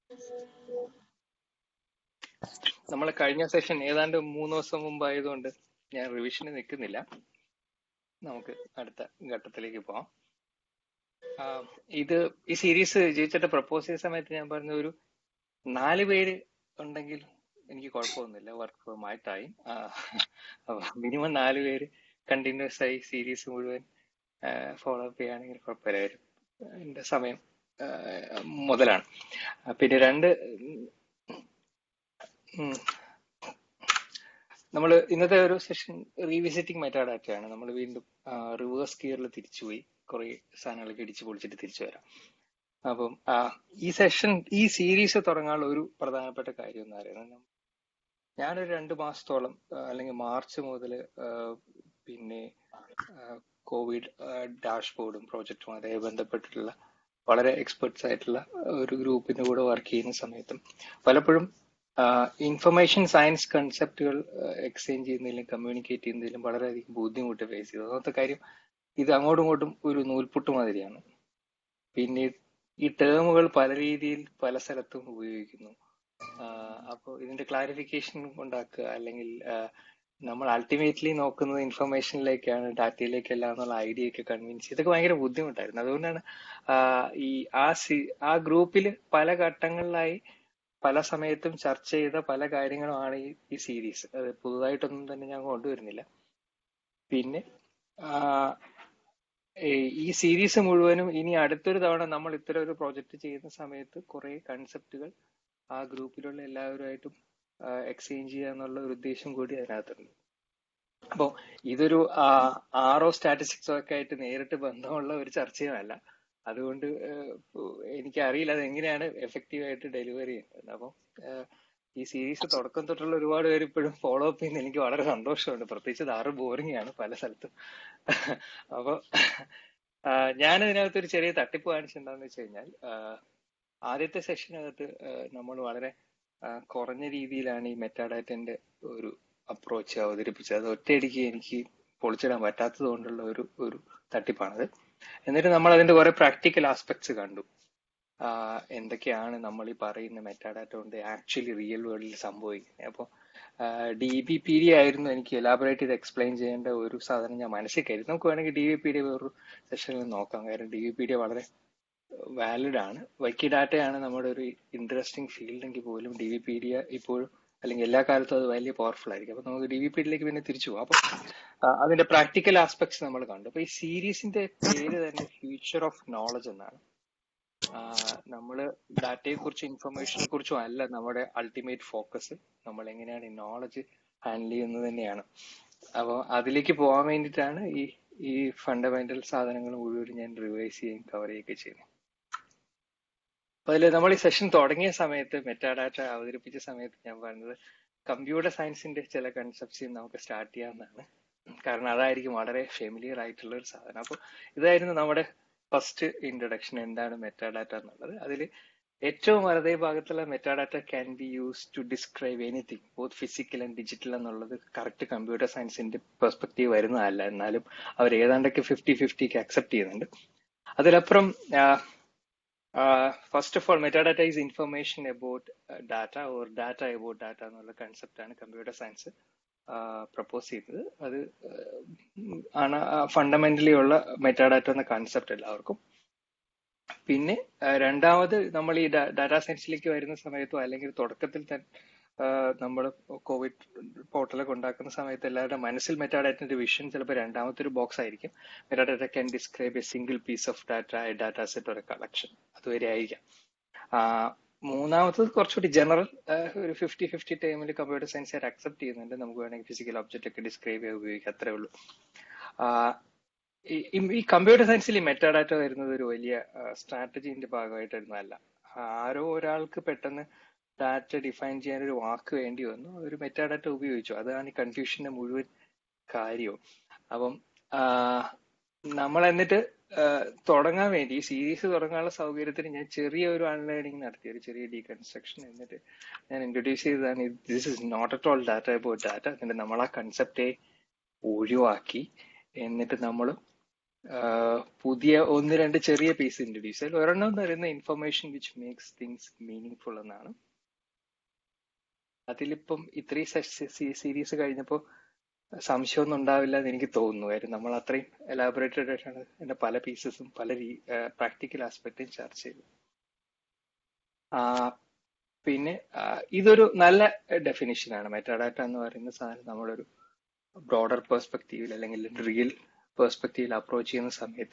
നമ്മൾ കഴിഞ്ഞ സെഷൻ ഏതാണ്ട് മൂന്ന് ദിവസം മുമ്പായതുകൊണ്ട് ഞാൻ റിവിഷന് നിൽക്കുന്നില്ല നമുക്ക് അടുത്ത ഘട്ടത്തിലേക്ക് പോവാം ആ, ഇത് ഈ സീരീസ് ജയിച്ചിട്ട് പ്രപ്പോസ് ചെയ്ത സമയത്ത് ഞാൻ പറഞ്ഞ ഒരു നാല് പേര് ഉണ്ടെങ്കിൽ എനിക്ക് കുഴപ്പമൊന്നുമില്ല വർക്ക് ഫ്രം മൈ ടൈം അപ്പൊ മിനിമം നാല് പേര് കണ്ടിന്യൂസ് ആയി സീരീസ് മുഴുവൻ ഫോളോ അപ്പ് ചെയ്യുകയാണെങ്കിൽ കുഴപ്പമില്ലായിരുന്നു എന്റെ സമയം ആ, മുതലാണ് ആ, പിന്നെ രണ്ട് ഉം, നമ്മൾ ഇന്നത്തെ ഒരു സെഷൻ റീവിസിറ്റിംഗ് മെറ്റാഡാറ്റയാണ് നമ്മൾ വീണ്ടും റിവേഴ്സ് ഗിയറിൽ തിരിച്ചുപോയി കുറെ സാധനങ്ങളൊക്കെ ഇടിച്ചു പൊളിച്ചിട്ട് തിരിച്ചു വരാം അപ്പം ആ, ഈ സെഷൻ ഈ സീരീസ് തുടങ്ങാനുള്ള ഒരു പ്രധാനപ്പെട്ട കാര്യം എന്ന് പറയുന്നത് ഞാനൊരു രണ്ട് മാസത്തോളം ആ, അല്ലെങ്കിൽ മാർച്ച് മുതൽ പിന്നെ കോവിഡ് ഡാഷ്ബോർഡും പ്രോജക്റ്റും അതേ ബന്ധപ്പെട്ടിട്ടുള്ള വളരെ എക്സ്പെർട്സ് ആയിട്ടുള്ള ഒരു ഗ്രൂപ്പിന്റെ കൂടെ വർക്ക് ചെയ്യുന്ന സമയത്തും പലപ്പോഴും ഇൻഫർമേഷൻ സയൻസ് കൺസെപ്റ്റുകൾ എക്സ്ചേഞ്ച് ചെയ്യുന്നതിലും കമ്മ്യൂണിക്കേറ്റ് ചെയ്യുന്നതിലും വളരെയധികം ബുദ്ധിമുട്ട് ഫേസ് ചെയ്തു ഒന്നാമത്തെ കാര്യം ഇത് അങ്ങോട്ടും ഇങ്ങോട്ടും ഒരു നൂൽപുട്ട് മാതിരിയാണ് പിന്നെ ഈ ടേമുകൾ പല രീതിയിൽ പല സ്ഥലത്തും ഉപയോഗിക്കുന്നു അപ്പോൾ ഇതിന്റെ ക്ലാരിഫിക്കേഷൻ ഉണ്ടാക്കുക അല്ലെങ്കിൽ ആ, നമ്മൾ അൾട്ടിമേറ്റ്ലി നോക്കുന്നത് ഇൻഫർമേഷനിലേക്കാണ് ഡാറ്റയിലേക്കല്ല എന്നുള്ള ഐഡിയ ഒക്കെ കൺവിൻസ് ഇതൊക്കെ ഭയങ്കര ബുദ്ധിമുട്ടായിരുന്നു അതുകൊണ്ടാണ് ആ, ഈ ആ സി ആ ഗ്രൂപ്പിൽ പല ഘട്ടങ്ങളിലായി പല സമയത്തും ചർച്ച ചെയ്ത പല കാര്യങ്ങളുമാണ് ഈ ഈ സീരീസ് അത് പുതുതായിട്ടൊന്നും തന്നെ ഞാൻ കൊണ്ടുവരുന്നില്ല പിന്നെ ആ, ഈ- ഈ സീരീസ് മുഴുവനും ഇനി അടുത്തൊരു തവണ നമ്മൾ ഇത്തരം ഒരു പ്രോജക്റ്റ് ചെയ്യുന്ന സമയത്ത് കുറെ കൺസെപ്റ്റുകൾ ആ ഗ്രൂപ്പിലുള്ള എല്ലാവരുമായിട്ടും എക്സ്ചേഞ്ച് ചെയ്യുക എന്നുള്ള ഒരു ഉദ്ദേശം കൂടി അതിനകത്തുണ്ട് അപ്പോൾ ഇതൊരു ആറോ സ്റ്റാറ്റിസ്റ്റിക്സോ ഒക്കെ ആയിട്ട് നേരിട്ട് ബന്ധമുള്ള ഒരു ചർച്ചയുമല്ല അതുകൊണ്ട് ഏഹ്, എനിക്ക് അറിയില്ല അത് എങ്ങനെയാണ് എഫക്റ്റീവ് ആയിട്ട് ഡെലിവറി ചെയ്യുന്നത് അപ്പം ഏഹ്, ഈ സീരീസ് തുടക്കം തൊട്ടുള്ള ഒരുപാട് പേര് ഇപ്പോഴും ഫോളോ അപ്പ് ചെയ്യുന്ന എനിക്ക് വളരെ സന്തോഷമുണ്ട് പ്രത്യേകിച്ച് ഇത് ആറ് ബോറിംഗ് ആണ് പല സ്ഥലത്തും അപ്പൊ ഞാൻ ഇതിനകത്ത് ഒരു ചെറിയ തട്ടിപ്പ് കാണിച്ചിട്ടുണ്ടാന്ന് വെച്ച് കഴിഞ്ഞാൽ ആഹ്, ആദ്യത്തെ സെഷനകത്ത് നമ്മൾ വളരെ ആഹ്, കുറഞ്ഞ രീതിയിലാണ് ഈ മെറ്റാഡാറ്റന്റെ ഒരു അപ്രോച്ച് അവതരിപ്പിച്ചത് അത് ഒറ്റയടിക്ക് എനിക്ക് പൊളിച്ചിടാൻ പറ്റാത്തത് കൊണ്ടുള്ള ഒരു ഒരു തട്ടിപ്പാണത് എന്നിട്ട് നമ്മൾ അതിന്റെ കുറെ പ്രാക്ടിക്കൽ ആസ്പെക്ട്സ് കണ്ടു ആഹ് എന്തൊക്കെയാണ് നമ്മൾ ഈ പറയുന്ന മെറ്റാഡാറ്റ കൊണ്ട് ആക്ച്വലി റിയൽ വേൾഡിൽ സംഭവിക്കുന്നത് അപ്പോൾ ഡി ബി പി ഡി ആയിരുന്നു എനിക്ക് എലാബറേറ്റ് ചെയ്ത് എക്സ്പ്ലെയിൻ ചെയ്യേണ്ട ഒരു സാധനം ഞാൻ മനസ്സിൽ കരുതി നമുക്ക് വേണമെങ്കിൽ ഡി ബി പി ഡി വേറൊരു സെഷനിൽ നോക്കാം കാരണം ഡി ബി പി ഡി വളരെ വാലിഡ് ആണ് വൈക്കി ഡാറ്റയാണ് നമ്മുടെ ഒരു ഇൻട്രസ്റ്റിംഗ് ഫീൽഡ് എങ്കിൽ പോലും ഡി വി പി ഡി ഇപ്പോഴും അല്ലെങ്കിൽ എല്ലാ കാലത്തും അത് വലിയ പവർഫുൾ ആയിരിക്കും അപ്പൊ നമുക്ക് ഡി വി പി ഡിയിലേക്ക് പിന്നെ തിരിച്ചു പോകാം അപ്പൊ ആ, അതിന്റെ പ്രാക്ടിക്കൽ ആസ്പെക്ട്സ് നമ്മൾ കണ്ടു അപ്പൊ ഈ സീരീസിന്റെ പേര് തന്നെ ഫ്യൂച്ചർ ഓഫ് നോളജ് എന്നാണ് നമ്മൾ ഡാറ്റയെ കുറിച്ചും ഇൻഫർമേഷനെ കുറിച്ചും അല്ല നമ്മുടെ അൾട്ടിമേറ്റ് ഫോക്കസ് നമ്മൾ എങ്ങനെയാണ് ഈ നോളജ് ഹാൻഡിൽ ചെയ്യുന്നത് തന്നെയാണ് അപ്പോൾ അതിലേക്ക് പോകാൻ വേണ്ടിയിട്ടാണ് ഈ ഈ ഫണ്ടമെന്റൽ സാധനങ്ങൾ മുഴുവൻ ഞാൻ റിവൈസ് ചെയ്യുകയും കവർ ചെയ്യുകയൊക്കെ ചെയ്യുന്നത് അപ്പൊ അതിൽ നമ്മൾ ഈ സെഷൻ തുടങ്ങിയ സമയത്ത് മെറ്റാഡാറ്റ അവതരിപ്പിച്ച സമയത്ത് ഞാൻ പറഞ്ഞത് കമ്പ്യൂട്ടർ സയൻസിന്റെ ചില കൺസെപ്റ്റ്സ് നമുക്ക് സ്റ്റാർട്ട് ചെയ്യാവുന്നതാണ് കാരണം അതായിരിക്കും വളരെ ഫെമിലിയർ ആയിട്ടുള്ള ഒരു സാധനം അപ്പോൾ ഇതായിരുന്നു നമ്മുടെ ഫസ്റ്റ് ഇൻട്രൊഡക്ഷൻ എന്താണ് മെറ്റാഡാറ്റ എന്നുള്ളത് അതിൽ ഏറ്റവും വലതേ ഭാഗത്തുള്ള metadata can be use to describe anything both physical and digital എന്നുള്ളത് കറക്റ്റ് കമ്പ്യൂട്ടർ സയൻസിന്റെ പെർസ്പെക്റ്റീവ് വരുന്നതല്ല എന്നാലും അവർ ഏതാണ്ടൊക്കെ ഫിഫ്റ്റി ഫിഫ്റ്റിക്ക് അക്സെപ്റ്റ് ചെയ്യുന്നുണ്ട് അതിലപ്പുറം first of all metadata is information about data or data about data എന്നുള്ള കൺസെപ്റ്റ് ആണ് കമ്പ്യൂട്ടർ സയൻസ് പ്രപ്പോസ് ചെയ്തത് അത് ആഹ് ആണ് ഫണ്ടമെന്റലി ഉള്ള മെറ്റാഡാറ്റ എന്ന കൺസെപ്റ്റ് എല്ലാവർക്കും പിന്നെ ആഹ് രണ്ടാമത് നമ്മൾ ഈ ഡാറ്റാ സയൻസിലേക്ക് വരുന്ന സമയത്തോ അല്ലെങ്കിൽ തുടക്കത്തിൽ തന്നെ നമ്മൾ കോവിഡ് പോർട്ടലൊക്കെ ഉണ്ടാക്കുന്ന സമയത്ത് എല്ലാവരുടെ മനസ്സിൽ മെറ്റാഡാറ്റന്റെ വിഷൻ ചിലപ്പോൾ രണ്ടാമത്തെ ഒരു ബോക്സ് ആയിരിക്കും metadata can describe a single piece of data a data set ഒരു കളക്ഷൻ അതുവരെ ആയിരിക്കാം ആഹ് മൂന്നാമത്തത് കുറച്ചുകൂടി ജനറൽ ഒരു ഫിഫ്റ്റി ഫിഫ്റ്റി ടൈമിൽ കമ്പ്യൂട്ടർ സയൻസ് ആയിട്ട് അക്സെപ്റ്റ് ചെയ്യുന്നുണ്ട് നമുക്ക് വേണമെങ്കിൽ ഫിസിക്കൽ ഒബ്ജക്റ്റ് ഒക്കെ ഡിസ്ക്രൈബ് ചെയ്യാൻ ഉപയോഗിക്കാം അത്രേ ഉള്ളൂ ആഹ് ഈ- ഈ- ഈ കമ്പ്യൂട്ടർ സയൻസിൽ ഈ മെറ്റാഡാറ്റ വരുന്നത് ഒരു വലിയ സ്ട്രാറ്റജിന്റെ ഭാഗമായിട്ട് വരുന്നതല്ല ആരോ ഒരാൾക്ക് പെട്ടെന്ന് ഡാറ്റ ഡിഫൈൻ ചെയ്യാൻ ഒരു വാക്ക് വേണ്ടി വന്നു ഒരു മെറ്റാഡാറ്റ ഉപയോഗിച്ചു അതാണ് ഈ കൺഫ്യൂഷന്റെ മുഴുവൻ കാര്യവും അപ്പം നമ്മൾ എന്നിട്ട് ആഹ് തുടങ്ങാൻ വേണ്ടി ഈ സീരീസ് തുടങ്ങാനുള്ള സൗകര്യത്തിന് ഞാൻ ചെറിയ ഒരു അൺലേണിംഗ് നടത്തി ഒരു ചെറിയ ഡീകൺസ്ട്രക്ഷൻ എന്നിട്ട് ഞാൻ ഇൻട്രൊഡ്യൂസ് ചെയ്തതാണ് this is not at all data about data എന്നിട്ട് നമ്മൾ ആ കൺസെപ്റ്റെ ഒഴിവാക്കി എന്നിട്ട് നമ്മൾ പുതിയ ഒന്ന് രണ്ട് ചെറിയ പീസ് ഇൻട്രൊഡ്യൂസ് ചെയ്തു ഒരെണ്ണം എന്ന് പറയുന്ന information which makes things meaningful എന്നാണ് അതിലിപ്പം ഇത്രയും സീരീസ് കഴിഞ്ഞപ്പോൾ സംശയമൊന്നും ഉണ്ടാവില്ല എന്ന് എനിക്ക് തോന്നുന്നു കാര്യം നമ്മൾ അത്രയും എലാബറേറ്റഡ് ആയിട്ടാണ് എന്റെ പല പീസസും പല പ്രാക്ടിക്കൽ ആസ്പെക്റ്റും ചർച്ച ചെയ്തു പിന്നെ ഇതൊരു നല്ല ഡെഫിനിഷനാണ് മെറ്റാഡാറ്റ എന്ന് പറയുന്ന സാധനം നമ്മളൊരു ബ്രോഡർ പെർസ്പെക്റ്റീവിൽ അല്ലെങ്കിൽ റിയൽ പെർസ്പെക്റ്റീവിൽ അപ്രോച്ച് ചെയ്യുന്ന സമയത്ത്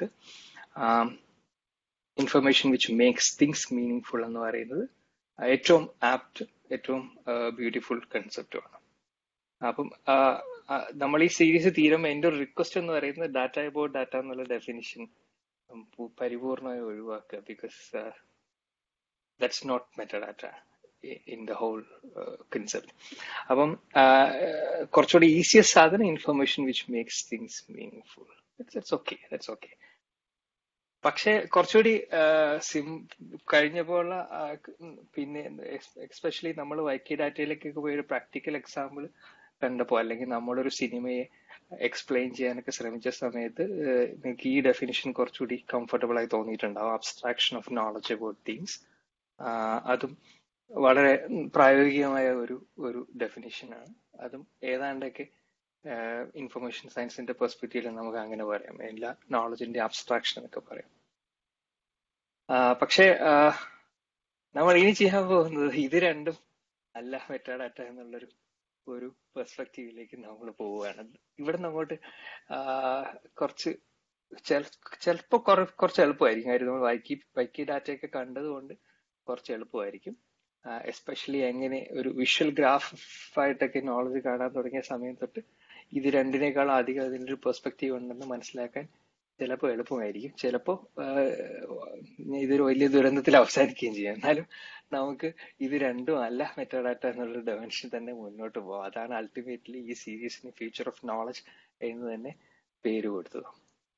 information which makes things meaningful എന്ന് പറയുന്നത് ഏറ്റവും ആപ്റ്റ് ഏറ്റവും ബ്യൂട്ടിഫുൾ കൺസെപ്റ്റുമാണ് അപ്പം നമ്മൾ ഈ സീരീസ് തീരുമ്പോൾ എൻ്റെ ഒരു റിക്വസ്റ്റ് എന്ന് പറയുന്നത് ഡാറ്റ അബൌട്ട് ഡാറ്റ എന്നുള്ള ഡെഫിനിഷൻ പരിപൂർണമായി ഒഴിവാക്കുക because that's not metadata in the whole concept അപ്പം കുറച്ചുകൂടി ഈസിയസ്റ്റ് സാധനം information which makes things meaningful that's okay that's okay പക്ഷെ കുറച്ചുകൂടി സിം കഴിഞ്ഞപ്പോഴുള്ള പിന്നെ എക്സ്പെഷ്യലി നമ്മൾ വൈക്കി ഡാറ്റയിലേക്കൊക്കെ പോയി ഒരു പ്രാക്ടിക്കൽ എക്സാമ്പിൾ കണ്ടപ്പോൾ അല്ലെങ്കിൽ നമ്മളൊരു സിനിമയെ എക്സ്പ്ലെയിൻ ചെയ്യാനൊക്കെ ശ്രമിച്ച സമയത്ത് നിങ്ങൾക്ക് ഈ ഡെഫിനിഷൻ കുറച്ചുകൂടി കംഫർട്ടബിൾ ആയി തോന്നിയിട്ടുണ്ടാവും abstraction of knowledge about things അതും വളരെ പ്രായോഗികമായ ഒരു ഒരു ഡെഫിനിഷനാണ് അതും ഏതാണ്ടൊക്കെ ഇൻഫർമേഷൻ സയൻസിന്റെ പെർസ്പെക്റ്റീവിൽ നമുക്ക് അങ്ങനെ പറയാം എല്ലാ നോളജിന്റെ അബ്സ്ട്രാക്ഷൻ എന്നൊക്കെ പറയാം പക്ഷേ നമ്മൾ ഇനി ചെയ്യാൻ പോകുന്നത് ഇത് രണ്ടും അല്ല മെറ്റാഡാറ്റ എന്നുള്ളൊരു ഒരു പെർസ്പെക്റ്റീവിലേക്ക് നമ്മൾ പോവുകയാണ് ഇവിടെ അങ്ങോട്ട് കുറച്ച് ചിലപ്പോൾ കുറച്ച് എളുപ്പമായിരിക്കും കാര്യം നമ്മൾ വൈക്കി വൈക്കി ഡാറ്റയൊക്കെ കണ്ടതുകൊണ്ട് കുറച്ച് എളുപ്പമായിരിക്കും എസ്പെഷ്യലി എങ്ങനെ ഒരു വിഷ്വൽ ഗ്രാഫായിട്ടൊക്കെ നോളജ് കാണാൻ തുടങ്ങിയ സമയം തൊട്ട് ഇത് രണ്ടിനേക്കാൾ അധികം അതിൻ്റെ ഒരു പെർസ്പെക്റ്റീവ് ഉണ്ടെന്ന് മനസ്സിലാക്കാൻ ചിലപ്പോൾ എളുപ്പമായിരിക്കും ചിലപ്പോൾ ഇതൊരു വലിയ ദുരന്തത്തിൽ അവസാനിക്കുകയും ചെയ്യാം എന്നാലും നമുക്ക് ഇത് രണ്ടും അല്ല മെറ്റാഡാറ്റ എന്നുള്ള ഡയമെൻഷൻ തന്നെ മുന്നോട്ട് പോകാം അതാണ് അൾട്ടിമേറ്റ്ലി ഈ സീരീസിന് ഫ്യൂച്ചർ ഓഫ് നോളജ് എന്ന് തന്നെ പേര് കൊടുത്തത്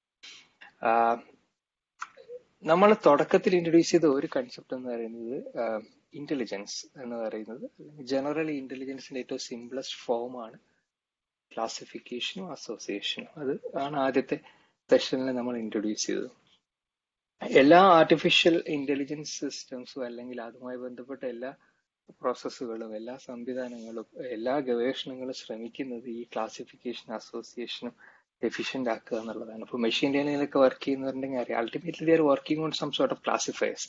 നമ്മൾ തുടക്കത്തിൽ ഇൻട്രൊഡ്യൂസ് ചെയ്ത ഒരു കൺസെപ്റ്റ് എന്ന് പറയുന്നത് ഇന്റലിജൻസ് എന്ന് പറയുന്നത് ജനറലി ഇന്റലിജൻസിന്റെ ഏറ്റവും സിംപ്ലസ്റ്റ് ഫോമാണ് ക്ലാസിഫിക്കേഷനും അസോസിയേഷനും അത് ആണ് ആദ്യത്തെ സെഷനിൽ നമ്മൾ ഇൻട്രൊഡ്യൂസ് ചെയ്തത് എല്ലാ ആർട്ടിഫിഷ്യൽ ഇന്റലിജൻസ് സിസ്റ്റംസും അല്ലെങ്കിൽ അതുമായി ബന്ധപ്പെട്ട എല്ലാ പ്രോസസ്സുകളും എല്ലാ സംവിധാനങ്ങളും എല്ലാ ഗവേഷണങ്ങളും ശ്രമിക്കുന്നത് ഈ ക്ലാസിഫിക്കേഷൻ അസോസിയേഷനും എഫിഷ്യന്റ് ആക്കുക എന്നുള്ളതാണ് ഇപ്പൊ മെഷീൻ ലേണിംഗിലൊക്കെ വർക്ക് ചെയ്യുന്നവരുണ്ടെങ്കിൽ അറിയാം ultimately they're working on some sort of classifiers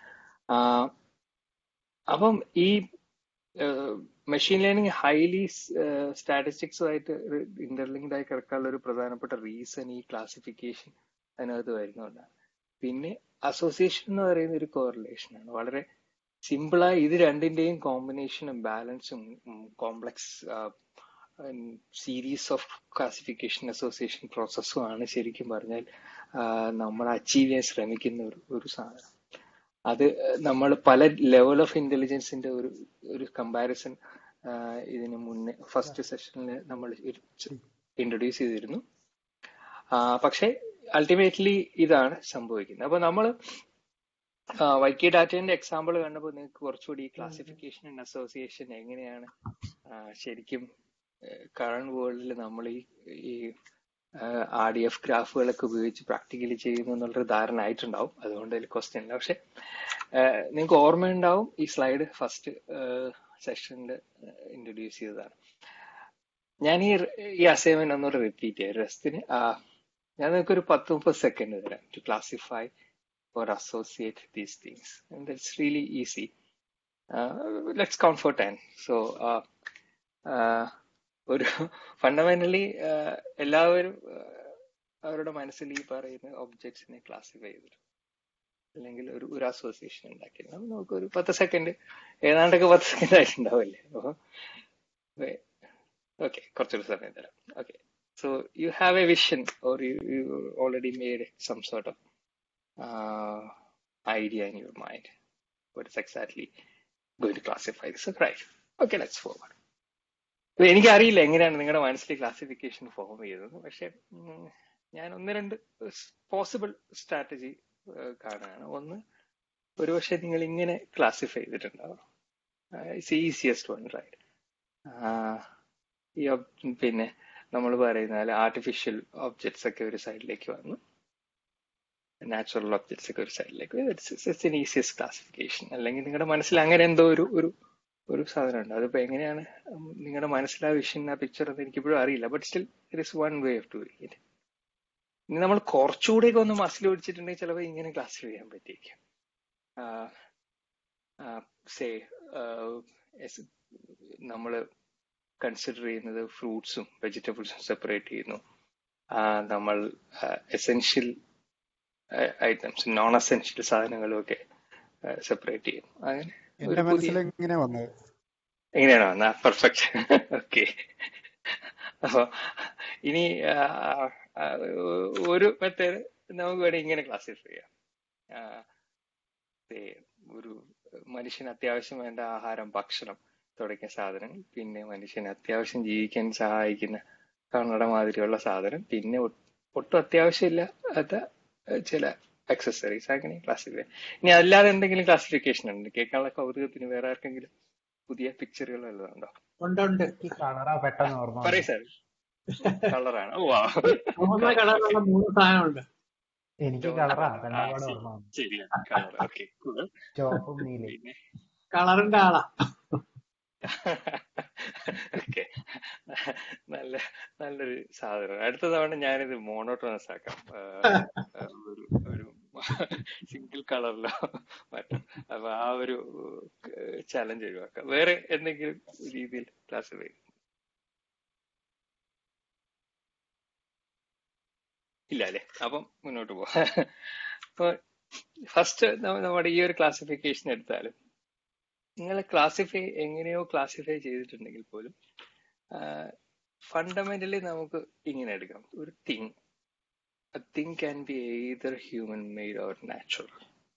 അപ്പം ഈ മെഷീൻ ലേണിംഗ് ഹൈലി സ്റ്റാറ്റിസ്റ്റിക്സുമായിട്ട് ഇന്റർലിങ്ക്ഡ് ആയി കിടക്കാനുള്ള ഒരു പ്രധാനപ്പെട്ട റീസൺ ഈ ക്ലാസിഫിക്കേഷൻ അതിനകത്ത് വരുന്നതുകൊണ്ടാണ് പിന്നെ അസോസിയേഷൻ എന്ന് പറയുന്ന ഒരു കോറിലേഷൻ ആണ് വളരെ സിമ്പിളായി ഇത് രണ്ടിന്റെയും കോമ്പിനേഷനും ബാലൻസും complex series of classification association പ്രോസസ്സും ആണ് ശരിക്കും പറഞ്ഞാൽ നമ്മൾ അച്ചീവ് ചെയ്യാൻ ശ്രമിക്കുന്ന ഒരു ഒരു സാധനം അത് നമ്മൾ പല ലെവൽ ഓഫ് ഇന്റലിജൻസിന്റെ ഒരു ഒരു കമ്പാരിസൺ ഇതിന് മുന്നേ ഫസ്റ്റ് സെഷനിൽ നമ്മൾ ഇൻട്രൊഡ്യൂസ് ചെയ്തിരുന്നു പക്ഷേ അൾട്ടിമേറ്റ്ലി ഇതാണ് സംഭവിക്കുന്നത് അപ്പൊ നമ്മൾ വൈക്കി ഡാറ്റേന്റെ എക്സാമ്പിൾ കണ്ടപ്പോൾ നിങ്ങൾക്ക് കുറച്ചുകൂടി ഈ ക്ലാസിഫിക്കേഷൻ ആൻഡ് അസോസിയേഷൻ എങ്ങനെയാണ് ശരിക്കും കറണ്ട് വേൾഡിൽ നമ്മൾ ഈ ഈ ആർ ഡി എഫ് ഗ്രാഫുകളൊക്കെ ഉപയോഗിച്ച് പ്രാക്ടിക്കലി ചെയ്യുന്നു എന്നുള്ളൊരു ധാരണ ആയിട്ടുണ്ടാവും അതുകൊണ്ട് അതിൽ ക്വസ്റ്റ്യൻ ഇല്ല പക്ഷെ നിങ്ങൾക്ക് ഓർമ്മയുണ്ടാവും ഈ സ്ലൈഡ് ഫസ്റ്റ് സെഷനിൽ ഇൻട്രൊഡ്യൂസ് ചെയ്തതാണ് ഞാൻ ഈ ഈ അസൈൻമെന്റ് ഒന്നുകൂടെ റിപ്പീറ്റ് ചെയ്യാം രസത്തിന് ഞാൻ നിങ്ങൾക്ക് ഒരു പത്ത് മുപ്പത് സെക്കൻഡ് തരാം to classify or associate these things. And that's really easy. Uh, let's count for 10. So, uh, uh, ഒരു ഫണ്ടമെന്റലി എല്ലാവരും അവരുടെ മനസ്സിൽ ഈ പറയുന്ന ഒബ്ജക്ട്സിനെ ക്ലാസിഫൈ ചെയ്തിട്ട് അല്ലെങ്കിൽ ഒരു ഒരു അസോസിയേഷൻ ഉണ്ടാക്കിയിരുന്നു നമുക്ക് ഒരു പത്ത് സെക്കൻഡ് ഏതാണ്ടൊക്കെ പത്ത് സെക്കൻഡ് ആയിട്ടുണ്ടാവില്ലേ അപ്പോൾ ഓക്കെ കുറച്ചൊരു സമയം തരാം okay so you have a vision or you you already made some sort of uh, idea in your mind. What is exactly going to classify this? Right. Okay, let's forward. എനിക്കറിയില്ല എങ്ങനെയാണ് നിങ്ങളുടെ മനസ്സിൽ classification form ചെയ്തത് പക്ഷെ ഞാൻ ഒന്ന് രണ്ട് possible strategy കാണുകയാണ് ഒന്ന് ഒരുപക്ഷെ നിങ്ങൾ ഇങ്ങനെ ക്ലാസിഫൈ ചെയ്തിട്ടുണ്ടാവും ഇറ്റ്സ് ഈസിയസ്റ്റ് വൺ റൈറ്റ് ഈ പിന്നെ നമ്മൾ പറയുന്ന ആർട്ടിഫിഷ്യൽ ഒബ്ജക്ട്സ് ഒക്കെ ഒരു സൈഡിലേക്ക് വന്നു നാച്ചുറൽ ഒബ്ജക്ട്സ് ഒക്കെ ഒരു സൈഡിലേക്ക് ഇറ്റ്സ് ഈസിയസ്റ്റ് ക്ലാസിഫിക്കേഷൻ അല്ലെങ്കിൽ നിങ്ങളുടെ മനസ്സിൽ അങ്ങനെ എന്തോ ഒരു ഒരു ഒരു സാധനമുണ്ട് അതിപ്പോ എങ്ങനെയാണ് നിങ്ങളുടെ മനസ്സിൽ ആ വിഷൻ ആ പിക്ചർ എന്ന് എനിക്കിപ്പോഴും അറിയില്ല but still it is one way of doing it ഇനി നമ്മൾ കുറച്ചുകൂടെയൊക്കെ ഒന്ന് മസിൽ പിടിച്ചിട്ടുണ്ടെങ്കിൽ ചിലപ്പോൾ ഇങ്ങനെ ക്ലാസിഫൈ ചെയ്യാൻ പറ്റിയേക്കും സേ നമ്മൾ കൺസിഡർ ചെയ്യുന്നത് ഫ്രൂട്ട്സും വെജിറ്റബിൾസും സെപ്പറേറ്റ് ചെയ്യുന്നു നമ്മൾ എസെൻഷ്യൽ ഐറ്റംസ് നോൺ എസെൻഷ്യൽ സാധനങ്ങളും ഒക്കെ സെപ്പറേറ്റ് ചെയ്യും അങ്ങനെ എന്റെ മനസ്സിൽ എങ്ങനെ വന്നത് എങ്ങനെയാണോ എന്നാ പെർഫെക്റ്റ് ഓക്കെ അപ്പൊ ഇനി ഒരു മെത്തേഡ് നമുക്ക് വേണമെങ്കിൽ ഇങ്ങനെ ക്ലാസിഫൈ ചെയ്യാം ഒരു മനുഷ്യന് അത്യാവശ്യം വേണ്ട ആഹാരം ഭക്ഷണം തുടങ്ങിയ സാധനങ്ങൾ പിന്നെ മനുഷ്യന് അത്യാവശ്യം ജീവിക്കാൻ സഹായിക്കുന്ന കണ്ണട മാതിരിയുള്ള സാധനം പിന്നെ ഒട്ടും അത്യാവശ്യമില്ലാത്ത ചില അക്സസറീസ് അങ്ങനെ ക്ലാസിഫൈ ഇനി അല്ലാതെ എന്തെങ്കിലും ക്ലാസിഫിക്കേഷൻ ഉണ്ട് കേൾക്കാനുള്ള കൗതുകത്തിന് വേറെ ആർക്കെങ്കിലും പുതിയ പിക്ചറുകൾ വല്ലതുണ്ടോ ഉണ്ട് കളറാ പെട്ടെന്ന് ഓർമ്മ പറയൂ സാർ കളറാണ് ഓ മൂന്ന് കളറുള്ള മൂന്ന് സാധനമുണ്ട് എനിക്ക് കളറാ രണ്ടാമത് ഓർമ്മ ശരിയാണ് കളർ ഓക്കെ ചുവപ്പും നീലയും കളറിന്റെ ആളാ ഓക്കെ നല്ല നല്ലൊരു സാധനം അടുത്ത തവണ ഞാനിത് മോണോട്ടോണസ് ആക്കാം ഒരു ഒരു സിംഗിൾ കളറിലോ മറ്റും അപ്പൊ ആ ഒരു ചലഞ്ച് ഒഴിവാക്കാം വേറെ എന്തെങ്കിലും രീതിയിൽ ക്ലാസിഫൈ ഇല്ല അല്ലേ അപ്പം മുന്നോട്ട് പോവാം അപ്പൊ ഫസ്റ്റ് നമ്മുടെ ഈ ഒരു ക്ലാസിഫിക്കേഷൻ എടുത്താലും നിങ്ങൾ ക്ലാസിഫൈ എങ്ങനെയോ ക്ലാസിഫൈ ചെയ്തിട്ടുണ്ടെങ്കിൽ പോലും ഫണ്ടമെന്റലി നമുക്ക് ഇങ്ങനെ എടുക്കാം ഒരു thing a thing can be either human made or natural.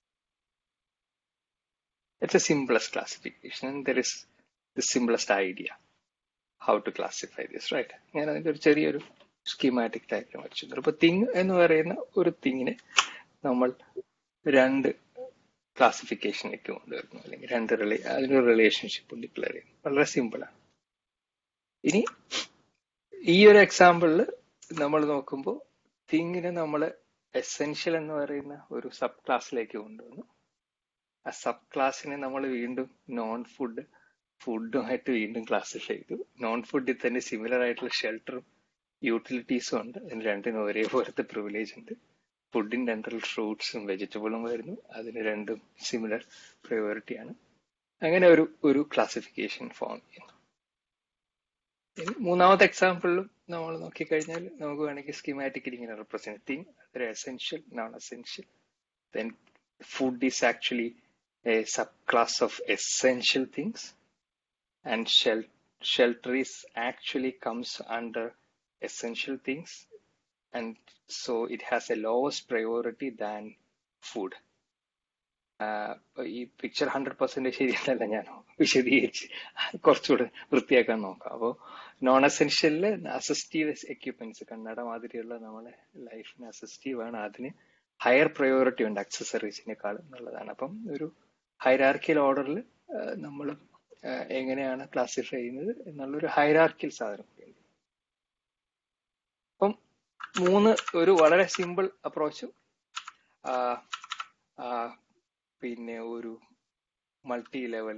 It's the simplest classification, and there is the simplest idea how to classify this, right? ഞാൻ അതിന്റെ ഒരു ചെറിയൊരു സ്കീമാറ്റിക് ഡയഗ്രാം വരച്ചിട്ടുണ്ട് അപ്പൊ തിങ് എന്ന് പറയുന്ന ഒരു തിങ്ങിനെ നമ്മൾ രണ്ട് ക്ലാസിഫിക്കേഷനിലേക്ക് കൊണ്ടുവരുന്നു അല്ലെങ്കിൽ രണ്ട് റിലേ അതിനൊരു റിലേഷൻഷിപ്പ് ഡിക്ലെയർ ചെയ്യുന്നു വളരെ സിമ്പിളാണ് ഇനി ഈ ഒരു എക്സാമ്പിളിൽ നമ്മൾ നോക്കുമ്പോൾ തിങ്ങിനെ നമ്മൾ എസെൻഷ്യൽ എന്ന് പറയുന്ന ഒരു സബ് ക്ലാസ്സിലേക്ക് കൊണ്ടുവന്നു ആ സബ് ക്ലാസ്സിനെ നമ്മൾ വീണ്ടും നോൺ ഫുഡ് ഫുഡുമായിട്ട് വീണ്ടും ക്ലാസിഫൈ ചെയ്തു നോൺ ഫുഡിൽ തന്നെ സിമിലർ ആയിട്ടുള്ള ഷെൽട്ടറും യൂട്ടിലിറ്റീസും ഉണ്ട് അതിന് രണ്ടിനും ഒരേപോലത്തെ പ്രിവിലേജ് ഉണ്ട് ഫുഡിന്റെ അണ്ടറിൽ ഫ്രൂട്ട്സും വെജിറ്റബിളും വരുന്നു അതിന് രണ്ടും സിമിലർ പ്രയോറിറ്റിയാണ് അങ്ങനെ ഒരു ഒരു ക്ലാസിഫിക്കേഷൻ ഫോം ചെയ്യുന്നു മൂന്നാമത്തെ എക്സാമ്പിളിലും നമ്മൾ നോക്കിക്കഴിഞ്ഞാൽ നമുക്ക് വേണമെങ്കിൽ സ്കീമാറ്റിക്കലി ഇങ്ങനെ റെപ്രസെന്റ് തിങ് അതൊരു essential non essential then food is actually a sub class of essential things and shell shelter is actually comes under essential things and so it has a lowest priority than food ഈ picture hundred percent ശരിയല്ല ഞാൻ വിശദീകരിച്ച് കുറച്ചുകൂടെ വൃത്തിയാക്കാൻ നോക്കാം അപ്പോൾ non എസെൻഷ്യലില് assistive equipments കണ്ണട മാതിരിയുള്ള നമ്മളെ ലൈഫിന് അസിസ്റ്റീവ് ആണ് അതിന് ഹയർ പ്രയോറിറ്റി ഉണ്ട് അക്സസറീസിനേക്കാൾ എന്നുള്ളതാണ് അപ്പം ഒരു ഹൈറാർക്കിയൽ ഓർഡറിൽ നമ്മൾ എങ്ങനെയാണ് ക്ലാസിഫൈ ചെയ്യുന്നത് എന്നുള്ളൊരു ഹൈറാർക്കിയൽ സാധനം കൂടിയുണ്ട് അപ്പം മൂന്ന് ഒരു വളരെ സിമ്പിൾ അപ്രോച്ചും പിന്നെ ഒരു മൾട്ടി ലെവൽ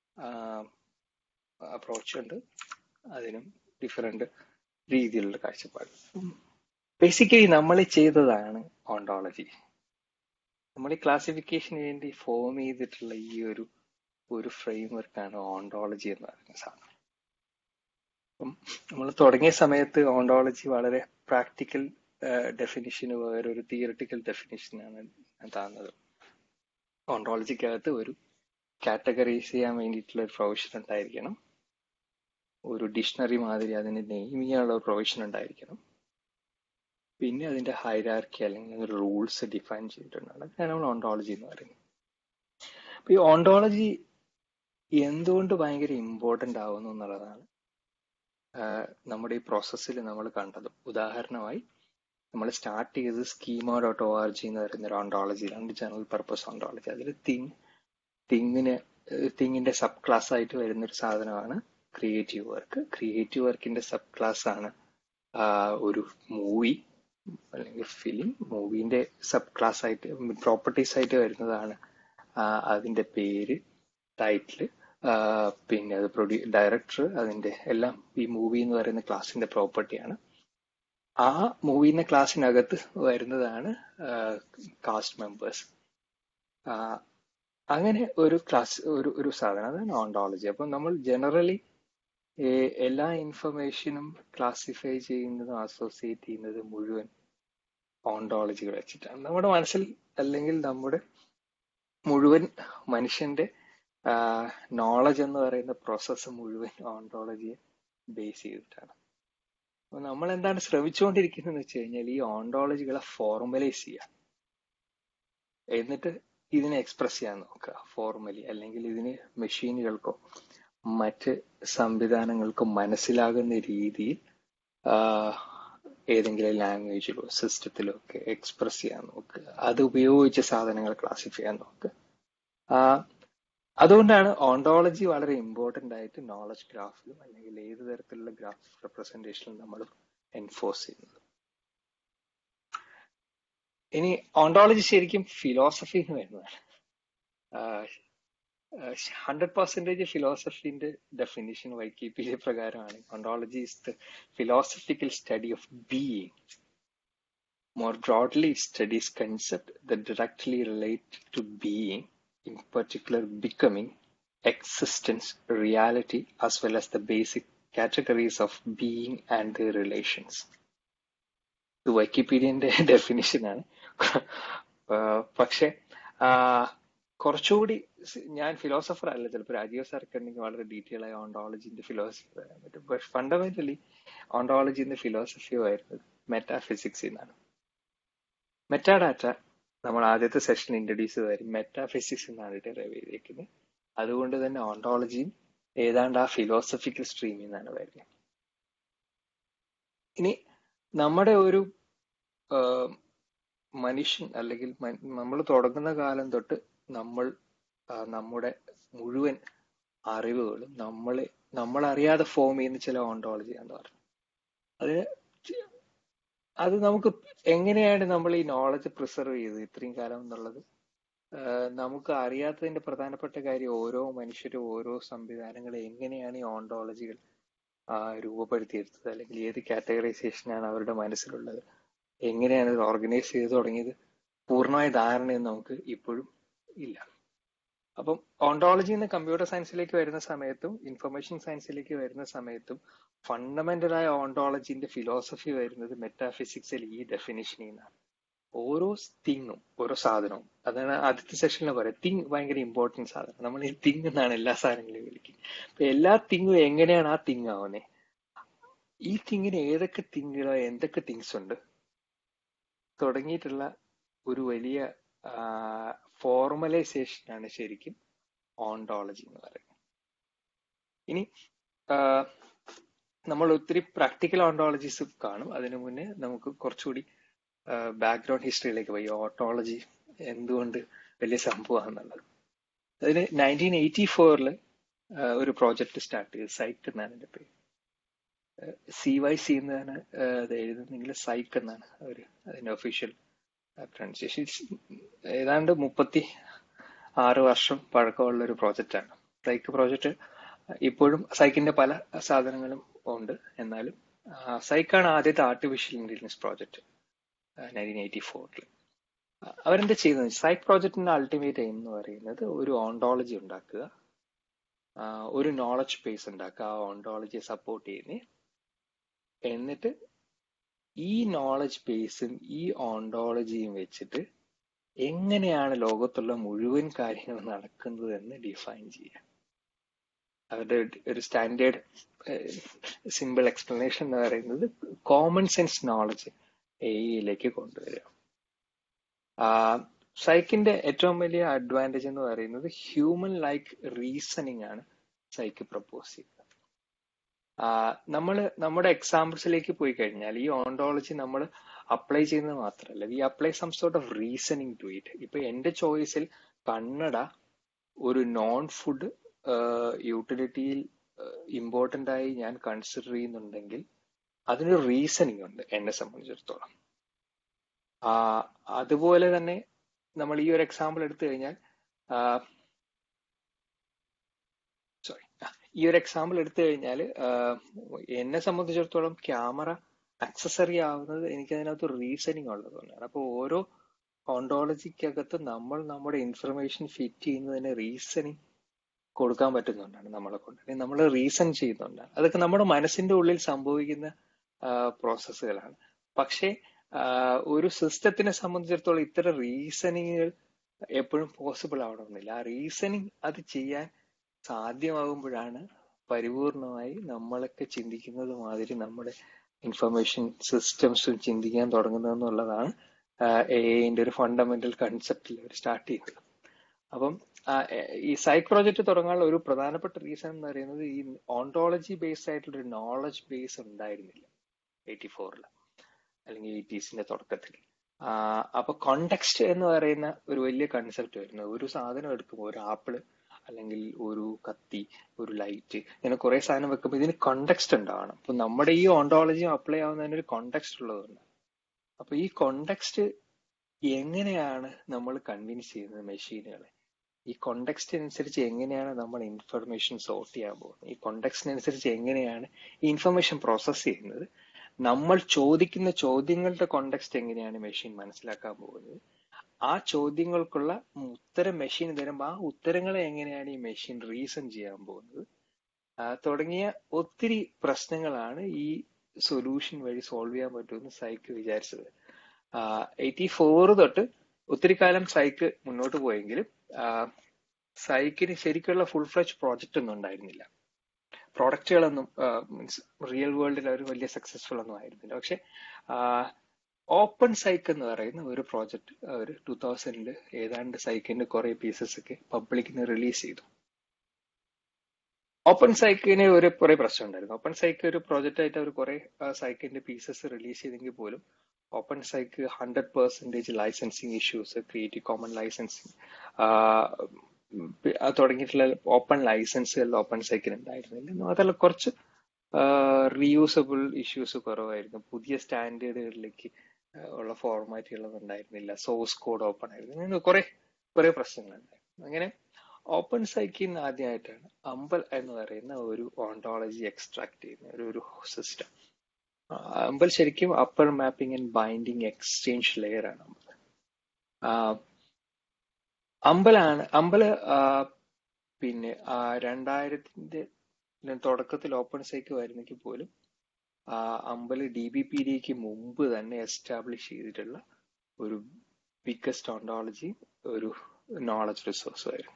അപ്രോച്ച് ഉണ്ട് അതിനും ഡിഫറെന്റ് രീതിയിലുള്ള കാഴ്ചപ്പാട് ബേസിക്കലി നമ്മൾ ചെയ്തതാണ് ഓണ്ടോളജി നമ്മൾ ഈ ക്ലാസിഫിക്കേഷന് വേണ്ടി ഫോം ചെയ്തിട്ടുള്ള ഈ ഒരു ഒരു ഫ്രെയിംവർക്കാണ് ഓണ്ടോളജി എന്ന് പറയുന്ന സാധനം അപ്പം നമ്മൾ തുടങ്ങിയ സമയത്ത് ഓണ്ടോളജി വളരെ പ്രാക്ടിക്കൽ ഡെഫിനിഷന് പകരം ഒരു തിയറിറ്റിക്കൽ ഡെഫിനിഷനാണ് തന്നത് ഓണ്ടോളജിക്കകത്ത് ഒരു കാറ്റഗറൈസ് ചെയ്യാൻ വേണ്ടിയിട്ടുള്ള ഒരു പ്രൊവിഷൻ ഉണ്ടായിരിക്കണം ഒരു ഡിക്ഷണറി മാതിരി അതിന് നെയിം ചെയ്യാനുള്ള ഒരു പ്രൊവിഷൻ ഉണ്ടായിരിക്കണം പിന്നെ അതിന്റെ ഹൈരാർക്കി അല്ലെങ്കിൽ റൂൾസ് ഡിഫൈൻ ചെയ്തിട്ടുണ്ടാണ് അതാണ് നമ്മൾ ഓണ്ടോളജി എന്ന് പറയുന്നത് അപ്പൊ ഈ ഓണ്ടോളജി എന്തുകൊണ്ട് ഭയങ്കര ഇമ്പോർട്ടന്റ് ആവുന്നു എന്നുള്ളതാണ് നമ്മുടെ ഈ പ്രോസസ്സിൽ നമ്മൾ കണ്ടത് ഉദാഹരണമായി നമ്മൾ സ്റ്റാർട്ട് ചെയ്തത് schema dot O R G എന്ന് പറയുന്ന ഒരു ഓണ്ടോളജിയിലാണ് ജനറൽ പർപ്പസ് ഓണ്ടോളജി അതിൽ തിങ് തിങ്ങിന് തിങ്ങിന്റെ സബ് ക്ലാസ് ആയിട്ട് വരുന്ന ഒരു സാധനമാണ് ക്രിയേറ്റീവ് വർക്ക് ക്രിയേറ്റീവ് വർക്കിന്റെ സബ് ക്ലാസ് ആണ് ഒരു മൂവി അല്ലെങ്കിൽ ഫിലിം മൂവിന്റെ സബ് ക്ലാസ് ആയിട്ട് പ്രോപ്പർട്ടീസ് ആയിട്ട് വരുന്നതാണ് ആ, അതിന്റെ പേര് ടൈറ്റിൽ പിന്നെ അത് പ്രൊഡ്യൂ ഡയറക്ടർ അതിന്റെ എല്ലാം ഈ മൂവി എന്ന് പറയുന്ന ക്ലാസിന്റെ പ്രോപ്പർട്ടിയാണ് ആ മൂവിന്റെ ക്ലാസ്സിനകത്ത് വരുന്നതാണ് കാസ്റ്റ് മെമ്പേഴ്സ് അങ്ങനെ ഒരു ക്ലാസ് ഒരു ഒരു സാധനം അതാണ് ഓണ്ടോളജി അപ്പൊ നമ്മൾ ജനറലി എല്ലാ ഇൻഫർമേഷനും ക്ലാസിഫൈ ചെയ്യുന്നതും അസോസിയേറ്റ് ചെയ്യുന്നതും മുഴുവൻ ഓണ്ടോളജികൾ വെച്ചിട്ടാണ് നമ്മുടെ മനസ്സിൽ അല്ലെങ്കിൽ നമ്മുടെ മുഴുവൻ മനുഷ്യന്റെ നോളജ് എന്ന് പറയുന്ന പ്രോസസ്സ് മുഴുവൻ ഓണ്ടോളജിയെ ബേസ് ചെയ്തിട്ടാണ് അപ്പൊ നമ്മൾ എന്താണ് ശ്രമിച്ചുകൊണ്ടിരിക്കുന്നത് വെച്ച് കഴിഞ്ഞാൽ ഈ ഓണ്ടോളജികളെ ഫോർമലൈസ് ചെയ്യുക എന്നിട്ട് ഇതിനെ എക്സ്പ്രസ് ചെയ്യാൻ നോക്കുക ഫോർമലി അല്ലെങ്കിൽ ഇതിന് മെഷീനുകൾക്കോ മറ്റ് സംവിധാനങ്ങൾക്കോ മനസ്സിലാകുന്ന രീതിയിൽ ആഹ്, ഏതെങ്കിലും ലാംഗ്വേജിലോ സിസ്റ്റത്തിലോ ഒക്കെ എക്സ്പ്രസ് ചെയ്യാൻ നോക്കുക അത് ഉപയോഗിച്ച് സാധനങ്ങൾ ക്ലാസിഫൈ ചെയ്യാൻ നോക്കുക ആഹ്, അതുകൊണ്ടാണ് ഓണ്ടോളജി വളരെ ഇമ്പോർട്ടന്റ് ആയിട്ട് നോളജ് ഗ്രാഫിലും അല്ലെങ്കിൽ ഏത് തരത്തിലുള്ള ഗ്രാഫ് റെപ്രസെന്റേഷനിലും നമ്മൾ എൻഫോഴ്സ് ചെയ്യുന്നത് ഇനി ഓണ്ടോളജി ശരിക്കും ഫിലോസഫിയിൽ നിന്ന് വരുന്നതാണ് ഹൺഡ്രഡ് പെർസെന്റേജ് ഫിലോസഫിന്റെ ഡെഫിനിഷൻ വൈക്കിപീഡിയ പ്രകാരമാണ് ontology is the philosophical study of being More broadly, it studies concepts that directly relate to being, in particular becoming, existence, reality, as well as the basic categories of being and their relations. ഇത് വൈക്കിപീഡിയന്റെ definition ആണ് ആഹ് പക്ഷെ ആഹ് കുറച്ചുകൂടി സ് ഞാൻ philosopher അല്ല ചിലപ്പോൾ രാജീവ് സാർക്ക് ഉണ്ടെങ്കിൽ വളരെ ഡീറ്റെയിൽ ആയ ഓണ്ടോളജിന്റെ ഫിലോസഫി പറയാൻ പറ്റും പക്ഷെ ഫണ്ടമെന്റലി ഓണ്ടോളജിന്റെ ഫിലോസഫി വരുന്നത് മെറ്റാഫിസിക്സ് എന്നാണ് മെറ്റാഡാറ്റ നമ്മൾ ആദ്യത്തെ സെഷൻ ഇൻട്രൊഡ്യൂസ് ചെയ്തായിരുന്നു മെറ്റാഫിസിക്സ് എന്നാണ് ഡെറൈവ് ചെയ്തേക്കുന്നത് അതുകൊണ്ട് തന്നെ ഓണ്ടോളജിയും ഏതാണ്ട് ആ ഫിലോസഫിക്കൽ സ്ട്രീമിൽ നിന്നാണ് വരുന്നത് ഇനി നമ്മുടെ ഒരു ആഹ്, മനുഷ്യൻ അല്ലെങ്കിൽ നമ്മൾ തുടങ്ങുന്ന കാലം തൊട്ട് നമ്മൾ ആഹ്, നമ്മുടെ മുഴുവൻ അറിവുകളും നമ്മളെ നമ്മൾ അറിയാതെ ഫോം ചെയ്യുന്ന ചില ഓണ്ടോളജി എന്ന് പറഞ്ഞു അതിന് ചി- അത് നമുക്ക് എങ്ങനെയാണ് നമ്മൾ ഈ നോളജ് പ്രിസർവ് ചെയ്തത് ഇത്രയും കാലം എന്നുള്ളത് ആഹ് നമുക്ക് അറിയാത്തതിന്റെ പ്രധാനപ്പെട്ട കാര്യം ഓരോ മനുഷ്യരും ഓരോ സംവിധാനങ്ങളെ എങ്ങനെയാണ് ഈ ഓണ്ടോളജികൾ രൂപപ്പെടുത്തിയെടുത്തത് അല്ലെങ്കിൽ ഏത് കാറ്റഗറൈസേഷനാണ് അവരുടെ മനസ്സിലുള്ളത് എങ്ങനെയാണ് ഇത് ഓർഗനൈസ് ചെയ്ത് തുടങ്ങിയത് പൂർണ്ണമായ ധാരണയൊന്നും നമുക്ക് ഇപ്പോഴും ഇല്ല അപ്പം ഓണ്ടോളജി എന്ന കമ്പ്യൂട്ടർ സയൻസിലേക്ക് വരുന്ന സമയത്തും ഇൻഫർമേഷൻ സയൻസിലേക്ക് വരുന്ന സമയത്തും ഫണ്ടമെന്റൽ ആയ ഓണ്ടോളജിന്റെ ഫിലോസഫി വരുന്നത് മെറ്റാഫിസിക്സിൽ ഈ ഡെഫിനിഷനിൽ നിന്നാണ് ഓരോ തിങ്ങും ഓരോ സാധനവും അതാണ് ആദ്യത്തെ സെഷനിൽ പറയാം തിങ് ഭയങ്കര ഇമ്പോർട്ടൻറ്റ് സാധനം നമ്മൾ ഈ തിങ് എന്നാണ് എല്ലാ സാധനങ്ങളെയും വിളിക്കുന്നത് അപ്പൊ എല്ലാ തിങ്ങും എങ്ങനെയാണ് ആ തിങ് ആവുന്നത് ഈ തിങ്ങിന് ഏതൊക്കെ തിങ്ങുകളോ എന്തൊക്കെ തിങ്സ് ഉണ്ട് തുടങ്ങിയിട്ടുള്ള ഒരു വലിയ ഫോർമലൈസേഷൻ ആണ് ശരിക്കും ഓണ്ടോളജി എന്ന് പറയുന്നത് ഇനി ആഹ്, നമ്മൾ ഒത്തിരി പ്രാക്ടിക്കൽ ഓണ്ടോളജീസ് കാണും അതിനു മുന്നേ നമുക്ക് കുറച്ചുകൂടി ബാക്ക്ഗ്രൗണ്ട് ഹിസ്റ്ററിയിലേക്ക് പോയി ഓട്ടോളജി എന്തുകൊണ്ട് വലിയ സംഭവമാണെന്നുള്ളത് അതിന് നയൻറ്റീൻ എയ്റ്റി ഫോറില് ഒരു പ്രോജക്റ്റ് സ്റ്റാർട്ട് ചെയ്തു സൈക്ക് എന്നാണ് എൻ്റെ പേര് സി വൈ സി എന്നാണ് ആഹ് അത് എഴുതുന്നെങ്കിൽ സൈക്ക് എന്നാണ് ഒരു അതിന്റെ ഒഫീഷ്യൽ പ്രൊനൗൺസിയേഷൻ ഏതാണ്ട് മുപ്പത്തി ആറ് വർഷം പഴക്കമുള്ള ഒരു പ്രോജക്റ്റാണ് സൈക്ക് പ്രോജക്റ്റ് ഇപ്പോഴും സൈക്കിന്റെ പല സാധനങ്ങളും ഉണ്ട് എന്നാലും സൈക്കാണ് ആദ്യത്തെ artificial intelligence project nineteen eighty ഫോറിൽ അവരെന്താ ചെയ്യുന്നത് സൈക്ക് പ്രോജക്റ്റിന്റെ അൾട്ടിമേറ്റ് എയിം എന്ന് പറയുന്നത് ഒരു ഓണ്ടോളജി ഉണ്ടാക്കുക ആ, ഒരു നോളജ് ബേസ് ഉണ്ടാക്കുക ആ ഓണ്ടോളജിയെ സപ്പോർട്ട് ചെയ്യുന്നത് എന്നിട്ട് ഈ നോളജ് ബേസും ഈ ഓണ്ടോളജിയും വെച്ചിട്ട് എങ്ങനെയാണ് ലോകത്തുള്ള മുഴുവൻ കാര്യങ്ങളും നടക്കുന്നത് എന്ന് ഡിഫൈൻ ചെയ്യുക അവരുടെ ഒരു സ്റ്റാൻഡേർഡ് സിമ്പിൾ എക്സ്പ്ലനേഷൻ എന്ന് പറയുന്നത് കോമൺ സെൻസ് നോളജ് എയിലേക്ക് കൊണ്ടുവരിക സൈക്കിന്റെ ഏറ്റവും വലിയ അഡ്വാൻറ്റേജ് എന്ന് പറയുന്നത് ഹ്യൂമൻ ലൈക്ക് റീസണിങ് ആണ് സൈക്ക് പ്രപ്പോസ് ചെയ്യുന്നത് നമ്മൾ നമ്മുടെ എക്സാമ്പിൾസിലേക്ക് പോയി കഴിഞ്ഞാൽ ഈ ഓണ്ടോളജി നമ്മൾ അപ്ലൈ ചെയ്യുന്നത് മാത്രമല്ല we apply some sort of reasoning to it ഇപ്പൊ എന്റെ ചോയ്സിൽ കന്നഡ ഒരു നോൺ ഫുഡ് യൂട്ടിലിറ്റിയിൽ ഇമ്പോർട്ടന്റ് ആയി ഞാൻ കൺസിഡർ ചെയ്യുന്നുണ്ടെങ്കിൽ അതിനൊരു റീസണിങ് ഉണ്ട് എന്നെ സംബന്ധിച്ചിടത്തോളം ആ, അതുപോലെ തന്നെ നമ്മൾ ഈ ഒരു എക്സാമ്പിൾ എടുത്തു കഴിഞ്ഞാൽ സോറി ഈ ഒരു എക്സാമ്പിൾ എടുത്തു കഴിഞ്ഞാൽ എന്നെ സംബന്ധിച്ചിടത്തോളം ക്യാമറ അക്സസറി ആവുന്നത് എനിക്ക് അതിനകത്ത് റീസണിങ് ഉള്ളതുകൊണ്ടാണ് അപ്പോൾ ഓരോ ഓണ്ടോളജിക്കകത്ത് നമ്മൾ നമ്മുടെ ഇൻഫർമേഷൻ ഫിറ്റ് ചെയ്യുന്നതിന് റീസണിങ് കൊടുക്കാൻ പറ്റുന്നുണ്ടാണ് നമ്മളെ കൊണ്ട് അല്ലെങ്കിൽ നമ്മൾ റീസൺ ചെയ്യുന്നുണ്ടാണ് അതൊക്കെ നമ്മുടെ മനസ്സിന്റെ ഉള്ളിൽ സംഭവിക്കുന്ന പ്രോസസ്സുകളാണ് പക്ഷേ ആ, ഒരു സിസ്റ്റത്തിനെ സംബന്ധിച്ചിടത്തോളം ഇത്തരം റീസണിങ്ങുകൾ എപ്പോഴും പോസിബിൾ ആവണമെന്നില്ല ആ റീസണിങ് അത് ചെയ്യാൻ സാധ്യമാകുമ്പോഴാണ് പരിപൂർണമായി നമ്മളൊക്കെ ചിന്തിക്കുന്നത് മാതിരി നമ്മുടെ ഇൻഫർമേഷൻ സിസ്റ്റംസും ചിന്തിക്കാൻ തുടങ്ങുന്നതെന്നുള്ളതാണ് എന്റെ ഒരു ഫണ്ടമെന്റൽ കൺസെപ്റ്റിൽ അവർ സ്റ്റാർട്ട് ചെയ്യുന്നത് അപ്പം ആ, എ- ഈ സൈക്ക് പ്രോജക്റ്റ് തുടങ്ങാനുള്ള ഒരു പ്രധാനപ്പെട്ട റീസൺ എന്ന് പറയുന്നത് ഈ ഓണ്ടോളജി ബേസ്ഡ് ആയിട്ടുള്ള ഒരു നോളജ് ബേസ് ഉണ്ടായിരുന്നില്ല എയ്റ്റി ഫോറിൽ അല്ലെങ്കിൽ എയ്റ്റീസിന്റെ തുടക്കത്തിൽ ആ, അപ്പൊ കോണ്ടെക്സ്റ്റ് എന്ന് പറയുന്ന ഒരു വലിയ കൺസെപ്റ്റ് വരുന്നത് ഒരു സാധനം എടുക്കുമ്പോൾ ഒരു ആപ്പിള് അല്ലെങ്കിൽ ഒരു കത്തി ഒരു ലൈറ്റ് ഇങ്ങനെ കുറെ സാധനം വെക്കുമ്പോൾ ഇതിന് കോണ്ടെക്സ്റ്റ് ഉണ്ടാവണം അപ്പൊ നമ്മുടെ ഈ ഓണ്ടോളജിയും അപ്ലൈ ആവുന്നതിന് ഒരു കോണ്ടെക്സ്റ്റ് ഉള്ളതുകൊണ്ട് അപ്പൊ ഈ കോണ്ടെക്സ്റ്റ് എങ്ങനെയാണ് നമ്മൾ കൺവിൻസ് ചെയ്യുന്നത് മെഷീനുകളെ ഈ കോണ്ടെക്സ്റ്റ് അനുസരിച്ച് എങ്ങനെയാണ് നമ്മൾ ഇൻഫർമേഷൻ സോർട്ട് ചെയ്യാൻ പോകുന്നത് ഈ കോണ്ടെക്സ്റ്റിനനുസരിച്ച് എങ്ങനെയാണ് ഈ ഇൻഫർമേഷൻ പ്രോസസ് ചെയ്യുന്നത് നമ്മൾ ചോദിക്കുന്ന ചോദ്യങ്ങളുടെ കോണ്ടെക്സ്റ്റ് എങ്ങനെയാണ് മെഷീൻ മനസ്സിലാക്കാൻ പോകുന്നത് ആ ചോദ്യങ്ങൾക്കുള്ള ഉത്തരം മെഷീൻ തരുമ്പോൾ ആ ഉത്തരങ്ങളെ എങ്ങനെയാണ് ഈ മെഷീൻ റീസൺ ചെയ്യാൻ പോകുന്നത് ആ, തുടങ്ങിയ ഒത്തിരി പ്രശ്നങ്ങളാണ് ഈ സൊല്യൂഷൻ വഴി സോൾവ് ചെയ്യാൻ പറ്റുമെന്ന് സൈക്ക് വിചാരിച്ചത് എയ്റ്റി ഫോർ തൊട്ട് ഒത്തിരി കാലം സൈക്ക് മുന്നോട്ട് പോയെങ്കിലും ആ, സൈക്കിന് ശരിക്കുള്ള ഫുൾ ഫ്ലച്ച് പ്രോജക്റ്റ് ഒന്നും ഉണ്ടായിരുന്നില്ല പ്രോഡക്റ്റുകളൊന്നും മീൻസ് റിയൽ വേൾഡിൽ അവർ വലിയ സക്സസ്ഫുൾ ഒന്നും ആയിരുന്നില്ല പക്ഷെ ഓപ്പൺ സൈക്ക് എന്ന് പറയുന്ന ഒരു പ്രോജക്റ്റ് അവർ ടൂ തൗസൻഡില് ഏതാണ്ട് സൈക്കിന്റെ കുറെ പീസസ് ഒക്കെ പബ്ലിക്കിന് റിലീസ് ചെയ്തു ഓപ്പൺ സൈക്കിന് ഒരു കുറെ പ്രശ്നം ഉണ്ടായിരുന്നു ഓപ്പൺ സൈക്ക് ഒരു പ്രോജക്റ്റ് ആയിട്ട് അവർ കുറെ സൈക്കിന്റെ പീസസ് റിലീസ് ചെയ്തെങ്കിൽ പോലും open Cyc hundred percentage licensing issues creative common licensing തുടങ്ങിയിട്ടുള്ള ഓപ്പൺ ലൈസൻസുകൾ ഓപ്പൺ സൈക്കിന് ഉണ്ടായിരുന്നില്ല അതല്ല കുറച്ച് റീയൂസബിൾ ഇഷ്യൂസ് കുറവായിരുന്നു പുതിയ സ്റ്റാൻഡേർഡുകളിലേക്ക് ഉള്ള ഫോർമാറ്റുകളൊന്നും ഉണ്ടായിരുന്നില്ല സോഴ്സ് കോഡ് ഓപ്പൺ ആയിരുന്നു അങ്ങനെ കുറെ കുറെ പ്രശ്നങ്ങളുണ്ടായിരുന്നു അങ്ങനെ ഓപ്പൺ സൈക്കിന് ആദ്യമായിട്ടാണ് അമ്പൽ എന്ന് പറയുന്ന ഒരു ഓണ്ടോളജി എക്സ്ട്രാക്ട് ചെയ്യുന്ന ഒരു ഒരു സിസ്റ്റം അമ്പൽ ശരിക്കും upper mapping and binding exchange layer ആണ് അമ്പൽ ആഹ് അമ്പലാണ് അമ്പല് ആഹ് പിന്നെ ആഹ് രണ്ടായിരത്തിന്റെ തുടക്കത്തിൽ ഓപ്പൺ സൈക്ക് വരുന്നെങ്കിൽ പോലും ആഹ് അമ്പല് ഡി ബി പി ഡിക്ക് മുമ്പ് തന്നെ എസ്റ്റാബ്ലിഷ് ചെയ്തിട്ടുള്ള ഒരു ബിഗ്ഗസ്റ്റ് ഓണ്ടോളജി ഒരു നോളജ് റിസോഴ്സ് ആയിരുന്നു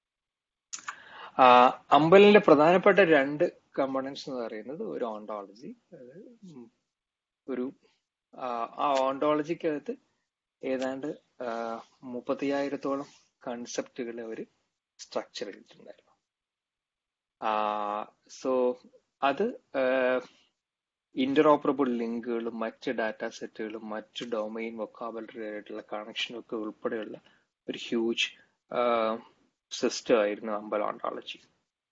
ആഹ് അമ്പലിന്റെ പ്രധാനപ്പെട്ട രണ്ട് കമ്പണൻസ് എന്ന് പറയുന്നത് ഒരു ഓണ്ടോളജി ഒരു ആഹ് ആ ഓണ്ടോളജിക്കകത്ത് ഏതാണ്ട് മുപ്പത്തിയായിരത്തോളം കൺസെപ്റ്റുകൾ അവർ സ്ട്രക്ചർ ചെയ്തിട്ടുണ്ടായിരുന്നു സോ അത് ഇന്റർഓപ്പറബിൾ ലിങ്കുകളും മറ്റ് ഡാറ്റ സെറ്റുകളും മറ്റ് ഡൊമൈൻ വൊക്കാബിലറി ആയിട്ടുള്ള കണക്ഷനും ഒക്കെ ഉൾപ്പെടെയുള്ള ഒരു ഹ്യൂജ് സിസ്റ്റം ആയിരുന്നു അമ്പല ഓണ്ടോളജി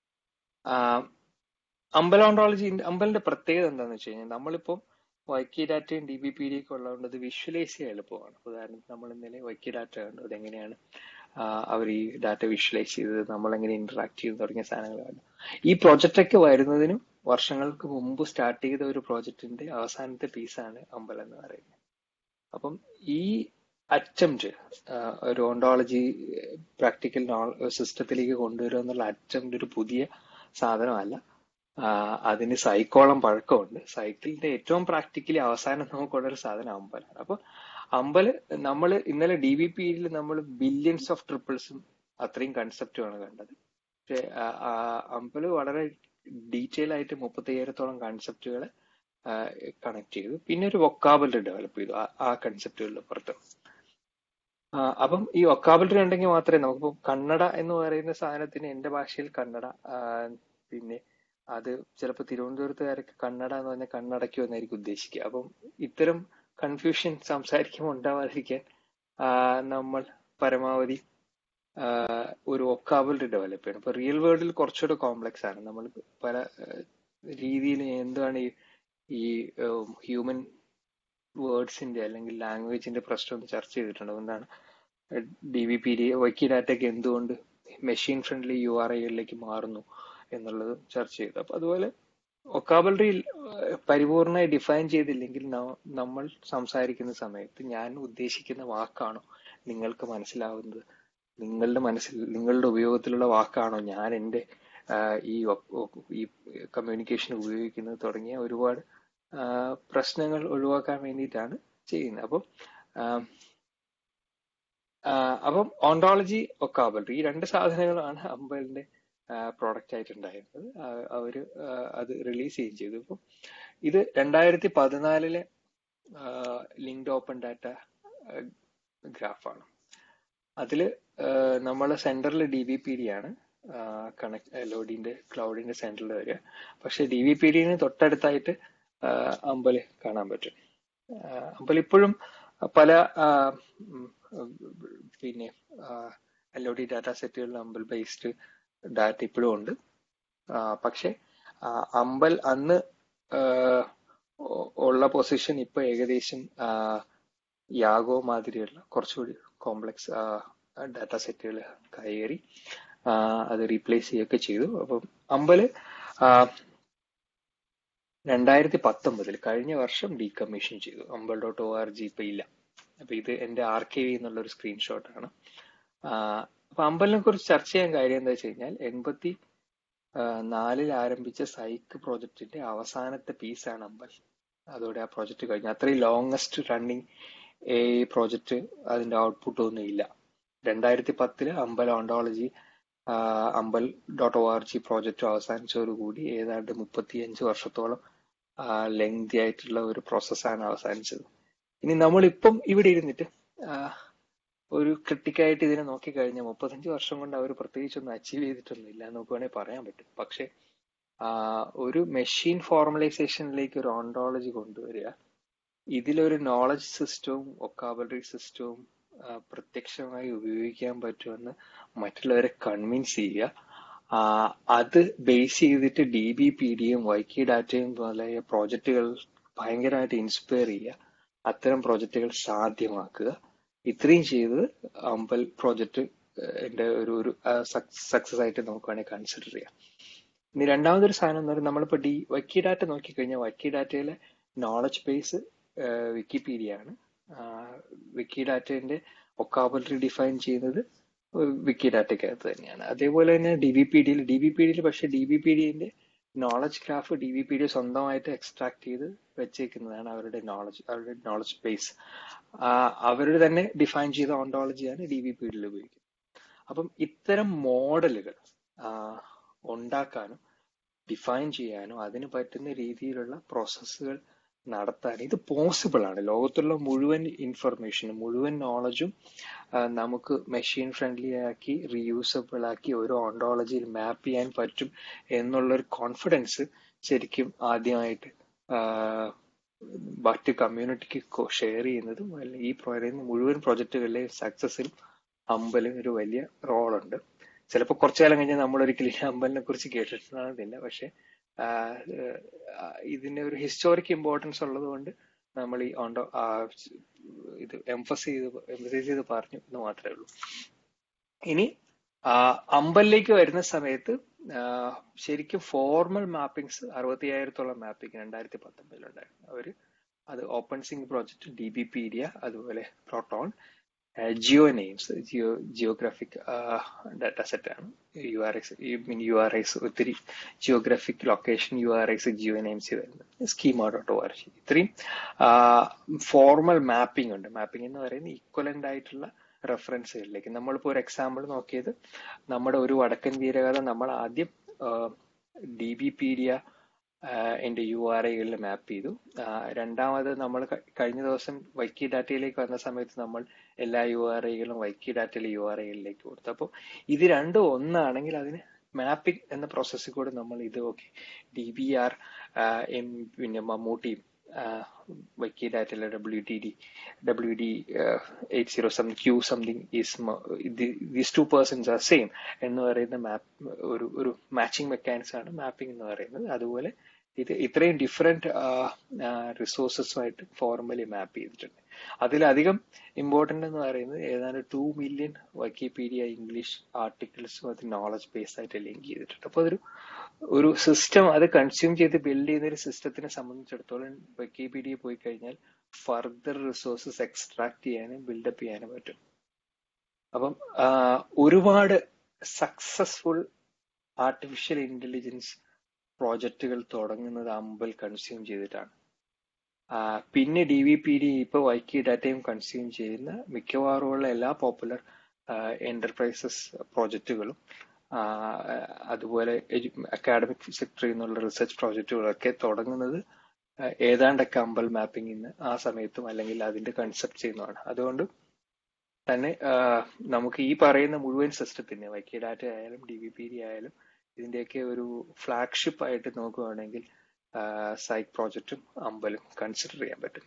അമ്പല ഓണ്ടോളജി അമ്പലിന്റെ പ്രത്യേകത എന്താണെന്ന് വെച്ച് കഴിഞ്ഞാൽ നമ്മളിപ്പോ വൈക്കി ഡാറ്റയും ഡി ബി പി ഡി ഒക്കെ ഉള്ളതുകൊണ്ട് അത് വിഷ്വലൈസ് ചെയ്യാൻ എളുപ്പമാണ് ഉദാഹരണത്തിന് നമ്മൾ ഇന്നലെ വൈക്കി ഡാറ്റ കണ്ടു അതെങ്ങനെയാണ് അവർ ഈ ഡാറ്റ വിഷ്വലൈസ് ചെയ്തത് നമ്മൾ എങ്ങനെ ഇന്ററാക്ട് ചെയ്ത് തുടങ്ങിയ സാധനങ്ങൾ കണ്ടു ഈ പ്രോജക്റ്റ് ഒക്കെ വരുന്നതിനും വർഷങ്ങൾക്ക് മുമ്പ് സ്റ്റാർട്ട് ചെയ്ത ഒരു പ്രോജക്റ്റിന്റെ അവസാനത്തെ പീസാണ് അമ്പലം എന്ന് പറയുന്നത് അപ്പം ഈ അറ്റംപ്റ്റ് ഒരു ഓണ്ടോളജി പ്രാക്ടിക്കൽ സിസ്റ്റത്തിലേക്ക് കൊണ്ടുവരിക എന്നുള്ള അറ്റംപ്റ്റ് ഒരു പുതിയ സാധനമല്ല അതിന് സൈക്കോളം പഴക്കമുണ്ട് സൈക്കിളിന്റെ ഏറ്റവും പ്രാക്ടിക്കലി അവസാനം നമുക്കുള്ള ഒരു സാധനം അമ്പലാണ് അപ്പൊ അമ്പല് നമ്മൾ ഇന്നലെ ഡി ബി പിയിൽ നമ്മൾ ബില്യൺസ് ഓഫ് ട്രിപ്പിൾസും അത്രയും കൺസെപ്റ്റുമാണ് കണ്ടത് പക്ഷെ അമ്പല് വളരെ ഡീറ്റെയിൽ ആയിട്ട് മുപ്പത്തയ്യായിരത്തോളം കൺസെപ്റ്റുകളെ കണക്ട് ചെയ്തു പിന്നെ ഒരു വൊക്കാബിലറി ഡെവലപ്പ് ചെയ്തു ആ കൺസെപ്റ്റുകളുടെ പുറത്ത് അപ്പം ഈ വൊക്കാബിലറി ഉണ്ടെങ്കിൽ മാത്രമേ നമുക്കിപ്പോ കന്നഡ എന്ന് പറയുന്ന സാധനത്തിന് എന്റെ ഭാഷയിൽ കന്നഡ പിന്നെ അത് ചിലപ്പോൾ തിരുവനന്തപുരത്തുകാരൊക്കെ കന്നഡ എന്ന് പറഞ്ഞാൽ കണ്ണടയ്ക്കോ എന്നായിരിക്കും ഉദ്ദേശിക്കുക അപ്പം ഇത്തരം കൺഫ്യൂഷൻ സംസാരിക്കുമ്പോൾ ഉണ്ടാവാതിരിക്കാൻ നമ്മൾ പരമാവധി ഒരു ഒക്കാബിലിറ്റി ഡെവലപ്പ് ചെയ്യണം ഇപ്പൊ റിയൽ വേൾഡിൽ കുറച്ചുകൂടെ കോംപ്ലക്സ് ആണ് നമ്മൾ പല രീതിയിൽ എന്താണ് ഈ ഈ ഹ്യൂമൻ വേർഡ്സിന്റെ അല്ലെങ്കിൽ ലാംഗ്വേജിന്റെ പ്രശ്നം ഒന്ന് ചർച്ച ചെയ്തിട്ടുണ്ട് അതുകൊണ്ടാണ് D B P D wiki ഡാറ്റയ്ക്ക് എന്തുകൊണ്ട് മെഷീൻ ഫ്രണ്ട്ലി യു ആർ ഐകളിലേക്ക് മാറുന്നു എന്നുള്ളത് ചർച്ച ചെയ്തു അപ്പൊ അതുപോലെ ഒക്കാബിലിറ്റി പരിപൂർണമായി ഡിഫൈൻ ചെയ്തില്ലെങ്കിൽ ന- നമ്മൾ സംസാരിക്കുന്ന സമയത്ത് ഞാൻ ഉദ്ദേശിക്കുന്ന വാക്കാണോ നിങ്ങൾക്ക് മനസ്സിലാവുന്നത് നിങ്ങളുടെ മനസ്സിൽ നിങ്ങളുടെ ഉപയോഗത്തിലുള്ള വാക്കാണോ ഞാൻ എൻ്റെ ആഹ് ഈ ഒ- ഒ- ഈ കമ്മ്യൂണിക്കേഷൻ ഉപയോഗിക്കുന്നത് തുടങ്ങിയ ഒരുപാട് ആഹ് പ്രശ്നങ്ങൾ ഒഴിവാക്കാൻ വേണ്ടിയിട്ടാണ് ചെയ്യുന്നത് അപ്പം ആഹ് ആഹ് അപ്പം ഓണ്ടോളജി ഒക്കാബിലിറ്റി ഈ രണ്ട് സാധനങ്ങളാണ് അമ്പലിന്റെ പ്രോഡക്റ്റ് ആയിട്ടുണ്ടായിരുന്നത് ആഹ് അവര് ആഹ് അത് റിലീസ് ചെയ്യുകയും ചെയ്തു ഇപ്പം ഇത് രണ്ടായിരത്തി പതിനാലിലെ ലിങ്ക്ഡ് ഓപ്പൺ ഡാറ്റ ഗ്രാഫാണ് അതില് നമ്മൾ സെന്ററിൽ ഡി ബി പി ഡി ആണ് കണക്ട് എലോഡിന്റെ ക്ലൗഡിന്റെ സെന്ററിൽ വരിക പക്ഷെ ഡി ബി പി ഡിന് തൊട്ടടുത്തായിട്ട് ആഹ് അമ്പല് കാണാൻ പറ്റും ആഹ് അമ്പൽ ഇപ്പോഴും പല ആഹ് ഉം, ഉം, പിന്നെ എൽ ഒ ഡി ഡാറ്റ സെറ്റുകളിൽ അമ്പൽ ബേസ്ഡ് ഡാറ്റ ഇപ്പോഴും ഉണ്ട് ആഹ് പക്ഷെ ആഹ് അമ്പൽ അന്ന് ആഹ് ഉ- ഉള്ള പൊസിഷൻ ഇപ്പൊ ഏകദേശം ആഹ് യാഗോ മാതിരിയുള്ള കുറച്ചുകൂടി കോംപ്ലക്സ് ഡാറ്റ സെറ്റുകൾ കയറി ആഹ് അത് റീപ്ലേസ് ചെയ്യുകയൊക്കെ ചെയ്തു അപ്പം അമ്പല് ആഹ് രണ്ടായിരത്തി പത്തൊമ്പതിൽ കഴിഞ്ഞ വർഷം ഡീകമ്മീഷൻ ചെയ്തു UMBEL dot O R G ഇപ്പൊ ഇല്ല അപ്പൊ ഇത് എന്റെ ആർ കെ വി എന്നുള്ള ഒരു സ്ക്രീൻഷോട്ട് ആണ് ആഹ് അപ്പൊ അമ്പലിനെ കുറിച്ച് ചർച്ച ചെയ്യാൻ കാര്യം എന്താ വെച്ച് കഴിഞ്ഞാൽ എൺപത്തി ആഹ് നാലിൽ ആരംഭിച്ച സൈക്ക് പ്രോജക്റ്റിന്റെ അവസാനത്തെ പീസാണ് അമ്പൽ അതോടെ ആ പ്രോജക്റ്റ് കഴിഞ്ഞു അത്രയും ലോങ്സ്റ്റ് റണ്ണിങ് എ പ്രോജക്റ്റ് അതിന്റെ ഔട്ട്പുട്ട് ഒന്നും ഇല്ല രണ്ടായിരത്തി പത്തില് UMBEL ontology UMBEL dot O R G project അവസാനിച്ചതോടുകൂടി ഏതാണ്ട് മുപ്പത്തിയഞ്ച് വർഷത്തോളം ലെങ്തി ആയിട്ടുള്ള ഒരു പ്രോസസ്സാണ് അവസാനിച്ചത് ഇനി നമ്മളിപ്പം ഇവിടെ ഇരുന്നിട്ട് ആഹ് ഒരു ക്രിട്ടിക്കായിട്ട് ഇതിനെ നോക്കിക്കഴിഞ്ഞാൽ മുപ്പത്തഞ്ച് വർഷം കൊണ്ട് അവർ പ്രത്യേകിച്ചൊന്നും അച്ചീവ് ചെയ്തിട്ടൊന്നുമില്ല എന്ന് നമുക്ക് വേണമെങ്കിൽ പറയാൻ പറ്റും പക്ഷെ ആഹ് ഒരു മെഷീൻ ഫോർമലൈസേഷനിലേക്ക് ഒരു ഓണ്ടോളജി കൊണ്ടുവരിക ഇതിലൊരു നോളജ് സിസ്റ്റവും ഒക്കാബിലിറ്റി സിസ്റ്റവും പ്രത്യക്ഷമായി ഉപയോഗിക്കാൻ പറ്റുമെന്ന് മറ്റുള്ളവരെ കൺവിൻസ് ചെയ്യുക ആഹ് അത് ബേസ് ചെയ്തിട്ട് ഡി ബി പി ഡിയും വൈക്കി ഡാറ്റയും പോലെ പ്രോജക്റ്റുകൾ ഭയങ്കരമായിട്ട് ഇൻസ്പയർ ചെയ്യുക അത്തരം പ്രോജക്റ്റുകൾ സാധ്യമാക്കുക ഇത്രയും ചെയ്ത് അമ്പൽ പ്രോജക്റ്റ് എന്റെ ഒരു ഒരു സക്സസ് ആയിട്ട് നമുക്ക് വേണമെങ്കിൽ കൺസിഡർ ചെയ്യാം ഇനി രണ്ടാമതൊരു സാധനം എന്ന് പറയുന്നത് നമ്മളിപ്പോ ഡി വക്കി ഡാറ്റ നോക്കിക്കഴിഞ്ഞാൽ വക്കി ഡാറ്റയിലെ നോളജ് ബേസ് വിക്കിപീഡിയ ആണ് വിക്കി ഡാറ്റന്റെ ഒക്കാബിലിറ്റി ഡിഫൈൻ ചെയ്യുന്നത് വിക്കി ഡാറ്റയ്ക്കകത്ത് തന്നെയാണ് അതേപോലെ തന്നെ ഡി ബി പി ഡിയിൽ ഡി ബി പി ഡിയിൽ പക്ഷെ ഡി ബി പി ഡിന്റെ knowledge graph D B P D സ്വന്തമായിട്ട് എക്സ്ട്രാക്ട് ചെയ്ത് വെച്ചേക്കുന്നതാണ് അവരുടെ നോളജ് അവരുടെ നോളജ് ബേസ് അവരുടെ തന്നെ ഡിഫൈൻ ചെയ്ത ഓണ്ടോളജിയാണ് ഡി ബി പി ഡിയിൽ ഉപയോഗിക്കുന്നത് അപ്പം ഇത്തരം മോഡലുകൾ ഉണ്ടാക്കാനും ഡിഫൈൻ ചെയ്യാനും അതിന് പറ്റുന്ന രീതിയിലുള്ള പ്രോസസ്സുകൾ നടത്താൻ ഇത് പോസിബിൾ ആണ് ലോകത്തുള്ള മുഴുവൻ ഇൻഫർമേഷനും മുഴുവൻ നോളജും നമുക്ക് മെഷീൻ ഫ്രണ്ട്ലി ആക്കി റീയൂസബിൾ ആക്കി ഒരു ഓണ്ടോളജിയിൽ മാപ്പ് ചെയ്യാൻ പറ്റും എന്നുള്ളൊരു കോൺഫിഡൻസ് ശരിക്കും ആദ്യമായിട്ട് മറ്റ് കമ്മ്യൂണിറ്റിക്ക് ഷെയർ ചെയ്യുന്നതും അല്ലെങ്കിൽ ഈ പറയുന്ന മുഴുവൻ പ്രോജക്റ്റുകളിലെ സക്സസിൽ അമ്പലും ഒരു വലിയ റോളുണ്ട് ചിലപ്പോൾ കുറച്ചു കാലം കഴിഞ്ഞാൽ നമ്മൾ ഒരിക്കലും ഈ അമ്പലിനെ കുറിച്ച് കേട്ടിട്ടുണ്ടാകുന്നില്ല പക്ഷെ ഇതിന്റെ ഒരു ഹിസ്റ്റോറിക് ഇമ്പോർട്ടൻസ് ഉള്ളത് കൊണ്ട് നമ്മൾ ഈ ഓണ്ടോ ഇത് എംഫസ് ചെയ്ത് എംഫസൈസ് ചെയ്ത് പറഞ്ഞു എന്ന് മാത്രമേ ഉള്ളൂ ഇനി അമ്പലിലേക്ക് വരുന്ന സമയത്ത് ശരിക്കും ഫോർമൽ മാപ്പിംഗ്സ് അറുപത്തി അയ്യായിരത്തോളം മാപ്പിംഗ് രണ്ടായിരത്തി പത്തൊമ്പതിലുണ്ടായിരുന്നു അവര് അത് OpenCyc project DBpedia അതുപോലെ proton GeoNames geo geographic data set ആണ് U R X mean U R Is ഒത്തിരി geographic location U R Is GeoNames വരുന്നത് schema dot O R G ഇത്രയും formal mapping ഉണ്ട് mapping എന്ന് പറയുന്നത് equivalent ആയിട്ടുള്ള റെഫറൻസുകളിലേക്ക് നമ്മളിപ്പോൾ ഒരു എക്സാമ്പിൾ നോക്കിയത് നമ്മുടെ ഒരു വടക്കൻ വീരകഥ നമ്മൾ ആദ്യം ഡി ബി പീഡിയ എന്റെ യു ആർ ഐകളിൽ മാപ്പ് ചെയ്തു രണ്ടാമത് നമ്മൾ കഴിഞ്ഞ ദിവസം വൈക്കി ഡാറ്റയിലേക്ക് വന്ന സമയത്ത് നമ്മൾ എല്ലാ യു ആർ ഐകളും വൈക്കി ഡാറ്റയിലെ യു ആർ ഐകളിലേക്ക് കൊടുത്തു അപ്പോൾ ഇത് രണ്ടും ഒന്നാണെങ്കിൽ അതിന് മാപ്പിംഗ് എന്ന പ്രോസസ്സിൽ കൂടെ നമ്മൾ ഇത് okay D B R M പിന്നെ മമ്മൂട്ടിയും വൈക്കി ഡാറ്റയിലെ W T D W D eight zero something Q something is these two persons are same എന്ന് പറയുന്ന മാപ്പ് ഒരു ഒരു മാച്ചിങ് മെക്കാനിക്സ് ആണ് മാപ്പിംഗ് എന്ന് പറയുന്നത് അതുപോലെ ഇത് ഇത്രയും ഡിഫറെന്റ് റിസോഴ്സസുമായിട്ട് ഫോർമലി മാപ്പ് ചെയ്തിട്ടുണ്ട് അതിലധികം ഇമ്പോർട്ടന്റ് എന്ന് പറയുന്നത് ഏതാണ്ട് ടു മില്യൺ വൈക്കിപീഡിയ ഇംഗ്ലീഷ് ആർട്ടിക്കിൾസും അത് നോളജ് ബേസ് ആയിട്ട് ലിങ്ക് ചെയ്തിട്ടുണ്ട് അപ്പോൾ അതൊരു ഒരു സിസ്റ്റം അത് കൺസ്യൂം ചെയ്ത് ബിൽഡ് ചെയ്യുന്ന ഒരു സിസ്റ്റത്തിനെ സംബന്ധിച്ചിടത്തോളം വിക്കിപീഡിയ പോയി കഴിഞ്ഞാൽ ഫർദർ റിസോഴ്സസ് എക്സ്ട്രാക്ട് ചെയ്യാനും ബിൽഡപ്പ് ചെയ്യാനും പറ്റും അപ്പം ഒരുപാട് സക്സസ്ഫുൾ ആർട്ടിഫിഷ്യൽ ഇന്റലിജൻസ് പ്രോജക്റ്റുകൾ തുടങ്ങുന്നത് അമ്പൽ കൺസ്യൂം ചെയ്തിട്ടാണ് പിന്നെ ഡി വി പി ഡി ഇപ്പൊ വൈക്കി ഡാറ്റയും കൺസ്യൂം ചെയ്യുന്ന മിക്കവാറുമുള്ള എല്ലാ പോപ്പുലർ എന്റർപ്രൈസസ് പ്രോജക്റ്റുകളും അതുപോലെ അക്കാഡമിക് സെക്ടറിൽ നിന്നുള്ള റിസർച്ച് പ്രോജക്റ്റുകളൊക്കെ തുടങ്ങുന്നത് ഏതാണ്ടൊക്കെ അമ്പൽ മാപ്പിംഗ് ഇന്ന് ആ സമയത്തും അല്ലെങ്കിൽ അതിന്റെ കൺസെപ്റ്റ് ചെയ്യുന്നതാണ് അതുകൊണ്ട് തന്നെ നമുക്ക് ഈ പറയുന്ന മുഴുവൻ സിസ്റ്റത്തിന് വൈക്കി ഡാറ്റ ആയാലും ഡി വി പി ഡി ആയാലും ഇതിന്റെയൊക്കെ ഒരു ഫ്ലാഗ്ഷിപ്പ് ആയിട്ട് നോക്കുകയാണെങ്കിൽ സൈറ്റ് പ്രോജക്റ്റും അമ്പലും കൺസിഡർ ചെയ്യാൻ പറ്റും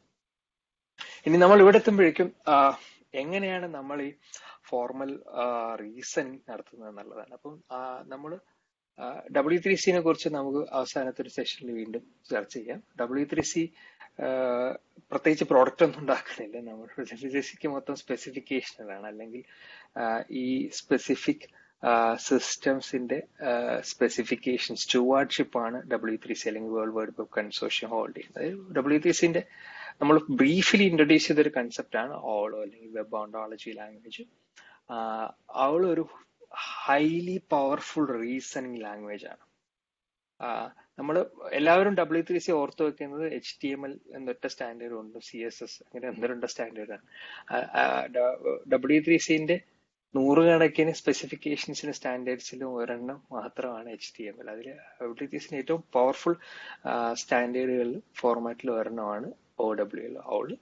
ഇനി നമ്മൾ ഇവിടെ എത്തുമ്പോഴേക്കും എങ്ങനെയാണ് നമ്മൾ ഈ ഫോർമൽ റീസണിങ് നടത്തുന്നത് എന്നുള്ളതാണ് അപ്പം നമ്മൾ ഡബ്ല്യു ത്രീ സിനെ കുറിച്ച് നമുക്ക് അവസാനത്തെ ഒരു സെഷനിൽ വീണ്ടും ചർച്ച ചെയ്യാം ഡബ്ല്യു ത്രീ സി പ്രത്യേകിച്ച് പ്രോഡക്റ്റ് ഒന്നും ഉണ്ടാക്കുന്നില്ല നമ്മൾ ഡബ്ല്യു ത്രീ സിക്ക് മൊത്തം സ്പെസിഫിക്കേഷനുകളാണ് അല്ലെങ്കിൽ ഈ സ്പെസിഫിക് സിസ്റ്റംസിന്റെ സ്പെസിഫിക്കേഷൻ സ്റ്റുവാർഡ്ഷിപ്പ് ആണ് ഡബ്ല്യു ത്രീ സി അല്ലെങ്കിൽ world wide web consortium hold ചെയ്യുന്നത് ഡബ്ല്യു ത്രീ സിന്റെ നമ്മൾ ബ്രീഫ്ലി ഇൻട്രൊഡ്യൂസ് ചെയ്ത ഒരു കൺസെപ്റ്റ് ആണ് ഓളോ അല്ലെങ്കിൽ വെബ് ഓണ്ടോളജി ലാംഗ്വേജ് അവൾ ഒരു ഹൈലി പവർഫുൾ റീസണിങ് ലാംഗ്വേജ് ആണ് നമ്മൾ എല്ലാവരും ഡബ്ല്യു ത്രീ സി ഓർത്ത് വെക്കുന്നത് എച്ച് ടി എം എൽ എന്നൊറ്റ സ്റ്റാൻഡേർഡ് ഉണ്ട് സി എസ് എസ് അങ്ങനെ എന്തൊരുണ്ട സ്റ്റാൻഡേർഡ് ആണ് ഡബ്ല്യു ത്രീ സിന്റെ നൂറുകണക്കിന് സ്പെസിഫിക്കേഷൻസിന് സ്റ്റാൻഡേർഡ്സിലും ഒരെണ്ണം മാത്രമാണ് എച്ച് ടി എം എൽ അതിൽ ഡബ്ല്യു ത്രീ സിന് ഏറ്റവും പവർഫുൾ സ്റ്റാൻഡേർഡുകളിൽ ഫോർമാറ്റിൽ ഒരെണ്ണമാണ് ഒ ഡബ്ല്യു എൽ അവള്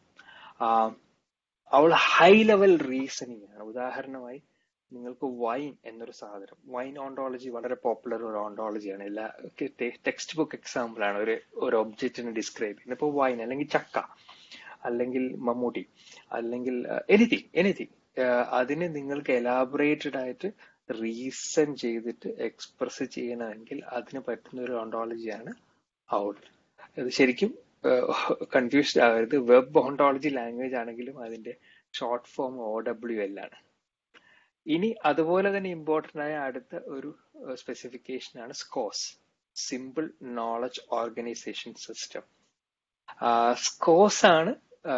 അവൾ ഹൈ ലെവൽ റീസണിങ് ആണ് ഉദാഹരണമായി നിങ്ങൾക്ക് വൈൻ എന്നൊരു സാധനം വൈൻ ഓണ്ടോളജി വളരെ പോപ്പുലർ ഒരു ഓണ്ടോളജിയാണ് എല്ലാ ടെക്സ്റ്റ് ബുക്ക് എക്സാമ്പിൾ ആണ് ഒരു ഒരു ഒബ്ജക്റ്റിനെ ഡിസ്ക്രൈബ് ചെയ്യുന്നത് ഇപ്പോൾ വൈൻ അല്ലെങ്കിൽ ചക്ക അല്ലെങ്കിൽ മമ്മൂട്ടി അല്ലെങ്കിൽ എനിത്തിങ് എനിത്തിങ് അതിനെ നിങ്ങൾക്ക് എലാബറേറ്റഡ് ആയിട്ട് റീസൺ ചെയ്തിട്ട് എക്സ്പ്രസ് ചെയ്യണമെങ്കിൽ അതിന് പറ്റുന്ന ഒരു ഓണ്ടോളജിയാണ് ഔൾ ഇത് ശരിക്കും കൺഫ്യൂസ്ഡ് ആകരുത് വെബ് ഓണ്ടോളജി ലാംഗ്വേജ് ആണെങ്കിലും അതിന്റെ short form O W L ആണ് ഇനി അതുപോലെ തന്നെ ഇമ്പോർട്ടൻ്റ് ആയ അടുത്ത ഒരു സ്പെസിഫിക്കേഷൻ ആണ് SKOS simple knowledge organization system SKOS ആണ്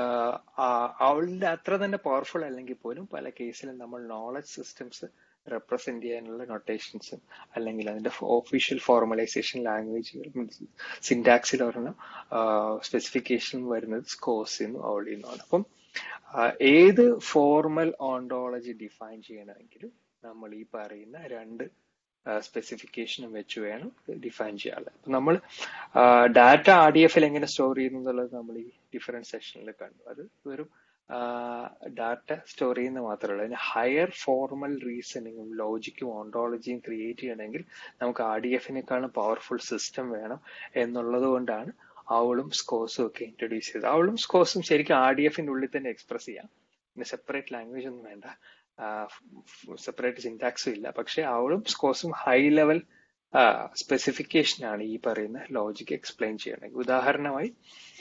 അവളുടെ അത്ര തന്നെ പവർഫുൾ അല്ലെങ്കിൽ പോലും പല കേസിലും നമ്മൾ നോളജ് സിസ്റ്റംസ് റെപ്രസെന്റ് ചെയ്യാനുള്ള നൊട്ടേഷൻസും അല്ലെങ്കിൽ അതിന്റെ ഒഫീഷ്യൽ ഫോർമലൈസേഷൻ ലാംഗ്വേജുകൾ സിൻടാക്സിൽ ഒരെണ്ണം സ്പെസിഫിക്കേഷൻ വരുന്നത് സ്കോസ് എന്നും അവൾ ചെയ്യുന്നതാണ് അപ്പം ഏത് ഫോർമൽ ഓണ്ടോളജി ഡിഫൈൻ ചെയ്യണമെങ്കിലും നമ്മൾ ഈ പറയുന്ന രണ്ട് സ്പെസിഫിക്കേഷനും വെച്ച് വേണം ഡിഫൈൻ ചെയ്യാനുള്ളത് അപ്പൊ നമ്മൾ ഡാറ്റ ആർ ഡി എഫിൽ എങ്ങനെ സ്റ്റോർ ചെയ്യുന്നു എന്നുള്ളത് നമ്മൾ ഈ ഡിഫറെന്റ് സെഷനിൽ കണ്ടു അത് വെറും ഡാറ്റ സ്റ്റോർ ചെയ്യുന്ന മാത്രമല്ല അതിന് ഹയർ ഫോർമൽ റീസണിങ്ങും ലോജിക്കും ഓണ്ടോളജിയും ക്രിയേറ്റ് ചെയ്യണമെങ്കിൽ നമുക്ക് ആർ ഡി എഫിനേക്കാളും പവർഫുൾ സിസ്റ്റം വേണം എന്നുള്ളത് കൊണ്ടാണ് അവളും സ്കോസും ഒക്കെ ഇൻട്രൊഡ്യൂസ് ചെയ്തത് അവളും സ്കോസും ശരിക്കും ആർ ഡി എഫിന്റെ ഉള്ളിൽ തന്നെ എക്സ്പ്രസ് ചെയ്യാം പിന്നെ സെപ്പറേറ്റ് ലാംഗ്വേജ് ഒന്നും വേണ്ട സെപ്പറേറ്റ് സിൻടാക്സും ഇല്ല പക്ഷെ അവളും സ്കോസും ഹൈ ലെവൽ സ്പെസിഫിക്കേഷൻ ആണ് ഈ പറയുന്ന ലോജിക്ക് എക്സ്പ്ലെയിൻ ചെയ്യണമെങ്കിൽ ഉദാഹരണമായി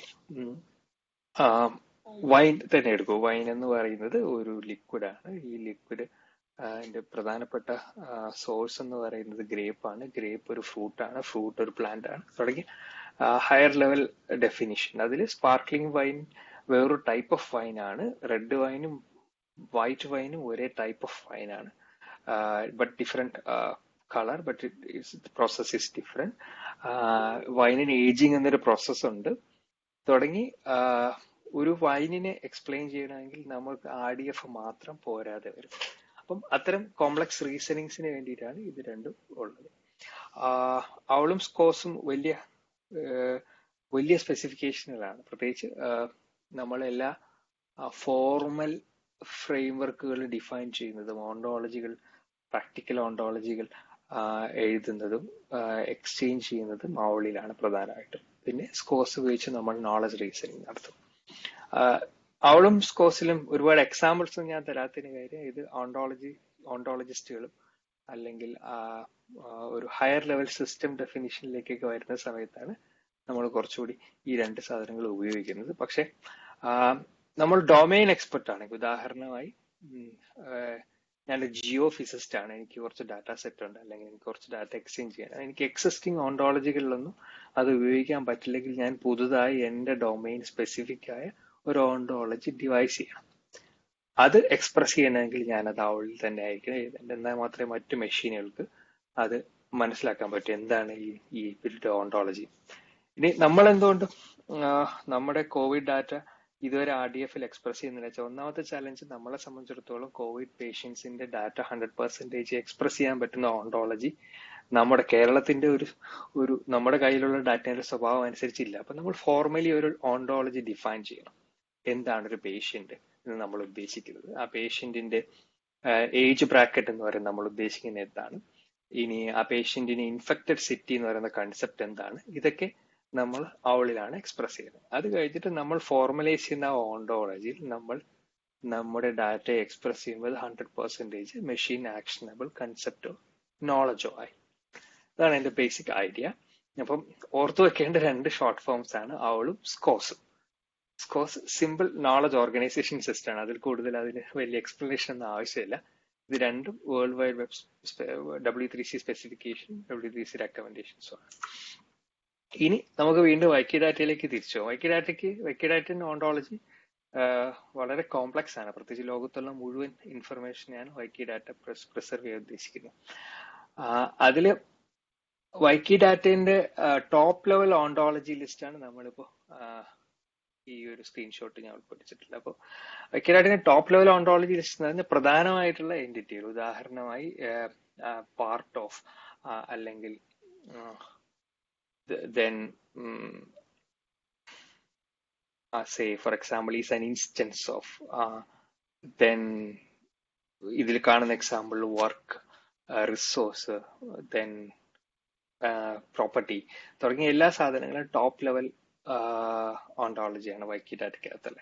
വൈൻ തന്നെ എടുക്കൂ വൈൻ എന്ന് പറയുന്നത് ഒരു ലിക്വിഡ് ആണ് ഈ ലിക്വിഡ് അതിന്റെ പ്രധാനപ്പെട്ട സോഴ്സ് എന്ന് പറയുന്നത് ഗ്രേപ്പ് ആണ് ഗ്രേപ്പ് ഒരു ഫ്രൂട്ട് ആണ് ഫ്രൂട്ട് ഒരു പ്ലാന്റ് ആണ് തുടങ്ങി ഹയർ ലെവൽ ഡെഫിനിഷൻ അതിൽ സ്പാർക്ലിംഗ് വൈൻ വേറൊരു ടൈപ്പ് ഓഫ് വൈൻ ആണ് റെഡ് വൈനും വൈറ്റ് വൈനും ഒരേ ടൈപ്പ് ഓഫ് വൈൻ ആണ് but different colour but it's process is different വൈനിന് ഏജിങ് എന്നൊരു പ്രോസസ് ഉണ്ട് തുടങ്ങി ഒരു വൈനിനെ എക്സ്പ്ലെയിൻ ചെയ്യണമെങ്കിൽ നമുക്ക് ആർ ഡി എഫ് മാത്രം പോരാതെ വരും അപ്പം അത്തരം കോംപ്ലക്സ് റീസണിങ്സിന് വേണ്ടിയിട്ടാണ് ഇത് രണ്ടും ഉള്ളത് അവളും സ്കോസും വലിയ വലിയ സ്പെസിഫിക്കേഷനുകളാണ് പ്രത്യേകിച്ച് നമ്മളെല്ലാ ഫോർമൽ ഫ്രെയിംവർക്കുകൾ ഡിഫൈൻ ചെയ്യുന്നതും ഓണ്ടോളജികൾ പ്രാക്ടിക്കൽ ഓണ്ടോളജികൾ എഴുതുന്നതും എക്സ്ചേഞ്ച് ചെയ്യുന്നതും അവളിലാണ് പ്രധാനമായിട്ടും പിന്നെ സ്കോസ് ഉപയോഗിച്ച് നമ്മൾ നോളജ് റീസണിങ് നടത്തും അവളും സ്കോസിലും ഒരുപാട് എക്സാമ്പിൾസ് ഞാൻ തരാത്തതിന് കാര്യം ഇത് ഓണ്ടോളജി ഓണ്ടോളജിസ്റ്റുകളും അല്ലെങ്കിൽ ആ, ആ, ഒരു ഹയർ ലെവൽ സിസ്റ്റം ഡെഫിനിഷനിലേക്കൊക്കെ വരുന്ന സമയത്താണ് നമ്മൾ കുറച്ചുകൂടി ഈ രണ്ട് സാധനങ്ങൾ ഉപയോഗിക്കുന്നത് പക്ഷെ ആ, നമ്മൾ ഡൊമൈൻ എക്സ്പെർട്ട് ആണെങ്കിൽ ഉദാഹരണമായി ഉം, ആ, ഞാൻ ജിയോ ഫിസിസ്റ്റ് ആണ് എനിക്ക് കുറച്ച് ഡാറ്റ സെറ്റ് ഉണ്ട് അല്ലെങ്കിൽ എനിക്ക് കുറച്ച് ഡാറ്റ എക്സ്ചേഞ്ച് ചെയ്യാൻ എനിക്ക് എക്സിസ്റ്റിംഗ് ഓണ്ടോളജികളിലൊന്നും അത് ഉപയോഗിക്കാൻ പറ്റില്ലെങ്കിൽ ഞാൻ പുതുതായി എന്റെ ഡൊമൈൻ സ്പെസിഫിക് ആയ ഒരു ഓണ്ടോളജി ഡിവൈസ് ചെയ്യണം അത് എക്സ്പ്രസ് ചെയ്യണമെങ്കിൽ ഞാൻ അത് അവളിൽ തന്നെ ആയിരിക്കും എഴുതേണ്ടത് എന്നാൽ മാത്രമേ മറ്റു മെഷീനുകൾക്ക് അത് മനസ്സിലാക്കാൻ പറ്റൂ എന്താണ് ഈ ഈ ബിൽഡ് ഓണ്ടോളജി ഇനി നമ്മൾ എന്തുകൊണ്ട് നമ്മുടെ കോവിഡ് ഡാറ്റ ഇതുവരെ ആർ ഡി എഫിൽ എക്സ്പ്രസ് ചെയ്യുന്നില്ല വെച്ചാൽ ഒന്നാമത്തെ ചാലഞ്ച് നമ്മളെ സംബന്ധിച്ചിടത്തോളം കോവിഡ് പേഷ്യൻസിന്റെ ഡാറ്റ ഹൺഡ്രഡ് പെർസെന്റേജ് എക്സ്പ്രസ് ചെയ്യാൻ പറ്റുന്ന ഓണ്ടോളജി നമ്മുടെ കേരളത്തിന്റെ ഒരു ഒരു നമ്മുടെ കയ്യിലുള്ള ഡാറ്റയുടെ സ്വഭാവം അനുസരിച്ചില്ല അപ്പൊ നമ്മൾ ഫോർമലി ഒരു ഓണ്ടോളജി ഡിഫൈൻ ചെയ്യണം എന്താണ് ഒരു പേഷ്യന്റ് എന്ന് നമ്മൾ ഉദ്ദേശിക്കുന്നത് ആ പേഷ്യന്റിന്റെ ഏജ് ബ്രാക്കറ്റ് എന്ന് പറയുന്നത് നമ്മൾ ഉദ്ദേശിക്കുന്നത് എന്താണ് ഇനി ആ പേഷ്യന്റിന് ഇൻഫെക്റ്റഡ് സിറ്റി എന്ന് പറയുന്ന കൺസെപ്റ്റ് എന്താണ് ഇതൊക്കെ നമ്മൾ അവളിലാണ് എക്സ്പ്രസ് ചെയ്യുന്നത് അത് കഴിഞ്ഞിട്ട് നമ്മൾ ഫോർമലൈസ് ചെയ്യുന്ന ഓണ്ടോളജിയിൽ നമ്മൾ നമ്മുടെ ഡാറ്റ എക്സ്പ്രസ് ചെയ്യുമ്പോൾ ഹൺഡ്രഡ് പെർസെന്റേജ് മെഷീൻ ആക്ഷനബിൾ കൺസെപ്റ്റോ നോളജോ ആയി അതാണ് എന്റെ ബേസിക് ഐഡിയ അപ്പം ഓർത്തു വെക്കേണ്ട രണ്ട് ഷോർട്ട് ഫോംസ് ആണ് അവളും സ്കോസും SKOS simple knowledge organization system ആണ് അതിൽ കൂടുതൽ അതിന് വലിയ എക്സ്പ്ലനേഷൻ ഒന്നും ആവശ്യമില്ല ഇത് രണ്ടും world wide web W three C specification W three C റെക്കമെൻഡേഷൻസും ആണ് ഇനി നമുക്ക് വീണ്ടും വൈക്കിഡാറ്റയിലേക്ക് തിരിച്ചു പോകാം വൈക്കിഡാറ്റയ്ക്ക് വൈക്കിഡാറ്റൻ ഓണ്ടോളജി വളരെ കോംപ്ലക്സ് ആണ് പ്രത്യേകിച്ച് ലോകത്തുള്ള മുഴുവൻ ഇൻഫർമേഷൻ ഞാൻ വൈക്കിഡാറ്റ പ്രിസർവ് ചെയ്യാൻ ഉദ്ദേശിക്കുന്നു അതില് വൈക്കിഡാറ്റന്റെ ടോപ്പ് ലെവൽ ഓണ്ടോളജി ലിസ്റ്റ് ആണ് നമ്മളിപ്പോ ഈ ഒരു സ്ക്രീൻഷോട്ട് ഞാൻ ഉൾപ്പെടുത്തിയിട്ടില്ല അപ്പോൾ വൈക്കിഡാറ്റിന്റെ ടോപ്പ് ലെവൽ ഓണ്ടോളജി ലിസ്റ്റ് എന്ന് പറഞ്ഞാൽ പ്രധാനമായിട്ടുള്ള എൻറ്റിറ്റികൾ ഉദാഹരണമായി പാർട്ട് ഓഫ് അല്ലെങ്കിൽ then um, uh, say for example is an instance of uh, then ഇതിൽ കാണുന്ന example work resource then property തുടങ്ങിയ എല്ലാ സാധനങ്ങളും ടോപ്പ് ലെവൽ ഓണ്ടോളജിയാണ് വൈക്കി ഡാറ്റയ്ക്കകത്തല്ലേ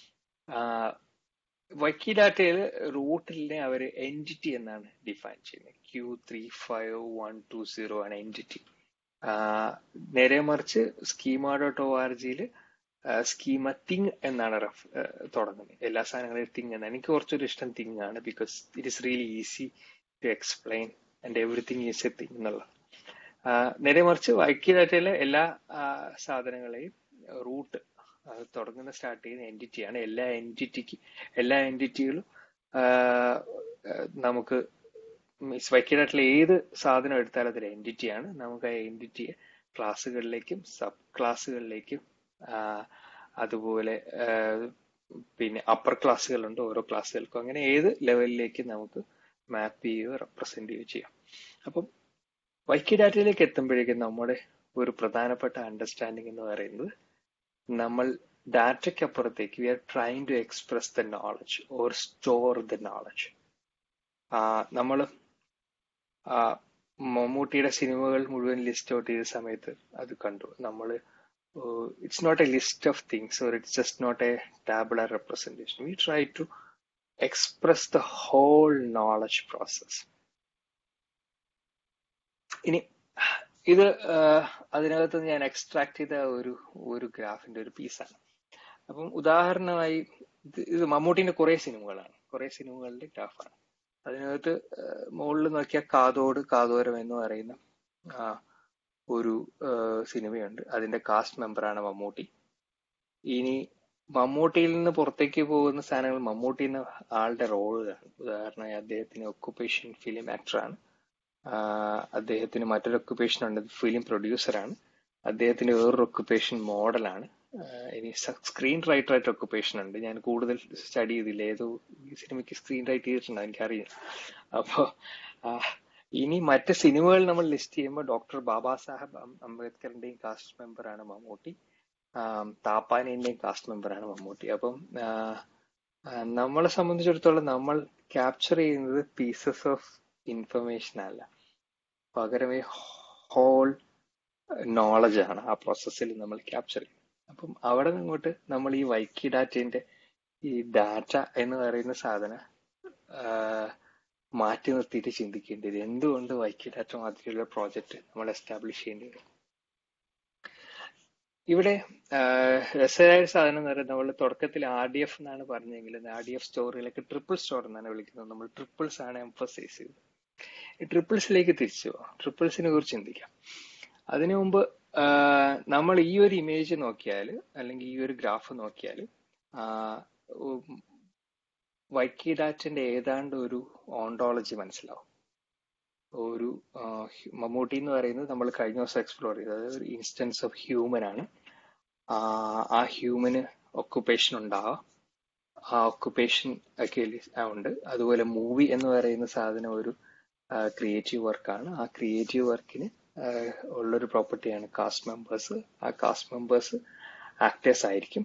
വൈക്കി ഡാറ്റയിൽ റൂട്ടിലെ അവർ എൻറ്റിറ്റി എന്നാണ് ഡിഫൈൻ ചെയ്യുന്നത് Q three five one two zero ആണ് എൻറ്റിറ്റി നേരെ മറിച്ച് സ്കീമ ഡോട്ട് ഒ ആർ ജിയിൽ സ്കീമ തിങ് എന്നാണ് റഫ് തുടങ്ങുന്നത് എല്ലാ സാധനങ്ങളും തിങ് എന്നാണ് എനിക്ക് കുറച്ചൊരു ഇഷ്ടം തിങ് ആണ് because it is really easy to explain and everything is a thing എന്നുള്ളത് നേരെ മറിച്ച് വൈക്കി ഡാറ്റയിലെ എല്ലാ സാധനങ്ങളെയും റൂട്ട് തുടങ്ങുന്ന സ്റ്റാർട്ട് ചെയ്യുന്ന എൻറ്റിറ്റിയാണ് എല്ലാ എൻറ്റിറ്റിക്ക് എല്ലാ എൻറ്റിറ്റികളും നമുക്ക് വൈക്കിഡായിട്ടുള്ള ഏത് സാധനം എടുത്താലും അതൊരു എൻറ്റിറ്റിയാണ് നമുക്ക് ആ എൻറ്റിറ്റിയെ ക്ലാസ്സുകളിലേക്കും സബ് ക്ലാസ്സുകളിലേക്കും അതുപോലെ പിന്നെ അപ്പർ ക്ലാസ്സുകളുണ്ട് ഓരോ ക്ലാസ്സുകൾക്കും അങ്ങനെ ഏത് ലെവലിലേക്ക് നമുക്ക് മാപ്പ് ചെയ്യുകയോ റെപ്രസെന്റ് ചെയ്യുകയോ ചെയ്യാം അപ്പം വൈക്കി ഡാറ്റയിലേക്ക് എത്തുമ്പോഴേക്കും നമ്മുടെ ഒരു പ്രധാനപ്പെട്ട അണ്ടർസ്റ്റാൻഡിങ് എന്ന് പറയുന്നത് നമ്മൾ ഡാറ്റയ്ക്ക് അപ്പുറത്തേക്ക് we are trying to express the knowledge or store the knowledge നമ്മൾ മമ്മൂട്ടിയുടെ സിനിമകൾ മുഴുവൻ ലിസ്റ്റ് ഔട്ട് ചെയ്ത സമയത്ത് അത് കണ്ടു നമ്മൾ it's not a list of things or it's just not a tabular representation we try to express the whole knowledge process ഇനി ഇത് അതിനകത്ത് ഞാൻ എക്സ്ട്രാക്ട് ചെയ്ത ഒരു ഒരു ഗ്രാഫിന്റെ ഒരു പീസാണ് അപ്പം ഉദാഹരണമായി ഇത് മമ്മൂട്ടിന്റെ കുറെ സിനിമകളാണ് കുറെ സിനിമകളുടെ ഗ്രാഫാണ് അതിനകത്ത് മുകളിൽ നോക്കിയാൽ കാതോട് കാതോരം എന്ന് പറയുന്ന ഒരു സിനിമയുണ്ട് അതിന്റെ കാസ്റ്റ് മെമ്പറാണ് മമ്മൂട്ടി ഇനി മമ്മൂട്ടിയിൽ നിന്ന് പുറത്തേക്ക് പോകുന്ന സാധനങ്ങൾ മമ്മൂട്ടി എന്ന ആളുടെ റോളുകളാണ് ഉദാഹരണമായി അദ്ദേഹത്തിന് ഒക്കുപേഷൻ ഫിലിം ആക്ടറാണ് അദ്ദേഹത്തിന് മറ്റൊരു ഒക്കുപേഷൻ ഉണ്ട് ഫിലിം പ്രൊഡ്യൂസറാണ് അദ്ദേഹത്തിന് വേറൊരു ഒക്കുപേഷൻ മോഡലാണ് ഇനി സ്ക്രീൻ റൈറ്റർ ആയിട്ട് ഒക്കുപേഷൻ ഉണ്ട് ഞാൻ കൂടുതൽ സ്റ്റഡി ചെയ്തില്ല ഏതോ ഈ സിനിമയ്ക്ക് സ്ക്രീൻ റൈറ്റ് ചെയ്തിട്ടുണ്ട് എനിക്കറിയാം അപ്പോൾ ഇനി മറ്റ് സിനിമകൾ നമ്മൾ ലിസ്റ്റ് ചെയ്യുമ്പോൾ ഡോക്ടർ ബാബാ സാഹബ് അംബേദ്കറിന്റെയും കാസ്റ്റ് മെമ്പറാണ് മമ്മൂട്ടി താപ്പാനിന്റെയും കാസ്റ്റ് മെമ്പറാണ് മമ്മൂട്ടി അപ്പം നമ്മളെ സംബന്ധിച്ചിടത്തോളം നമ്മൾ ക്യാപ്ചർ ചെയ്യുന്നത് പീസസ് ഓഫ് ഇൻഫർമേഷൻ അല്ല പകരമേ ഹോൾ നോളജ് ആണ് ആ പ്രോസസ്സിൽ നമ്മൾ ക്യാപ്ചർ ചെയ്യുന്നത് അപ്പം അവിടെ നിങ്ങോട്ട് നമ്മൾ ഈ വൈക്കി ഡാറ്റേന്റെ ഈ ഡാറ്റ എന്ന് പറയുന്ന സാധനം മാറ്റി നിർത്തിയിട്ട് ചിന്തിക്കേണ്ടത് എന്തുകൊണ്ട് വൈക്കിഡാറ്റ മാതിരിയുള്ള പ്രോജക്റ്റ് നമ്മൾ എസ്റ്റാബ്ലിഷ് ചെയ്യേണ്ടി വരും ഇവിടെ രസകരമായ ഒരു സാധനം എന്ന് പറയുന്നത് നമ്മൾ തുടക്കത്തിൽ ആർ ഡി എഫ് എന്നാണ് പറഞ്ഞെങ്കിലും ആർ ഡി എഫ് സ്റ്റോറിലേക്ക് ട്രിപ്പിൾ സ്റ്റോർ എന്നാണ് വിളിക്കുന്നത് നമ്മൾ ട്രിപ്പിൾസ് ആണ് എംഫസൈസ് ചെയ്തത് ഈ ട്രിപ്പിൾസിലേക്ക് തിരിച്ചു പോവാം ട്രിപ്പിൾസിനെ കുറിച്ച് ചിന്തിക്കാം അതിനു മുമ്പ് നമ്മൾ ഈ ഒരു ഇമേജ് നോക്കിയാൽ അല്ലെങ്കിൽ ഈ ഒരു ഗ്രാഫ് നോക്കിയാൽ വൈക്കിഡാറ്റിന്റെ ഏതാണ്ട് ഒരു ഓണ്ടോളജി മനസ്സിലാവും ഒരു മമ്മൂട്ടി എന്ന് പറയുന്നത് നമ്മൾ കഴിഞ്ഞ ദിവസം എക്സ്പ്ലോർ ചെയ്തത് അതായത് ഒരു ഇൻസ്റ്റൻസ് ഓഫ് ഹ്യൂമൻ ആണ് ആ ഹ്യൂമന് ഒക്കുപേഷൻ ഉണ്ടാവാം ആ ഒക്കുപേഷൻ ഒക്കെ ഉണ്ട് അതുപോലെ മൂവി എന്ന് പറയുന്ന സാധനം ഒരു ക്രിയേറ്റീവ് വർക്കാണ് ആ ക്രിയേറ്റീവ് വർക്കിന് ഉള്ളൊരു പ്രോപ്പർട്ടിയാണ് കാസ്റ്റ് മെമ്പേഴ്സ് ആ കാസ്റ്റ് മെമ്പേഴ്സ് ആക്ടേഴ്സ് ആയിരിക്കും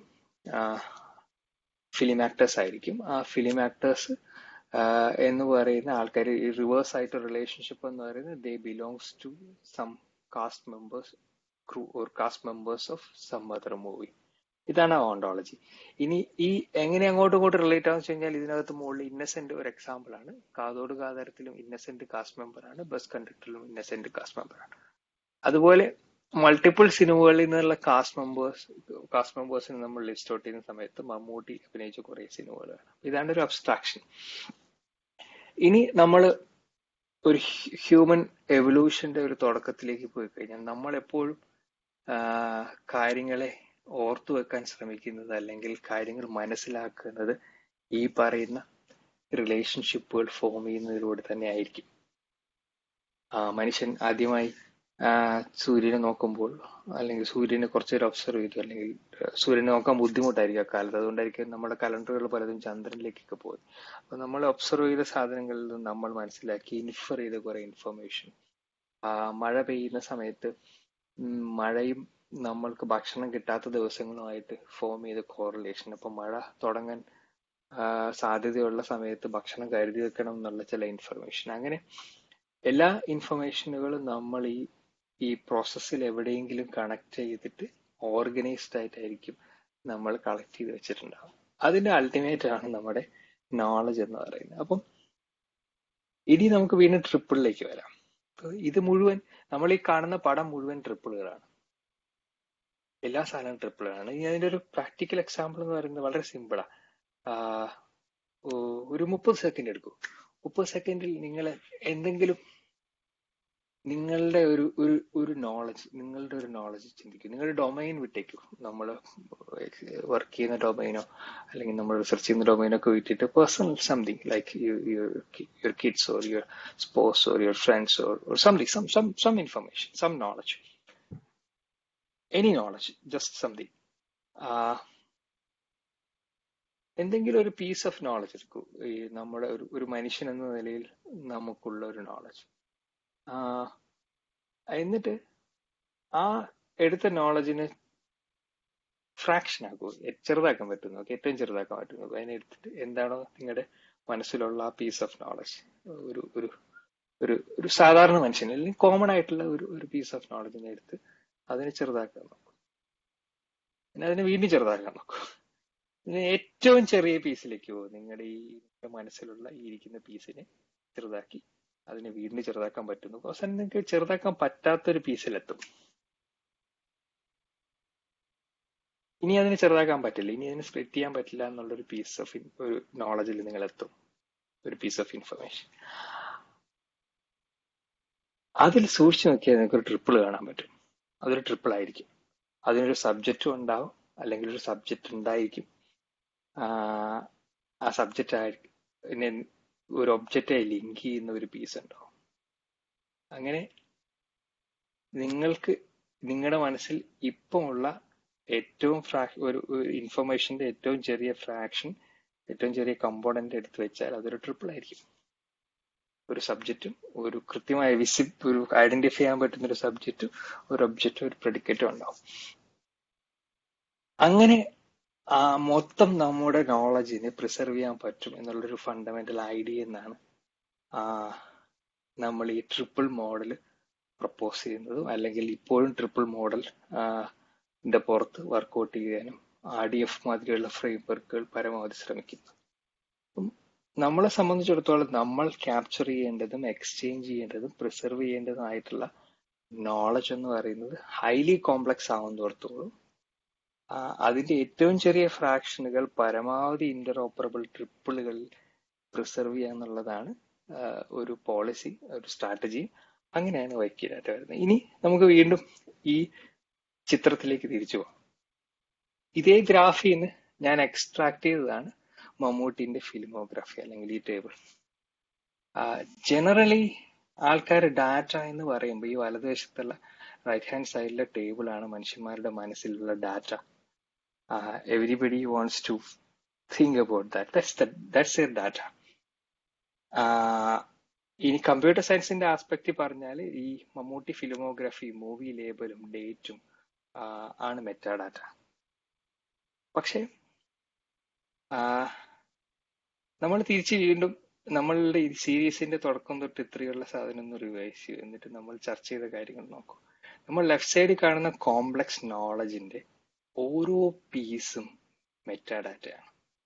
ഫിലിം ആക്ടേഴ്സ് ആയിരിക്കും ആ ഫിലിം ആക്ടേഴ്സ് എന്ന് പറയുന്ന ആൾക്കാർ ഈ റിവേഴ്സ് ആയിട്ട് റിലേഷൻഷിപ്പ് എന്ന് പറയുന്നത് they belongs to some cast members crew or cast members of some other movie ഇതാണ് ഓണ്ടോളജി ഇനി ഈ എങ്ങനെ അങ്ങോട്ടും ഇങ്ങോട്ടും റിലേറ്റ് ആണെന്ന് വെച്ച് കഴിഞ്ഞാൽ ഇതിനകത്ത് മുകളിൽ ഇന്നസെന്റ് ഒരു എക്സാമ്പിൾ ആണ് കാതോട് കാതരത്തിലും ഇന്നസെന്റ് കാസ്റ്റ് മെമ്പർ ആണ് ബസ് കണ്ടക്ടറിലും ഇന്നസെന്റ് കാസ്റ്റ് മെമ്പർ ആണ് അതുപോലെ മൾട്ടിപ്പിൾ സിനിമകളിൽ നിന്നുള്ള കാസ്റ്റ് മെമ്പേഴ്സ് കാസ്റ്റ് മെമ്പേഴ്സിന് നമ്മൾ ലിസ്റ്റ് ഔട്ട് ചെയ്യുന്ന സമയത്ത് മമ്മൂട്ടി അഭിനയിച്ച കുറെ സിനിമകളാണ് ഇതാണ് ഒരു അബ്സ്ട്രാക്ഷൻ ഇനി നമ്മൾ ഒരു ഹ്യൂമൻ എവല്യൂഷന്റെ ഒരു തുടക്കത്തിലേക്ക് പോയി കഴിഞ്ഞാൽ നമ്മൾ എപ്പോഴും കാര്യങ്ങളെ ഓർത്തു വെക്കാൻ ശ്രമിക്കുന്നത് അല്ലെങ്കിൽ കാര്യങ്ങൾ മനസ്സിലാക്കുന്നത് ഈ പറയുന്ന റിലേഷൻഷിപ്പുകൾ ഫോം ചെയ്യുന്നതിലൂടെ തന്നെ ആയിരിക്കും മനുഷ്യൻ ആദ്യമായി സൂര്യനെ നോക്കുമ്പോൾ അല്ലെങ്കിൽ സൂര്യനെ കുറച്ചേരം ഒബ്സർവ് ചെയ്തു അല്ലെങ്കിൽ സൂര്യനെ നോക്കാൻ ബുദ്ധിമുട്ടായിരിക്കും അക്കാലത്ത് അതുകൊണ്ടായിരിക്കും നമ്മുടെ കലണ്ടറുകൾ പലതും ചന്ദ്രനിലേക്കൊക്കെ പോയി അപ്പൊ നമ്മൾ ഒബ്സർവ് ചെയ്ത സാധനങ്ങളിൽ നിന്ന് നമ്മൾ മനസ്സിലാക്കി ഇൻഫർ ചെയ്ത കുറെ ഇൻഫർമേഷൻ മഴ പെയ്യുന്ന സമയത്ത് മഴയും നമ്മൾക്ക് ഭക്ഷണം കിട്ടാത്ത ദിവസങ്ങളുമായിട്ട് ഫോം ചെയ്ത കോറിലേഷൻ അപ്പൊ മഴ തുടങ്ങാൻ സാധ്യതയുള്ള സമയത്ത് ഭക്ഷണം കരുതി വെക്കണം എന്നുള്ള ചില ഇൻഫർമേഷൻ അങ്ങനെ എല്ലാ ഇൻഫർമേഷനുകളും നമ്മൾ ഈ ഈ പ്രോസസ്സിൽ എവിടെയെങ്കിലും കണക്ട് ചെയ്തിട്ട് ഓർഗനൈസ്ഡ് ആയിട്ടായിരിക്കും നമ്മൾ കളക്ട് ചെയ്ത് വെച്ചിട്ടുണ്ടാവും അതിന്റെ അൾട്ടിമേറ്റ് ആണ് നമ്മുടെ നോളജ് എന്ന് പറയുന്നത് അപ്പം ഇനി നമുക്ക് വീണ്ടും ട്രിപ്പിളിലേക്ക് വരാം ഇത് മുഴുവൻ നമ്മൾ ഈ കാണുന്ന പടം മുഴുവൻ ട്രിപ്പിളുകളാണ് എല്ലാ സാധനവും ട്രിപ്പിളാണ് ഇനി അതിന്റെ ഒരു പ്രാക്ടിക്കൽ എക്സാമ്പിൾ എന്ന് പറയുന്നത് വളരെ സിമ്പിളാ ഒരു മുപ്പത് സെക്കൻഡ് എടുക്കൂ മുപ്പത് സെക്കൻഡിൽ നിങ്ങൾ എന്തെങ്കിലും നിങ്ങളുടെ ഒരു ഒരു ഒരു നോളജ് നിങ്ങളുടെ ഒരു നോളജ് ചിന്തിക്കും നിങ്ങളുടെ ഡൊമൈൻ വിട്ടേക്കും നമ്മൾ വർക്ക് ചെയ്യുന്ന ഡൊമൈനോ അല്ലെങ്കിൽ നമ്മൾ റിസർച്ച് ചെയ്യുന്ന ഡൊമൈനോ ഒക്കെ വിട്ടിട്ട് personal something like your kids or your sports or your friends or something some some some information some knowledge any knowledge just something എന്തെങ്കിലും ഒരു പീസ് ഓഫ് നോളജ് എടുക്കൂ ഈ നമ്മുടെ ഒരു ഒരു മനുഷ്യൻ എന്ന നിലയിൽ നമുക്കുള്ള ഒരു നോളജ് എന്നിട്ട് ആ എടുത്ത നോളജിനെ ഫ്രാക്ഷൻ ആക്കൂ ചെറുതാക്കാൻ പറ്റും നോക്കി ഏറ്റവും ചെറുതാക്കാൻ പറ്റും നോക്കൂ അതിനെ എടുത്തിട്ട് എന്താണോ നിങ്ങളുടെ മനസ്സിലുള്ള ആ പീസ് ഓഫ് നോളജ് ഒരു ഒരു ഒരു ഒരു സാധാരണ മനുഷ്യൻ അല്ലെങ്കിൽ കോമൺ ആയിട്ടുള്ള ഒരു ഒരു പീസ് ഓഫ് നോളജിനെ എടുത്ത് അതിനെ ചെറുതാക്കാൻ നോക്കും പിന്നെ അതിനെ വീണ്ടും ചെറുതാക്കാൻ നോക്കും പിന്നെ ഏറ്റവും ചെറിയ പീസിലേക്ക് പോകും നിങ്ങളുടെ ഈ മനസ്സിലുള്ള ഈ ഇരിക്കുന്ന പീസിനെ ചെറുതാക്കി അതിനെ വീണ്ടും ചെറുതാക്കാൻ പറ്റുന്നു അവസാനം നിങ്ങൾക്ക് ചെറുതാക്കാൻ പറ്റാത്തൊരു പീസിലെത്തും ഇനി അതിനെ ചെറുതാക്കാൻ പറ്റില്ല ഇനി അതിനെ സ്പ്ലിറ്റ് ചെയ്യാൻ പറ്റില്ല എന്നുള്ളൊരു പീസ് ഓഫ് ഒരു നോളജിൽ നിങ്ങൾ എത്തും ഒരു പീസ് ഓഫ് ഇൻഫർമേഷൻ അതിൽ സൂക്ഷിച്ചു നോക്കിയാൽ നിങ്ങൾക്ക് ഒരു ട്രിപ്പിൾ കാണാൻ പറ്റും അതൊരു ട്രിപ്പിൾ ആയിരിക്കും അതിനൊരു സബ്ജക്റ്റും ഉണ്ടാവും അല്ലെങ്കിൽ ഒരു സബ്ജക്റ്റ് ഉണ്ടായിരിക്കും ആ സബ്ജക്റ്റ് ആയിരിക്കും ഒരു ഒബ്ജക്റ്റായി ലിങ്ക് ചെയ്യുന്ന ഒരു പീസ് ഉണ്ടാവും അങ്ങനെ നിങ്ങൾക്ക് നിങ്ങളുടെ മനസ്സിൽ ഇപ്പമുള്ള ഏറ്റവും ഫ്രാ ഒരു ഇൻഫർമേഷന്റെ ഏറ്റവും ചെറിയ ഫ്രാക്ഷൻ ഏറ്റവും ചെറിയ കമ്പോണന്റ് എടുത്തു വെച്ചാൽ അതൊരു ട്രിപ്പിൾ ആയിരിക്കും ഒരു സബ്ജക്റ്റും ഒരു കൃത്യമായ വിസി ഒരു ഐഡന്റിഫൈ ചെയ്യാൻ പറ്റുന്ന ഒരു സബ്ജക്റ്റും ഒരു ഒബ്ജക്റ്റും ഒരു പ്രെഡിക്കേറ്റും ഉണ്ടാവും അങ്ങനെ ആ മൊത്തം നമ്മുടെ നോളജിനെ പ്രിസർവ് ചെയ്യാൻ പറ്റും എന്നുള്ളൊരു ഫണ്ടമെന്റൽ ഐഡിയ എന്നാണ് ആ നമ്മൾ ഈ ട്രിപ്പിൾ മോഡൽ പ്രപ്പോസ് ചെയ്യുന്നതും അല്ലെങ്കിൽ ഇപ്പോഴും ട്രിപ്പിൾ മോഡൽ ന്റെ പുറത്ത് വർക്കൗട്ട് ചെയ്യാനും ആർ ഡി എഫ് മാതിരിയുള്ള ഫ്രെയിം വർക്കുകൾ പരമാവധി ശ്രമിക്കുന്നു നമ്മളെ സംബന്ധിച്ചിടത്തോളം നമ്മൾ ക്യാപ്ചർ ചെയ്യേണ്ടതും എക്സ്ചേഞ്ച് ചെയ്യേണ്ടതും പ്രിസർവ് ചെയ്യേണ്ടതുമായിട്ടുള്ള നോളജ് എന്ന് പറയുന്നത് ഹൈലി കോംപ്ലക്സ് ആവുന്നോർത്തോളം ആ, അതിന്റെ ഏറ്റവും ചെറിയ ഫ്രാക്ഷനുകൾ പരമാവധി ഇന്റർ ഓപ്പറബിൾ ട്രിപ്പിളുകളിൽ പ്രിസർവ് ചെയ്യുക എന്നുള്ളതാണ് ആ, ഒരു പോളിസി ഒരു സ്ട്രാറ്റജി അങ്ങനെയാണ് വൈക്കിഡാറ്റ വരുന്നത് ഇനി നമുക്ക് വീണ്ടും ഈ ചിത്രത്തിലേക്ക് തിരിച്ചു പോകാം ഇതേ ഗ്രാഫിൽ നിന്ന് ഞാൻ എക്സ്ട്രാക്ട് ചെയ്തതാണ് മമ്മൂട്ടിന്റെ ഫിലിമോഗ്രാഫി അല്ലെങ്കിൽ ഈ ടേബിൾ ജനറലി ആൾക്കാർ ഡാറ്റ എന്ന് പറയുമ്പോൾ ഈ വലതുവശത്തുള്ള റൈറ്റ് ഹാൻഡ് സൈഡിലെ ടേബിൾ ആണ് മനുഷ്യന്മാരുടെ മനസ്സിലുള്ള data everybody wants to think about that that's that's a data ഇനി കമ്പ്യൂട്ടർ സയൻസിന്റെ ആസ്പെക്ട് പറഞ്ഞാൽ ഈ മമ്മൂട്ടി ഫിലിമോഗ്രാഫി മൂവി ലേബലും ഡേറ്റും ആണ് മെറ്റാഡാറ്റ പക്ഷേ നമ്മൾ തിരിച്ച് വീണ്ടും നമ്മളുടെ ഈ സീരീസിന്റെ തുടക്കം തൊട്ട് ഇത്രയുള്ള സാധനം ഒന്ന് റിവൈസ് ചെയ്യും എന്നിട്ട് നമ്മൾ ചർച്ച ചെയ്ത കാര്യങ്ങൾ നോക്കും നമ്മൾ ലെഫ്റ്റ് സൈഡിൽ കാണുന്ന കോംപ്ലക്സ് നോളജിന്റെ ഓരോ പീസും മെറ്റാഡാറ്റയാണ്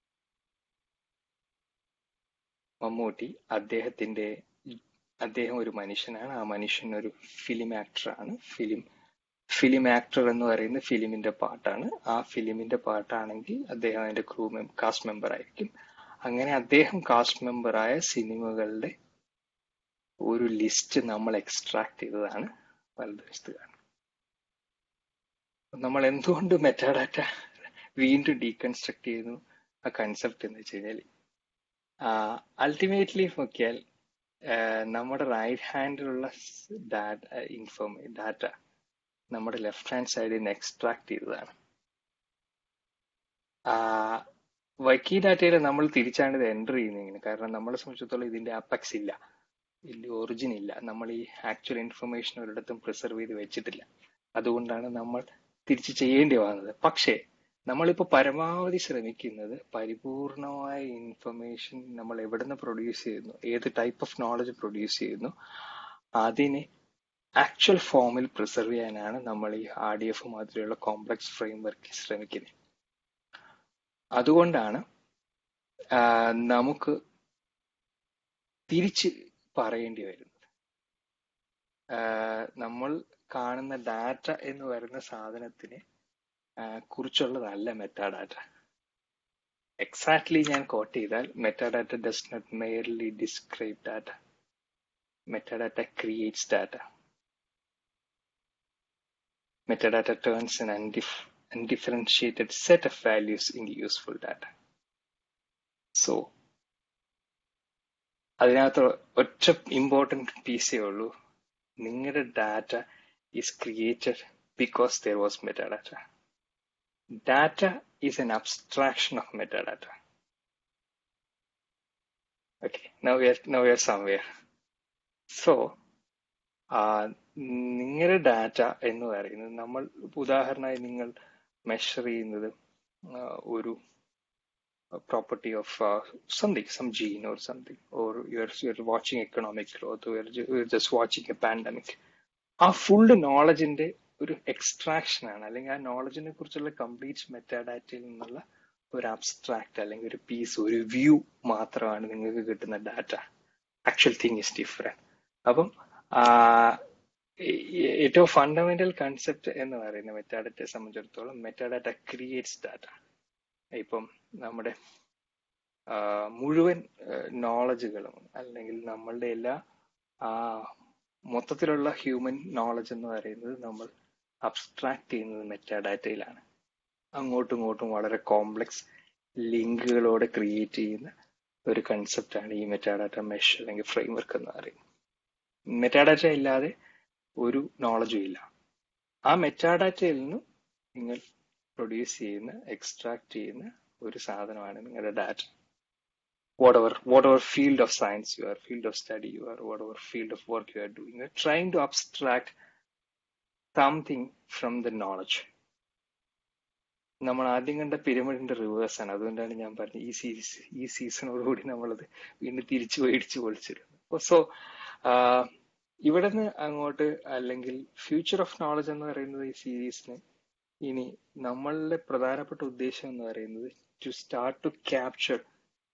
മമ്മൂട്ടി അദ്ദേഹത്തിന്റെ അദ്ദേഹം ഒരു മനുഷ്യനാണ് ആ മനുഷ്യൻ ഒരു ഫിലിം ആക്ടറാണ് ഫിലിം ഫിലിം ആക്ടർ എന്ന് പറയുന്ന ഫിലിമിന്റെ പാട്ടാണ് ആ ഫിലിമിന്റെ പാട്ടാണെങ്കിൽ അദ്ദേഹം അതിന്റെ ക്രൂ കാസ്റ്റ് മെമ്പർ ആയിരിക്കും അങ്ങനെ അദ്ദേഹം കാസ്റ്റ് മെമ്പറായ സിനിമകളുടെ ഒരു ലിസ്റ്റ് നമ്മൾ എക്സ്ട്രാക്ട് ചെയ്തതാണ് വലതുവശത്ത് കാണുന്നത് നമ്മൾ എന്തുകൊണ്ട് മെറ്റാഡാറ്റ വീണ്ടും ഡീകൺസ്ട്രക്ട് ചെയ്യുന്നു ആ കൺസെപ്റ്റ് എന്ന് വെച്ച് കഴിഞ്ഞാൽ അൾട്ടിമേറ്റ്ലി നോക്കിയാൽ നമ്മുടെ റൈറ്റ് ഹാൻഡിലുള്ള ഡാറ്റ ഇൻഫോർമേ ഡാറ്റ നമ്മുടെ ലെഫ്റ്റ് ഹാൻഡ് സൈഡിൽ നിന്ന് എക്സ്ട്രാക്ട് ചെയ്തതാണ് വൈക്കി ഡാറ്റയിൽ നമ്മൾ തിരിച്ചാണ് ഇത് എൻ്റർ ചെയ്യുന്നത് കാരണം നമ്മളെ സംബന്ധിച്ചിടത്തോളം ഇതിന്റെ അപ്പക്സ് ഇല്ല ഇതിന്റെ ഒറിജിൻ ഇല്ല നമ്മൾ ഈ ആക്ച്വൽ ഇൻഫർമേഷൻ ഒരിടത്തും പ്രിസർവ് ചെയ്ത് വെച്ചിട്ടില്ല അതുകൊണ്ടാണ് നമ്മൾ തിരിച്ച് ചെയ്യേണ്ടി വന്നത് പക്ഷേ നമ്മളിപ്പോൾ പരമാവധി ശ്രമിക്കുന്നത് പരിപൂർണമായ ഇൻഫർമേഷൻ നമ്മൾ എവിടെ നിന്ന് പ്രൊഡ്യൂസ് ചെയ്യുന്നു ഏത് ടൈപ്പ് ഓഫ് നോളജ് പ്രൊഡ്യൂസ് ചെയ്യുന്നു അതിനെ ആക്ച്വൽ ഫോമിൽ പ്രിസർവ് ചെയ്യാനാണ് നമ്മൾ ഈ ആർ ഡി എഫ് മാതിരിയുള്ള കോംപ്ലക്സ് ഫ്രെയിം വർക്കിൽ ശ്രമിക്കുന്നത് അതുകൊണ്ടാണ് നമുക്ക് തിരിച്ച് പറയേണ്ടി വരുന്നത് നമ്മൾ കാണുന്ന ഡാറ്റ എന്ന് വരുന്ന സാധനത്തിനെ കുറിച്ചുള്ളതല്ല മെറ്റാഡാറ്റ എക്സാക്ട്ലി ഞാൻ കോട്ട് ചെയ്താൽ metadata does not merely describe data metadata creates data metadata turns an undif- undifferentiated set of values into useful data. So, അതിനകത്ത് ഒറ്റ ഇമ്പോർട്ടൻറ്റ് പീസേ ഉള്ളൂ നിങ്ങളുടെ data is created because there was metadata data is an abstraction of metadata okay now we are now we are somewhere so നിങ്ങളുടെ data എന്ന് പറയുന്നത് നമ്മൾ ഉദാഹരണമായി നിങ്ങൾ മെഷർ ചെയ്യുന്നത് ഒരു property of uh, something, some gene or something, or you're you're watching economic growth, or you're, you're just watching a pandemic. ആ full നോളജിന്റെ ഒരു എക്സ്ട്രാക്ഷൻ ആണ് അല്ലെങ്കിൽ ആ നോളജിനെ കുറിച്ചുള്ള കംപ്ലീറ്റ് മെറ്റാഡാറ്റയിൽ നിന്നുള്ള ഒരു അബ്സ്ട്രാക്ട് അല്ലെങ്കിൽ ഒരു പീസ് ഒരു വ്യൂ മാത്രമാണ് നിങ്ങൾക്ക് കിട്ടുന്ന data actual thing is different അപ്പം ഏറ്റവും ഫണ്ടമെന്റൽ കൺസെപ്റ്റ് എന്ന് പറയുന്ന മെറ്റാഡാറ്റയെ സംബന്ധിച്ചിടത്തോളം മെറ്റാഡാറ്റ ക്രിയേറ്റ്സ് ഡാറ്റ ഇപ്പം നമ്മുടെ മുഴുവൻ നോളജുകളും അല്ലെങ്കിൽ നമ്മളുടെ എല്ലാ മൊത്തത്തിലുള്ള ഹ്യൂമൻ നോളജ് എന്ന് പറയുന്നത് നമ്മൾ അബ്സ്ട്രാക്ട് ചെയ്യുന്നത് മെറ്റാഡാറ്റയിലാണ് അങ്ങോട്ടും ഇങ്ങോട്ടും വളരെ കോംപ്ലക്സ് ലിങ്കുകളോടെ ക്രിയേറ്റ് ചെയ്യുന്ന ഒരു കൺസെപ്റ്റാണ് ഈ മെറ്റാഡാറ്റ മെഷ് അല്ലെങ്കിൽ ഫ്രെയിംവർക്ക് എന്ന് പറയുന്നത് മെറ്റാഡാറ്റ ഇല്ലാതെ ഒരു നോളജും ഇല്ല ആ മെറ്റാഡാറ്റയിൽ നിന്നും നിങ്ങൾ പ്രൊഡ്യൂസ് ചെയ്യുന്ന എക്സ്ട്രാക്ട് ചെയ്യുന്ന ഒരു സാധനമാണ് നിങ്ങളുടെ data whatever whatever field of science you are field of study you are whatever field of work you are doing you are trying to abstract something from the knowledge നമ്മൾ ആദ്യം കണ്ട പിരമിഡിന്റെ reverse ആണ് അതുകൊണ്ടാണ് ഞാൻ പറഞ്ഞത് ഈ series ഈ സീസണോടുകൂടി നമ്മളത് വീണ്ടും തിരിച്ചു മേടിച്ചു പൊളിച്ചിരുന്നു സോ ഇവിടെ നിന്ന് അങ്ങോട്ട് അല്ലെങ്കിൽ ഫ്യൂച്ചർ ഓഫ് നോളജ് എന്ന് പറയുന്നത് ഈ സീരീസിന് ഇനി നമ്മളുടെ പ്രധാനപ്പെട്ട ഉദ്ദേശം എന്ന് പറയുന്നത് to start to capture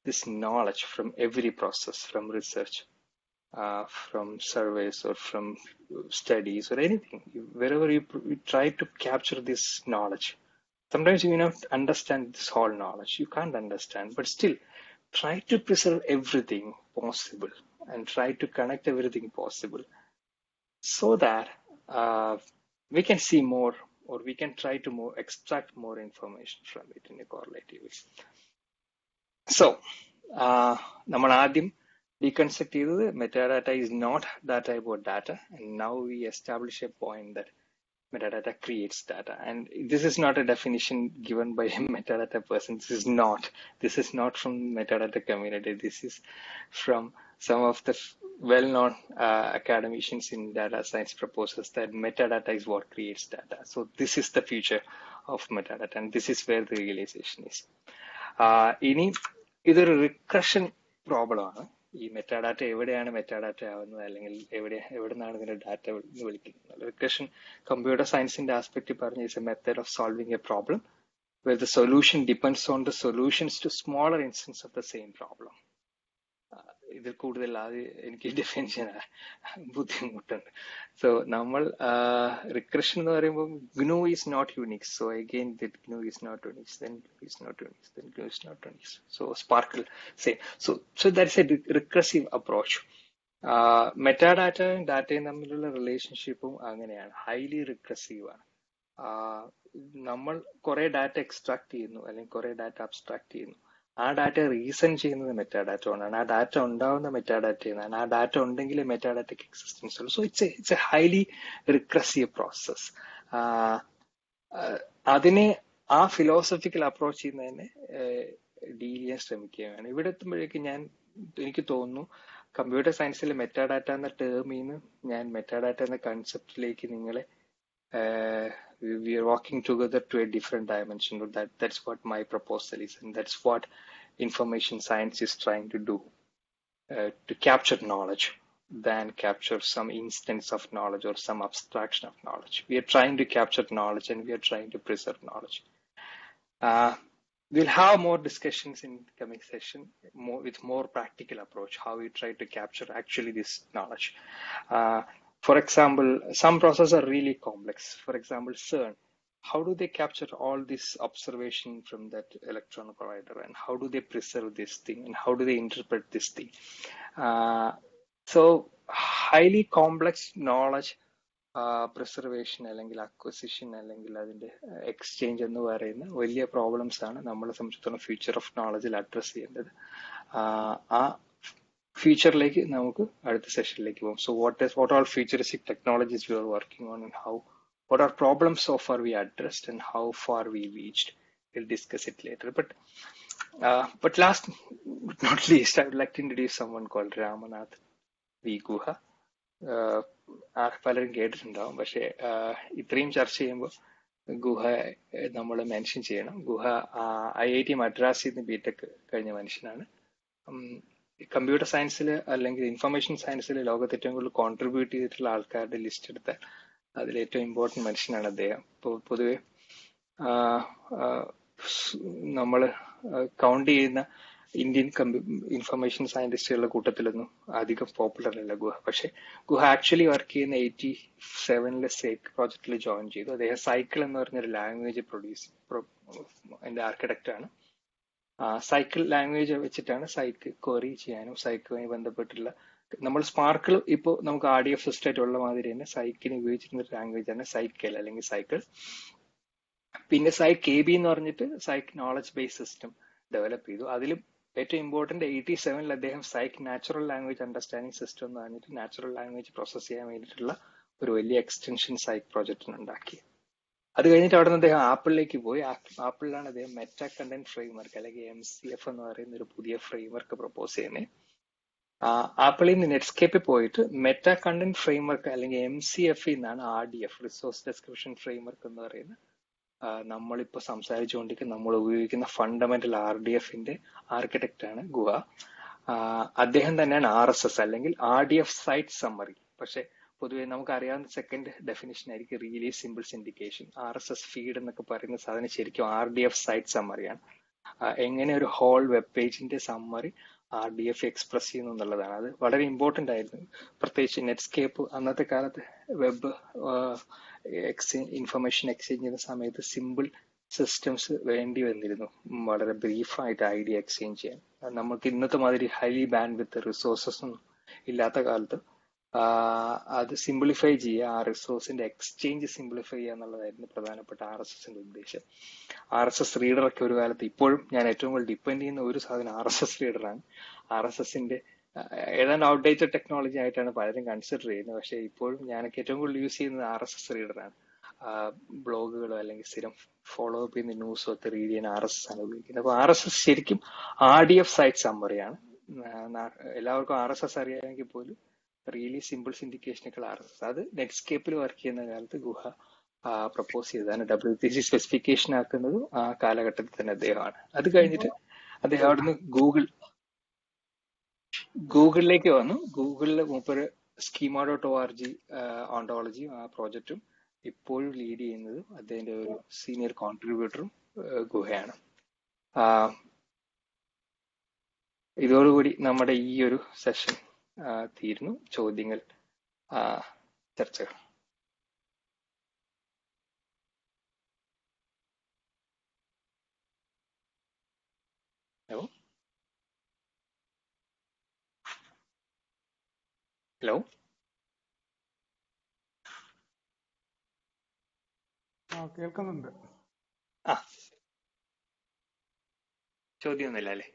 this knowledge from every process, from research, uh, from surveys or from studies or anything, wherever you, you try to capture this knowledge. Sometimes you may not understand this whole knowledge. You can't understand, but still try to preserve everything possible and try to connect everything possible so that uh, we can see more or we can try to more extract more information from it in a correlative way. So, uh, നമ്മൾ ആദ്യം deconstruct ചെയ്തത് metadata is not data about data and now we establish a point that metadata creates data and this is not a definition given by a metadata person this is not this is not from metadata community this is from some of the well-known uh, academicians in data science proposes that metadata is what creates data so this is the future of metadata and this is where the realization is uh, ഇനി ഇതൊരു recursion problem ആണ് ഈ metadata എവിടെയാണ് metadata ആവുന്നത് അല്ലെങ്കിൽ എവിടെ എവിടെ നിന്നാണ് ഇതിന്റെ ഡാറ്റ വിളിക്കുന്നത് റിക്കർഷൻ കമ്പ്യൂട്ടർ സയൻസിന്റെ ആസ്പെക്ട് പറഞ്ഞ is a method of solving a problem where the solution depends on the solutions to smaller instance of the same problem. ഇതിൽ കൂടുതൽ അത് എനിക്ക് ഡിഫൈൻ ചെയ്യാൻ ബുദ്ധിമുട്ടുണ്ട് സോ നമ്മൾ റിക്രഷൻ എന്ന് പറയുമ്പോൾ GNU is not Unix so again ദിറ്റ് GNU is not Unix then is not Unix then GNU is not Unix so SPARQL same so so that's a recursive approach മെറ്റാഡാറ്റയും ഡാറ്റയും തമ്മിലുള്ള റിലേഷൻഷിപ്പും അങ്ങനെയാണ് ഹൈലി റിക്രസീവ് ആണ് നമ്മൾ കുറെ ഡാറ്റ എക്സ്ട്രാക്ട് ചെയ്യുന്നു അല്ലെങ്കിൽ കുറെ ഡാറ്റ അബ്സ്ട്രാക്ട് ചെയ്യുന്നു ആ ഡാറ്റ റീസൺ ചെയ്യുന്നത് മെറ്റാഡാറ്റ കൊണ്ടാണ് ആ ഡാറ്റ ഉണ്ടാവുന്ന മെറ്റാഡാറ്റ ചെയ്യുന്നതാണ് ആ ഡാറ്റ ഉണ്ടെങ്കിൽ മെറ്റാഡാറ്റയ്ക്ക് എക്സിസ്റ്റൻസ് ഉള്ളൂ so it's it's a highly recursive process അതിനെ ആ ഫിലോസഫിക്കൽ അപ്രോച്ച് ചെയ്യുന്നതിനെ ഡീൽ ചെയ്യാൻ ശ്രമിക്കുകയാണ് ഇവിടെ എത്തുമ്പോഴേക്ക് ഞാൻ എനിക്ക് തോന്നുന്നു കമ്പ്യൂട്ടർ സയൻസിലെ മെറ്റാഡാറ്റ എന്ന ടേമിൽ നിന്ന് ഞാൻ മെറ്റാഡാറ്റ എന്ന കൺസെപ്റ്റിലേക്ക് നിങ്ങളെ we are walking together to a different dimension. That that's what my proposal is, and that's what information science is trying to do uh, to capture knowledge than capture some instance of knowledge or some abstraction of knowledge. We are trying to capture knowledge and we are trying to preserve knowledge. Uh, we'll have more discussions in the coming session more, with more practical approach, how we try to capture actually this knowledge. Uh, for example, some processes are really complex. For example, CERN, how do they capture all this observation from that electron provider and how do they preserve this thing and how do they interpret this thing? Uh, so highly complex knowledge preservation അല്ലെങ്കിൽ acquisition അല്ലെങ്കിൽ അതിന്റെ exchange എന്ന് പറയുന്ന വലിയ problems ആണ് നമ്മളെ സംബന്ധിച്ചിടത്തോളം future of നോളജിൽ address ചെയ്യേണ്ടത് ആ ഫ്യൂച്ചറിലേക്ക് നമുക്ക് അടുത്ത സെഷനിലേക്ക് പോകും so what is what are futuristic technologies we are working on and how what are problems so far we addressed and how far we reached we'll discuss it later but uh, but last but not least i would like to introduce someone called ramanath v guha പലരും കേട്ടിട്ടുണ്ടാവും പക്ഷെ ഇത്രയും ചർച്ച ചെയ്യുമ്പോൾ ഗുഹ നമ്മൾ mention ചെയ്യണം ഗുഹ ഐ ഐ ടി മദ്രാസിൽ നിന്ന് ബിടെക് കഴിഞ്ഞ മനുഷ്യനാണ് കമ്പ്യൂട്ടർ സയൻസിൽ അല്ലെങ്കിൽ ഇൻഫർമേഷൻ സയൻസിൽ ലോകത്ത് ഏറ്റവും കൂടുതൽ കോൺട്രിബ്യൂട്ട് ചെയ്തിട്ടുള്ള ആൾക്കാരുടെ ലിസ്റ്റ് എടുത്താൽ അതിൽ ഏറ്റവും ഇമ്പോർട്ടൻറ്റ് മനുഷ്യനാണ് അദ്ദേഹം ഇപ്പോൾ പൊതുവെ നമ്മൾ കൗണ്ട് ചെയ്യുന്ന ഇന്ത്യൻ ഇൻഫർമേഷൻ സയന്റിസ്റ്റുകളുടെ കൂട്ടത്തിലൊന്നും അധികം പോപ്പുലർ അല്ല ഗുഹ പക്ഷെ ഗുഹ ആക്ച്വലി വർക്ക് ചെയ്യുന്ന എയ്റ്റി സെവനിലെ സേക്ക് പ്രോജക്റ്റിൽ ജോയിൻ ചെയ്തു അദ്ദേഹം സൈക്കിൾ എന്ന് പറഞ്ഞൊരു ലാംഗ്വേജ് പ്രൊഡ്യൂസ് അതിന്റെ ആർക്കിടെക്റ്റ് ആണ് സൈക്കിൾ ലാംഗ്വേജ് വെച്ചിട്ടാണ് സൈക്കിൾ ക്വറി ചെയ്യാനും സൈക്കിളുമായി ബന്ധപ്പെട്ടുള്ള നമ്മൾ സ്പാർക്കിൾ ഇപ്പോൾ നമുക്ക് ആർ ഡി എഫ് സിസ്റ്റമായിട്ട് ഉള്ള മാതിരി തന്നെ സൈക്കിന് ഉപയോഗിച്ചിരുന്ന ഒരു ലാംഗ്വേജ് ആണ് സൈക്കിൾ അല്ലെങ്കിൽ സൈക്കിൾ പിന്നെ സൈക്ക് കെ ബി എന്ന് പറഞ്ഞിട്ട് Cyc knowledge base system develop ചെയ്തു അതിലും ഏറ്റവും ഇമ്പോർട്ടന്റ് എയ്റ്റി സെവനിൽ അദ്ദേഹം Cyc natural language understanding system എന്ന് പറഞ്ഞിട്ട് നാച്ചുറൽ ലാംഗ്വേജ് പ്രോസസ് ചെയ്യാൻ വേണ്ടിയിട്ടുള്ള ഒരു വലിയ എക്സ്റ്റൻഷൻ സൈക്ക് പ്രോജക്റ്റിന് ഉണ്ടാക്കി അത് കഴിഞ്ഞിട്ട് അവിടെ നിന്ന് അദ്ദേഹം ആപ്പിളിലേക്ക് പോയി ആപ്പിളിലാണ് അദ്ദേഹം മെറ്റ കണ്ടന്റ് ഫ്രെയിംവർക്ക് അല്ലെങ്കിൽ എം സി എഫ് എന്ന് പറയുന്ന ഒരു പുതിയ ഫ്രെയിംവർക്ക് പ്രപ്പോസ് ചെയ്യുന്നത് ആപ്പിളിൽ നിന്ന് നെറ്റ്സ്കേപ്പിൽ പോയിട്ട് മെറ്റ കണ്ടന്റ് ഫ്രെയിംവർക്ക് അല്ലെങ്കിൽ എം സി എഫ് എന്നാണ് R D F resource description framework എന്ന് പറയുന്ന നമ്മളിപ്പോൾ സംസാരിച്ചുകൊണ്ടിരിക്കുന്ന നമ്മൾ ഉപയോഗിക്കുന്ന ഫണ്ടമെന്റൽ ആർ ഡി എഫിന്റെ ആർക്കിടെക്റ്റ് ആണ് ഗുഹ അദ്ദേഹം തന്നെയാണ് ആർ എസ് എസ് അല്ലെങ്കിൽ R D F site summary പക്ഷെ പൊതുവെ നമുക്ക് അറിയാവുന്ന സെക്കൻഡ് ഡെഫിനേഷൻ ആയിരിക്കും really simple syndication R S S feed എന്നൊക്കെ പറയുന്ന സാധനം ശരിക്കും ആർ ഡി എഫ് സൈറ്റ് സമ്മറിയാണ് എങ്ങനെ ഒരു ഹോൾ വെബ് പേജിന്റെ summary R D F express ചെയ്യുന്നു എന്നുള്ളതാണ് അത് വളരെ ഇമ്പോർട്ടന്റ് ആയിരുന്നു പ്രത്യേകിച്ച് നെറ്റ്സ്കേപ്പ് അന്നത്തെ കാലത്ത് വെബ് എക്സ്ചേഞ്ച് ഇൻഫർമേഷൻ എക്സ്ചേഞ്ച് ചെയ്യുന്ന സമയത്ത് സിമ്പിൾ സിസ്റ്റംസ് വേണ്ടി വന്നിരുന്നു വളരെ ബ്രീഫായിട്ട് ഐഡിയ എക്സ്ചേഞ്ച് ചെയ്യാൻ നമുക്ക് ഇന്നത്തെ മാതിരി ഹൈലി ബാൻഡ് വിത്ത് റിസോഴ്സസ് ഒന്നും ഇല്ലാത്ത കാലത്ത് അത് സിംപ്ലിഫൈ ചെയ്യുക ആ റിസോഴ്സിന്റെ എക്സ്ചേഞ്ച് സിംപ്ലിഫൈ ചെയ്യുക എന്നുള്ളതായിരുന്നു പ്രധാനപ്പെട്ട ആർ എസ് എസിന്റെ ഉദ്ദേശം ആർ എസ് എസ് റീഡറൊക്കെ ഒരു കാലത്ത് ഇപ്പോഴും ഞാൻ ഏറ്റവും കൂടുതൽ ഡിപ്പെൻഡ് ചെയ്യുന്ന ഒരു സാധനം ആർ എസ് എസ് റീഡറാണ് ആർ എസ് എസിന്റെ ഏതാണ്ട് ഔട്ട്ഡേറ്റഡ് ടെക്നോളജി ആയിട്ടാണ് പലരും കൺസിഡർ ചെയ്യുന്നത് പക്ഷേ ഇപ്പോഴും ഞാനൊക്കെ ഏറ്റവും കൂടുതൽ യൂസ് ചെയ്യുന്നത് ആർ എസ് എസ് റീഡറാണ് ബ്ലോഗുകളോ അല്ലെങ്കിൽ സ്ഥിരം ഫോളോ അപ്പ് ചെയ്യുന്ന ന്യൂസോ ഒക്കെ റീഡ് ചെയ്യാൻ ആർ എസ് എസ് ആണ് ഉപയോഗിക്കുന്നത് അപ്പൊ ആർ എസ് എസ് ശരിക്കും ആർ ഡി എഫ് സൈറ്റ് സമ്മറിയാണ് എല്ലാവർക്കും ആർ എസ് എസ് അറിയാമെങ്കിൽ പോലും റിയലി സിമ്പിൾ സിൻഡിക്കേഷനുകൾ ആർ എസ് എസ് അത് നെറ്റ്സ്കേപ്പിൽ വർക്ക് ചെയ്യുന്ന കാലത്ത് ഗുഹ പ്രപ്പോസ് ചെയ്തതാണ് ഡബ്ല്യു ടി സി സ്പെസിഫിക്കേഷൻ ആക്കുന്നതും ആ കാലഘട്ടത്തിൽ തന്നെ അദ്ദേഹമാണ് അത് കഴിഞ്ഞിട്ട് അദ്ദേഹം അവിടുന്ന് ഗൂഗിൾ ഗൂഗിളിലേക്ക് വന്നു ഗൂഗിളിൽ മൂപ്പര് schema dot O R G ഓണ്ടോളജിയും ആ പ്രോജക്റ്റും ഇപ്പോഴും ലീഡ് ചെയ്യുന്നതും അദ്ദേഹത്തിന്റെ ഒരു സീനിയർ കോൺട്രിബ്യൂട്ടറും ഗുഹയാണ് ഇതോടുകൂടി നമ്മുടെ ഈ ഒരു സെഷൻ തീരുന്നു ചോദ്യങ്ങൾ ചർച്ചകൾ ഹലോ ഹലോ ആ കേൾക്കുന്നുണ്ട് ആ ചോദ്യമൊന്നുമില്ല അല്ലേ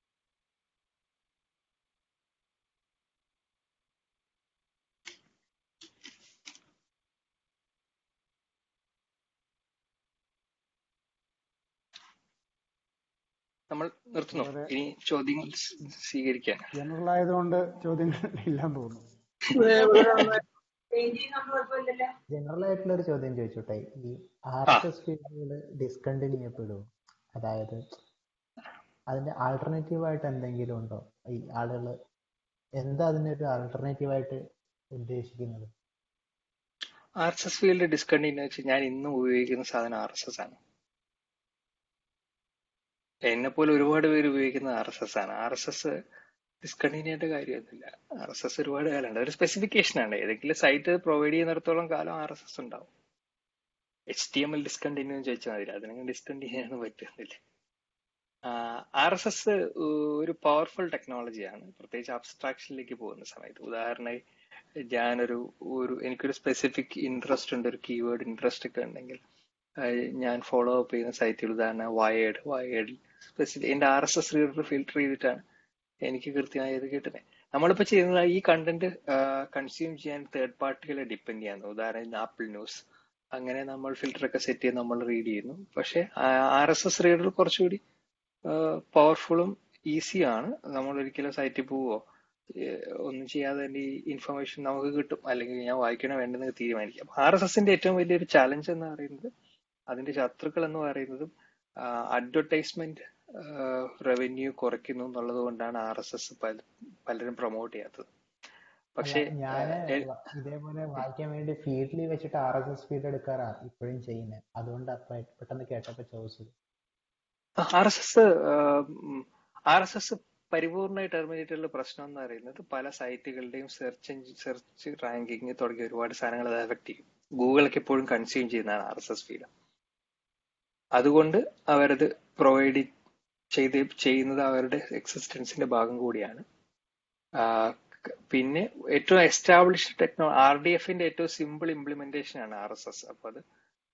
നമ്മൾ നിർത്തുന്നു ഇനി ചോദ്യങ്ങൾ സ്വീകരിക്കാൻ ജനറൽ ആയതുകൊണ്ട് ചോദ്യങ്ങൾ ഇല്ലാന്ന് തോന്നുന്നു ജനറൽ ആയിട്ടുള്ള ഒരു ചോദ്യം ചോദിച്ചോട്ടെ ഈ ആർ എസ് എസ് ഫീൽഡുകൾ ഡിസ്കണ്ടിന്യൂ ചെയ്യപ്പെടുമോ അതായത് അതിന്റെ ആൾട്ടർനേറ്റീവ് ആയിട്ട് എന്തെങ്കിലും ഉണ്ടോ ഈ ആളുകൾ എന്താ അതിനൊരു ആൾട്ടർനേറ്റീവ് ആയിട്ട് ഉദ്ദേശിക്കുന്നത് R S S field discontinue വെച്ച് ഞാൻ ഇന്നും ഉപയോഗിക്കുന്ന സാധനം ആർ എസ് എസ് ആണ് എന്നെ പോലെ ഒരുപാട് പേര് ഉപയോഗിക്കുന്നത് ആർ എസ് എസ് ആണ് ആർ എസ് എസ് ഡിസ്കണ്ടിന്യൂ ചെയ്യേണ്ട കാര്യമൊന്നുമില്ല ആർ എസ് എസ് ഒരുപാട് കാലമുണ്ട് ഒരു സ്പെസിഫിക്കേഷൻ ആണ് ഏതെങ്കിലും സൈറ്റ് പ്രൊവൈഡ് ചെയ്യുന്നിടത്തോളം കാലം ആർ എസ് എസ് ഉണ്ടാവും H T M L discontinue ചോദിച്ചാൽ മതി അതിനങ്ങനെ ഡിസ്കണ്ടിന്യൂ ചെയ്യാൻ പറ്റുന്നില്ല ആർ എസ് എസ് ഒരു പവർഫുൾ ടെക്നോളജിയാണ് പ്രത്യേകിച്ച് അബ്സ്ട്രാക്ഷനിലേക്ക് പോകുന്ന സമയത്ത് ഉദാഹരണമായി ഞാനൊരു ഒരു എനിക്കൊരു സ്പെസിഫിക് ഇൻട്രസ്റ്റ് ഉണ്ട് ഒരു കീവേഡ് ഇൻട്രസ്റ്റ് ഒക്കെ ഉണ്ടെങ്കിൽ ഞാൻ ഫോളോ അപ്പ് ചെയ്യുന്ന സൈറ്റുകൾ ഉദാഹരണം വയേഡ് വയേഡ് സ്പെസിഫിക് എന്റെ R S S reader filter ചെയ്തിട്ടാണ് എനിക്ക് കൃത്യമായി ഇത് കിട്ടുന്നത് നമ്മളിപ്പോ ചെയ്യുന്നത് ഈ കണ്ടന്റ് കൺസ്യൂം ചെയ്യാൻ തേർഡ് പാർട്ടികളെ ഡിപ്പെൻഡ് ചെയ്യാന്ന് ഉദാഹരണം ആപ്പിൾ ന്യൂസ് അങ്ങനെ നമ്മൾ ഫിൽട്ടർ ഒക്കെ സെറ്റ് ചെയ്ത് നമ്മൾ റീഡ് ചെയ്യുന്നു പക്ഷെ ആർ എസ് എസ് റീഡർ കുറച്ചുകൂടി പവർഫുള്ളും ഈസിയാണ് നമ്മൾ ഒരിക്കലും സൈറ്റിൽ പോവോ ഒന്നും ചെയ്യാതെ തന്നെ ഈ ഇൻഫർമേഷൻ നമുക്ക് കിട്ടും അല്ലെങ്കിൽ ഞാൻ വായിക്കണോ വേണ്ടെന്ന് തീരുമാനിക്കാം ആർ എസ് എസിന്റെ ഏറ്റവും വലിയൊരു ചാലഞ്ച് എന്ന് പറയുന്നത് അതിന്റെ ശത്രുക്കൾ എന്ന് പറയുന്നതും അഡ്വർടൈസ്മെന്റ് റവന്യൂ കുറയ്ക്കുന്നു എന്നുള്ളത് കൊണ്ടാണ് ആർ എസ് എസ് പലരും പ്രൊമോട്ട് ചെയ്യാത്തത് പക്ഷേ ഞാൻ ഇതേപോലെ വായിക്കാൻ വേണ്ടി ഫീൽഡിൽ വെച്ചിട്ട് ആർ എസ് എസ് ഫീൽഡ് എടുക്കാറാ ഇപ്പോഴും ചെയ്യുന്നത് അതുകൊണ്ട് പെട്ടെന്ന് കേട്ടപ്പോ ചോദിച്ചത് R S S R S S പരിപൂർണമായി ടെർമിനേറ്റ് ചെയ്തിട്ടുള്ള പ്രശ്നം എന്ന് പറയുന്നത് പല സൈറ്റുകളുടെയും സെർച്ച് സെർച്ച് റാങ്കിങ് തുടങ്ങിയ ഒരുപാട് സാധനങ്ങൾ അത് എഫക്ട് ചെയ്യും ഗൂഗിളൊക്കെ എപ്പോഴും കൺസ്യൂം ചെയ്യുന്നതാണ് ആർ എസ് എസ് ഫീഡ് അതുകൊണ്ട് അവരത് പ്രൊവൈഡ് ചെയ്ത് ചെയ്യുന്നത് അവരുടെ എക്സിസ്റ്റൻസിന്റെ ഭാഗം കൂടിയാണ് പിന്നെ ഏറ്റവും എസ്റ്റാബ്ലിഷ്ഡ് ടെക്നോ ആർ ഡി എഫിന്റെ ഏറ്റവും സിമ്പിൾ ഇംപ്ലിമെന്റേഷൻ ആണ് ആർ എസ് എസ് അപ്പൊ അത്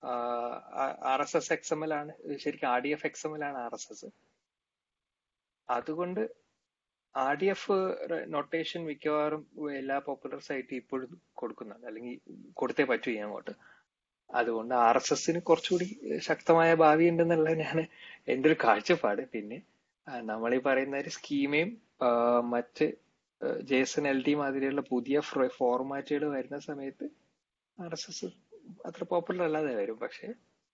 R S S X M L ആണ് ശരിക്കും R D F X M L ആണ് ആർ എസ് എസ് അതുകൊണ്ട് ആർ ഡി എഫ് നൊട്ടേഷൻ മിക്കവാറും എല്ലാ പോപ്പുലർ സൈറ്റ് ഇപ്പോഴും കൊടുക്കുന്നുണ്ട് അല്ലെങ്കിൽ കൊടുത്തേ പറ്റൂ ഈ അങ്ങോട്ട് അതുകൊണ്ട് ആർ എസ് എസിന് കുറച്ചുകൂടി ശക്തമായ ഭാവി ഉണ്ടെന്നുള്ളതിനാണ് എൻ്റെ ഒരു കാഴ്ചപ്പാട് പിന്നെ നമ്മൾ ഈ പറയുന്ന ഒരു സ്കീമയും മറ്റ് J S N L T മാതിരിയുള്ള പുതിയ ഫോർമാറ്റുകൾ വരുന്ന സമയത്ത് ആർ എസ് എസ് അത്ര പോപ്പുലർ അല്ലാതെ വരും പക്ഷെ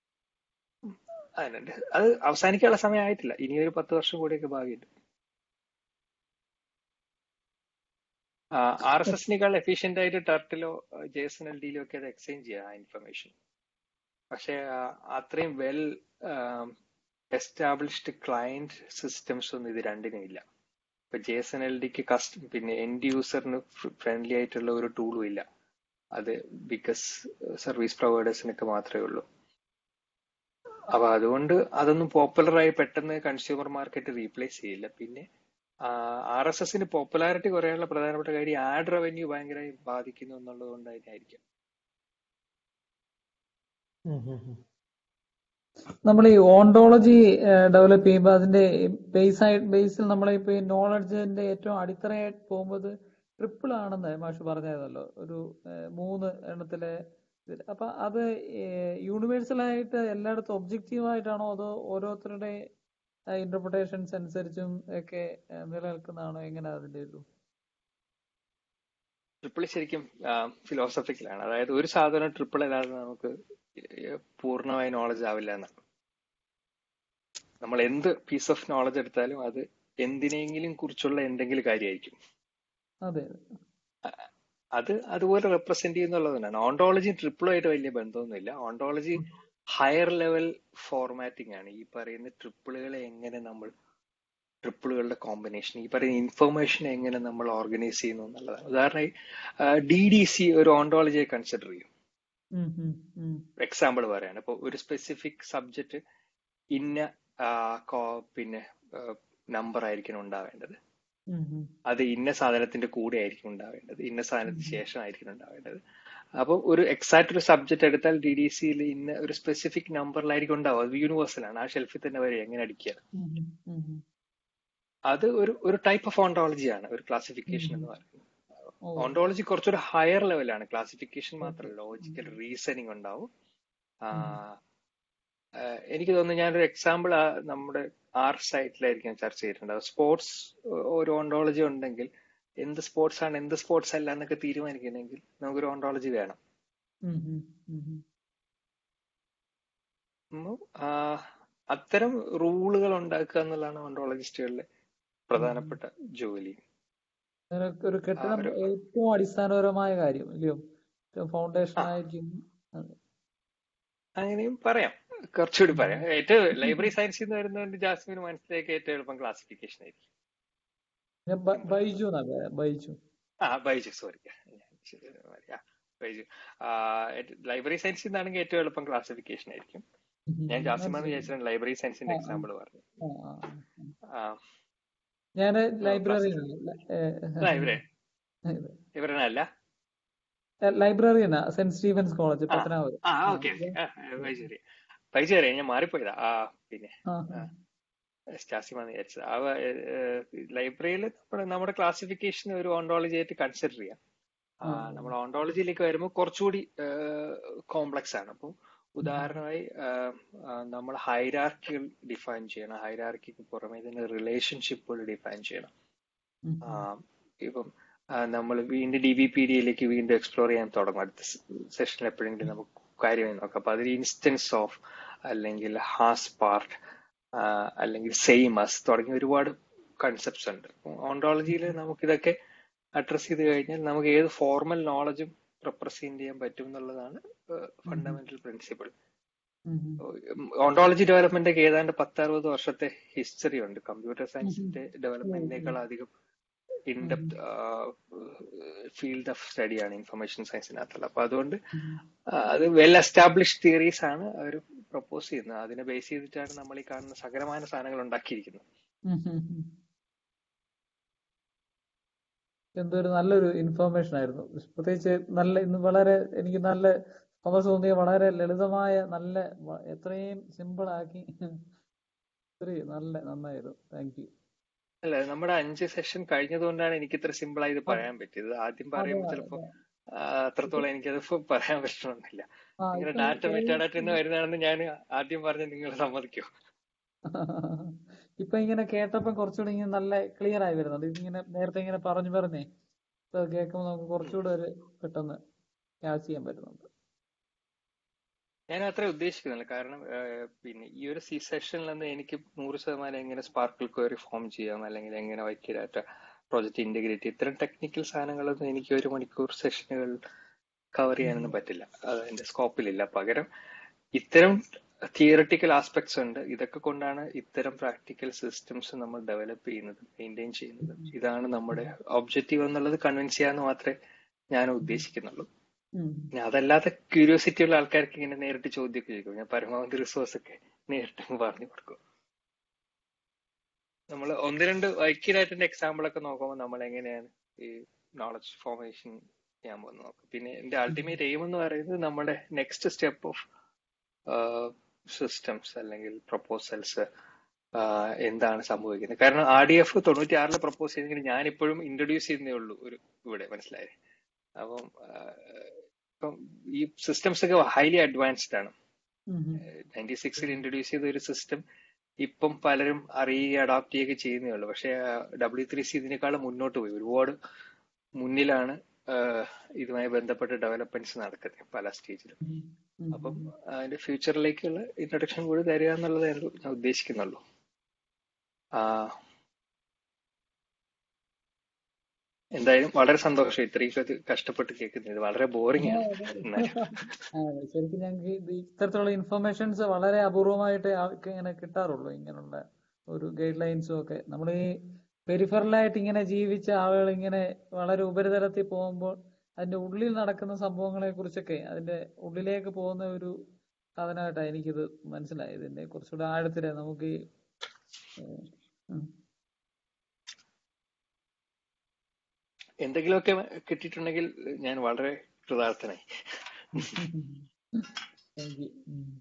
അതിനുണ്ട് അത് അവസാനിക്കാനുള്ള സമയം ആയിട്ടില്ല ഇനി ഒരു പത്ത് വർഷം കൂടിയൊക്കെ ഭാവിയുണ്ട് ആർ എസ് എസിനേക്കാൾ എഫിഷ്യന്റ് ആയിട്ട് ടർട്ടിലോ ജെ എസ് എൻ എൽ ഡിയിലോ ഒക്കെ അത് എക്സ്ചേഞ്ച് ചെയ്യാം ആ ഇൻഫർമേഷൻ പക്ഷെ അത്രയും വെൽ എസ്റ്റാബ്ലിഷ്ഡ് ക്ലയന്റ് സിസ്റ്റംസ് ഒന്നും ഇത് രണ്ടിനും ഇല്ല ഇപ്പൊ ജെ എസ് എൻ എൽ ഡിക്ക് കസ്റ്റ പിന്നെ എൻഡ് യൂസറിന് ഫ്രണ്ട്ലി ആയിട്ടുള്ള ഒരു ടൂളും ഇല്ല അത് ബിക്കസ് സർവീസ് പ്രൊവൈഡേഴ്സിനൊക്കെ മാത്രമേ ഉള്ളൂ അപ്പൊ അതുകൊണ്ട് അതൊന്നും പോപ്പുലർ ആയി പെട്ടെന്ന് കൺസ്യൂമർ മാർക്കറ്റ് റീപ്ലേസ് ചെയ്യില്ല പിന്നെ ആർ എസ് എസിന് പോപ്പുലാരിറ്റി കുറയാനുള്ള പ്രധാനപ്പെട്ട കാര്യം ആഡ് റവന്യൂ ഭയങ്കരമായി ബാധിക്കുന്നു എന്നുള്ളത് കൊണ്ട് അതിനായിരിക്കും ഉം ഉം ഉം. നമ്മൾ ഈ ഓണ്ടോളജി ഡെവലപ്പ് ചെയ്യുമ്പോൾ അതിന്റെ ബേസ് ആയി ബേസിൽ നമ്മളിപ്പോ ഈ നോളജിന്റെ ഏറ്റവും അടിത്തറയായിട്ട് പോകുമ്പോൾ ട്രിപ്പിൾ ആണെന്ന് മാഷ് പറഞ്ഞായിരുന്നല്ലോ ഒരു ഏഹ്, മൂന്ന് എണ്ണത്തിലെ ഇതിൽ അപ്പൊ അത് യൂണിവേഴ്സൽ ആയിട്ട് എല്ലായിടത്തും ഒബ്ജക്റ്റീവ് ആയിട്ടാണോ അതോ ഓരോരുത്തരുടെ ഇന്റർപ്രിട്ടേഷൻസ് അനുസരിച്ചും ഒക്കെ ഏഹ്, നിലനിൽക്കുന്നതാണോ എങ്ങനെ അതിന്റെ ഒരു ട്രിപ്പിൾ ശരിക്കും ഫിലോസഫിക്കലാണ് അതായത് ഒരു സാധനം ട്രിപ്പിൾ അല്ലാതെ നമുക്ക് പൂർണ്ണമായി നോളജ് ആവില്ല എന്നാണ് നമ്മൾ എന്ത് പീസ് ഓഫ് നോളജ് എടുത്താലും അത് എന്തിനെങ്കിലും കുറിച്ചുള്ള എന്തെങ്കിലും കാര്യമായിരിക്കും അതെ അത് അതുപോലെ റെപ്രസെന്റ് ചെയ്യുന്നുള്ളതാണ് ഓണ്ടോളജി ട്രിപ്പിളും ആയിട്ട് വലിയ ബന്ധമൊന്നുമില്ല ഓണ്ടോളജി ഹയർ ലെവൽ ഫോർമാറ്റിംഗ് ആണ് ഈ പറയുന്ന ട്രിപ്പിളുകളെ എങ്ങനെ നമ്മൾ ട്രിപ്പിളുകളുടെ കോമ്പിനേഷൻ ഈ പറയുന്ന ഇൻഫർമേഷൻ എങ്ങനെ നമ്മൾ ഓർഗനൈസ് ചെയ്യുന്നു എന്നുള്ളതാണ് ഉദാഹരണമായി ഡി ഡി സി ഒരു ഓണ്ടോളജിയെ കൺസിഡർ ചെയ്യും ഉം ഉം ഉം എക്സാമ്പിൾ പറയാണ് ഇപ്പൊ ഒരു സ്പെസിഫിക് സബ്ജക്റ്റ് ഇന്ന ആ, കോ- പിന്നെ നമ്പർ ആയിരിക്കണം ഉണ്ടാവേണ്ടത് ഉം ഉം അത് ഇന്ന സാധനത്തിന്റെ കൂടെ ആയിരിക്കും ഉണ്ടാവേണ്ടത് ഇന്ന സാധനത്തിന് ശേഷം ആയിരിക്കും ഉണ്ടാവേണ്ടത് അപ്പൊ ഒരു എക്സാക്ട് ഒരു സബ്ജക്ട് എടുത്താൽ ഡി ഡി സിയിൽ ഇന്ന ഒരു സ്പെസിഫിക് നമ്പറിലായിരിക്കും ഉണ്ടാവും അത് യൂണിവേഴ്സൽ ആണ് ആ ഷെൽഫിൽ തന്നെ വരെ എങ്ങനെ അടിക്കുക ഉം ഉം ഉം ഉം. അത് ഒരു ഒരു ടൈപ്പ് ഓഫ് ഓണ്ടോളജി ആണ് ഒരു ക്ലാസിഫിക്കേഷൻ എന്ന് പറയുന്നത് ഓ ഓണ്ടോളജി കുറച്ചൊരു ഹയർ ലെവലാണ് ക്ലാസിഫിക്കേഷൻ മാത്രമല്ല ലോജിക്കൽ റീസണിങ് ഉണ്ടാവും ആ, ആ, എനിക്ക് തോന്നുന്നു ഞാനൊരു എക്സാമ്പിൾ നമ്മുടെ ആർ സൈറ്റിലായിരിക്കും ചർച്ച ചെയ്തിട്ടുണ്ട് സ്പോർട്സ് ഒരു ഓണ്ടോളജി ഉണ്ടെങ്കിൽ എന്ത് സ്പോർട്സ് ആണ് എന്ത് സ്പോർട്സ് അല്ല എന്നൊക്കെ തീരുമാനിക്കണമെങ്കിൽ നമുക്കൊരു ഓണ്ടോളജി വേണം ഉം ഉം ഉം ഉം. ഉം, ആ, അത്തരം റൂളുകൾ ഉണ്ടാക്കുക എന്നുള്ളതാണ് ഓണ്ടോളജിസ്റ്റുകളുടെ പ്രധാനപ്പെട്ട ജോലി ഒരു ഒരു കെട്ടിടം ഒരു- ഏറ്റവും അടിസ്ഥാനപരമായ കാര്യം ഇല്ലയോ ഏറ്റവും ഫൗണ്ടേഷൻ ആ. ആയിരിക്കും അത്. അങ്ങനെയും പറയാം കുറച്ചുകൂടി പറയാം ഏറ്റവും ലൈബ്രറി സയൻസിൽ നിന്ന് വരുന്നതുകൊണ്ട് ജാസ്മിന് മനസ്സിലേക്ക് ഏറ്റവും എളുപ്പം ക്ലാസിഫിക്കേഷൻ ആയിരിക്കും പിന്നെ ബ- ബൈജു എന്നാ പേര് ബൈജു ആ ബൈജു സോറി ബൈജു ലൈബ്രറി സയൻസിൽ നിന്നാണെങ്കിൽ ഏറ്റവും എളുപ്പം ക്ലാസിഫിക്കേഷൻ ആയിരിക്കും ഞാൻ ജാസിമ എന്ന് വിചാരിച്ചാണ് ലൈബ്രറി സയൻസിന്റെ ആ, ആ. എക്സാമ്പിൾ പറഞ്ഞു ആ, ആ, ആ. ആ, ഞാന് ലൈബ്രറിയൻ ലൈബ്രറി ഇവരനല്ല ലൈബ്രറിയനാ സെന്റ് സ്റ്റീഫൻസ് കോളേജ് പത്തനാപുരം ആ ഓക്കെ ബൈജു അറിയാം ബൈജു അറിയാം ഞാൻ മാറിപ്പോയതാ ആ പിന്നെ ആ, ആ. ജാസിമ എന്ന് വിചാരിച്ചത് ആ ലൈബ്രറിയിൽ നമ്മുടെ നമ്മുടെ ക്ലാസിഫിക്കേഷൻ ഒരു ഓണ്ടോളജി ആയിട്ട് കൺസിഡർ ചെയ്യാം ആ, ആ. നമ്മൾ ഓണ്ടോളജിയിലേക്ക് വരുമ്പോൾ കുറച്ചുകൂടി കോംപ്ലക്സ് ആണ് അപ്പം ഉദാഹരണമായി നമ്മൾ ഹൈരാർക്കികൾ ഡിഫൈൻ ചെയ്യണം ഹൈരാർക്കിക്ക് പുറമെ തന്നെ റിലേഷൻഷിപ്പുകൾ ഡിഫൈൻ ചെയ്യണം ഉം. ആ, ഇപ്പം നമ്മൾ വീണ്ടും ഡി ബി പി ഡിയിലേക്ക് വീണ്ടും എക്സ്പ്ലോർ ചെയ്യാൻ തുടങ്ങും അടുത്ത സെഷനിൽ എപ്പോഴെങ്കിലും നമുക്ക് കാര്യമായി നോക്കാം അപ്പൊ അതിൽ ഇൻസ്റ്റൻസ് ഓഫ് അല്ലെങ്കിൽ ഹാസ് പാർട്ട് അല്ലെങ്കിൽ സെയിമസ് തുടങ്ങിയ ഒരുപാട് കൺസെപ്റ്റ്സ് ഉണ്ട് ഓണ്ടോളജിയിൽ നമുക്കിതൊക്കെ അഡ്രസ് ചെയ്ത് കഴിഞ്ഞാൽ നമുക്ക് ഏത് ഫോർമൽ നോളജും റെപ്രസെന്റ് ചെയ്യാൻ പറ്റും എന്നുള്ളതാണ് ഫണ്ടമെന്റൽ പ്രിൻസിപ്പിൾ ഉം, ഉം. ഓണ്ടോളജി ഡെവലപ്മെന്റ് ഒക്കെ ഏതാണ്ട് പത്തറുപത് വർഷത്തെ ഹിസ്റ്ററി ഉണ്ട് കമ്പ്യൂട്ടർ സയൻസിന്റെ ഡെവലപ്മെന്റിനേക്കാൾ അധികം ഇൻ ഡെപ്ത് ഫീൽഡ് ഓഫ് സ്റ്റഡിയാണ് ഇൻഫർമേഷൻ സയൻസിനകത്തുള്ള അപ്പൊ അതുകൊണ്ട് ആ, അത് വെൽ എസ്റ്റാബ്ലിഷ് തിയറീസ് ആണ് അവർ പ്രപ്പോസ് ചെയ്യുന്നത് അതിനെ ബേസ് ചെയ്തിട്ടാണ് നമ്മൾ ഈ കാണുന്ന സകലമായ സാധനങ്ങൾ ഉണ്ടാക്കിയിരിക്കുന്നത് ഉം, ഉം, ഉം. എന്തൊരു നല്ലൊരു ഇൻഫർമേഷൻ ആയിരുന്നു പ്രത്യേകിച്ച് നല്ല ഇന്ന് വളരെ എനിക്ക് നല്ല സന്തോഷം തോന്നിയ വളരെ ലളിതമായ നല്ല വ- എത്രയും സിമ്പിൾ ആക്കി ഇത്രയും നല്ല നന്നായിരുന്നു താങ്ക് യു അല്ല നമ്മുടെ അഞ്ച് സെഷൻ കഴിഞ്ഞതുകൊണ്ടാണ് എനിക്ക് ഇത്ര സിമ്പിൾ ആയി ഇത് പറയാൻ പറ്റിയത് ആദ്യം പറയുമ്പോൾ ചിലപ്പോ ആ, അത്രത്തോളം എനിക്കത് ഇപ്പൊ പറയാൻ പറ്റണമെന്നില്ല ആ ഇങ്ങനെ ഇപ്പൊ ഡാറ്റ ഇത്രയും- മെറ്റാഡാറ്റ എന്ന് വരുന്നതാണെന്ന് ഞാൻ ആദ്യം പറഞ്ഞ് നിങ്ങൾ സമ്മതിക്കോ ഇപ്പൊ ഇങ്ങനെ കേട്ടപ്പോ കുറച്ചുകൂടി ഇങ്ങനെ നല്ല ക്ലിയർ ആയി വരുന്നുണ്ട് ഇതിങ്ങനെ നേരത്തെ ഇങ്ങനെ പറഞ്ഞു പറഞ്ഞേ ഇപ്പൊ കേൾക്കുമ്പോൾ നമുക്ക് കുറച്ചുകൂടെ ഒരു പെട്ടെന്ന് ക്യാച്ച് ചെയ്യാൻ പറ്റുന്നുണ്ട് ഞാൻ അത്ര ഉദ്ദേശിക്കുന്നില്ല കാരണം ഏഹ്, പിന്നെ ഈ ഒരു സി സെഷനിൽ നിന്ന് എനിക്ക് നൂറ് ശതമാനം എങ്ങനെ സ്പാർക്കിൾ ക്വയറി ഫോം ചെയ്യാം അല്ലെങ്കിൽ എങ്ങനെ വൈക്കി ഡാറ്റ പ്രോജക്റ്റ് ഇന്റഗ്രേറ്റ് ഇത്തരം ടെക്നിക്കൽ സാധനങ്ങളൊന്നും എനിക്ക് ഒരു മണിക്കൂർ സെഷനുകൾ കവർ ചെയ്യാനൊന്നും പറ്റില്ല അത് എന്റെ സ്കോപ്പിലില്ല പകരം ഇത്തരം തിയറട്ടിക്കൽ ആസ്പെക്ട്സ് ഉണ്ട് ഇതൊക്കെ കൊണ്ടാണ് ഇത്തരം പ്രാക്ടിക്കൽ സിസ്റ്റംസ് നമ്മൾ ഡെവലപ്പ് ചെയ്യുന്നത് മെയിൻറ്റെയിൻ ചെയ്യുന്നത് ഇതാണ് നമ്മുടെ ഒബ്ജക്റ്റീവ് എന്നുള്ളത് കൺവിൻസ് ചെയ്യാന്ന് മാത്രമേ ഞാൻ ഉദ്ദേശിക്കുന്നുള്ളൂ ഉം. ഇനി അതല്ലാത്ത ക്യൂരിയോസിറ്റി ഉള്ള ആൾക്കാർക്ക് ഇങ്ങനെ നേരിട്ട് ചോദ്യമൊക്കെ ചോദിക്കും ഞാൻ പരമാവധി റിസോഴ്സ് ഒക്കെ നേരിട്ട് അങ്ങ് പറഞ്ഞു കൊടുക്കും നമ്മൾ ഒന്ന് രണ്ട് ഐക്യരായിട്ടിന്റെ എക്സാമ്പിൾ ഒക്കെ നോക്കുമ്പോൾ നമ്മൾ എങ്ങനെയാണ് ഈ നോളജ് ഫോർമേഷൻ ചെയ്യാൻ പോകുന്നത് നോക്കും പിന്നെ എന്റെ അൾട്ടിമേറ്റ് എയിം എന്ന് പറയുന്നത് നമ്മുടെ നെക്സ്റ്റ് സ്റ്റെപ്പ് ഓഫ് സിസ്റ്റംസ് അല്ലെങ്കിൽ പ്രപ്പോസൽസ് എന്താണ് സംഭവിക്കുന്നത് കാരണം ആർ ഡി എഫ് തൊണ്ണൂറ്റി ആറിൽ പ്രപ്പോസ് ചെയ്തെങ്കിൽ ഞാൻ ഇപ്പോഴും ഇൻട്രൊഡ്യൂസ് ചെയ്യുന്നേ ഉള്ളൂ ഒരു ഇവിടെ മനസ്സിലായത് അപ്പം ആഹ് ഇപ്പം ഈ സിസ്റ്റംസ് ഒക്കെ ഹൈലി അഡ്വാൻസ്ഡ് ആണ് ഉം. ഉം. നയൻറ്റി സിക്സിൽ ഇൻട്രൊഡ്യൂസ് ചെയ്ത ഒരു സിസ്റ്റം ഇപ്പം പലരും അറിയുകയും അഡോപ്റ്റ് ചെയ്യുകയൊക്കെ ചെയ്യുന്നേ ഉള്ളൂ പക്ഷെ ഡബ്ല്യു ത്രീ സി ഇതിനേക്കാളും മുന്നോട്ട് പോയി ഒരുപാട് മുന്നിലാണ് ആഹ് ഇതുമായി ബന്ധപ്പെട്ട ഡെവലപ്മെന്റ്സ് നടക്കുന്നത് പല സ്റ്റേജിലും ഉം. അപ്പം അതിന്റെ ഫ്യൂച്ചറിലേക്കുള്ള ഇൻട്രൊഡക്ഷൻ കൂടി തരിക എന്നുള്ളത് ഞാൻ ഉദ്ദേശിക്കുന്നുള്ളൂ ആ എന്തായാലും വളരെ സന്തോഷം ഇത്രയും ഒക്കെ കഷ്ടപ്പെട്ട് കേൾക്കുന്നത് വളരെ ബോറിംഗ് ആണ് എന്നാലും ആ, ശരിക്കും ഞങ്ങൾക്ക് ഇത് ഇത്തരത്തിലുള്ള ഇൻഫർമേഷൻസ് വളരെ അപൂർവമായിട്ട് ആൾക്ക് ഇങ്ങനെ കിട്ടാറുള്ളൂ ഇങ്ങനെയുള്ള ഒരു ഗൈഡ് ലൈൻസും ഒക്കെ നമ്മൾ ഈ പെരിഫറലായിട്ട് ഇങ്ങനെ ജീവിച്ച ആളുകൾ ഇങ്ങനെ വളരെ ഉപരിതലത്തിൽ പോകുമ്പോൾ അതിന്റെ ഉള്ളിൽ നടക്കുന്ന സംഭവങ്ങളെ കുറിച്ചൊക്കെ അതിന്റെ ഉള്ളിലേക്ക് പോകുന്ന ഒരു സാധനമായിട്ടാണ് എനിക്കിത് മനസ്സിലായത് ഇതിന്റെ കുറച്ചുകൂടെ ആഴത്തില് നമുക്ക് ഈ ഏഹ്, ഉം. എന്തെങ്കിലുമൊക്കെ കിട്ടിയിട്ടുണ്ടെങ്കിൽ ഞാൻ വളരെ കൃതാർത്ഥനായി Thank you. ഉം.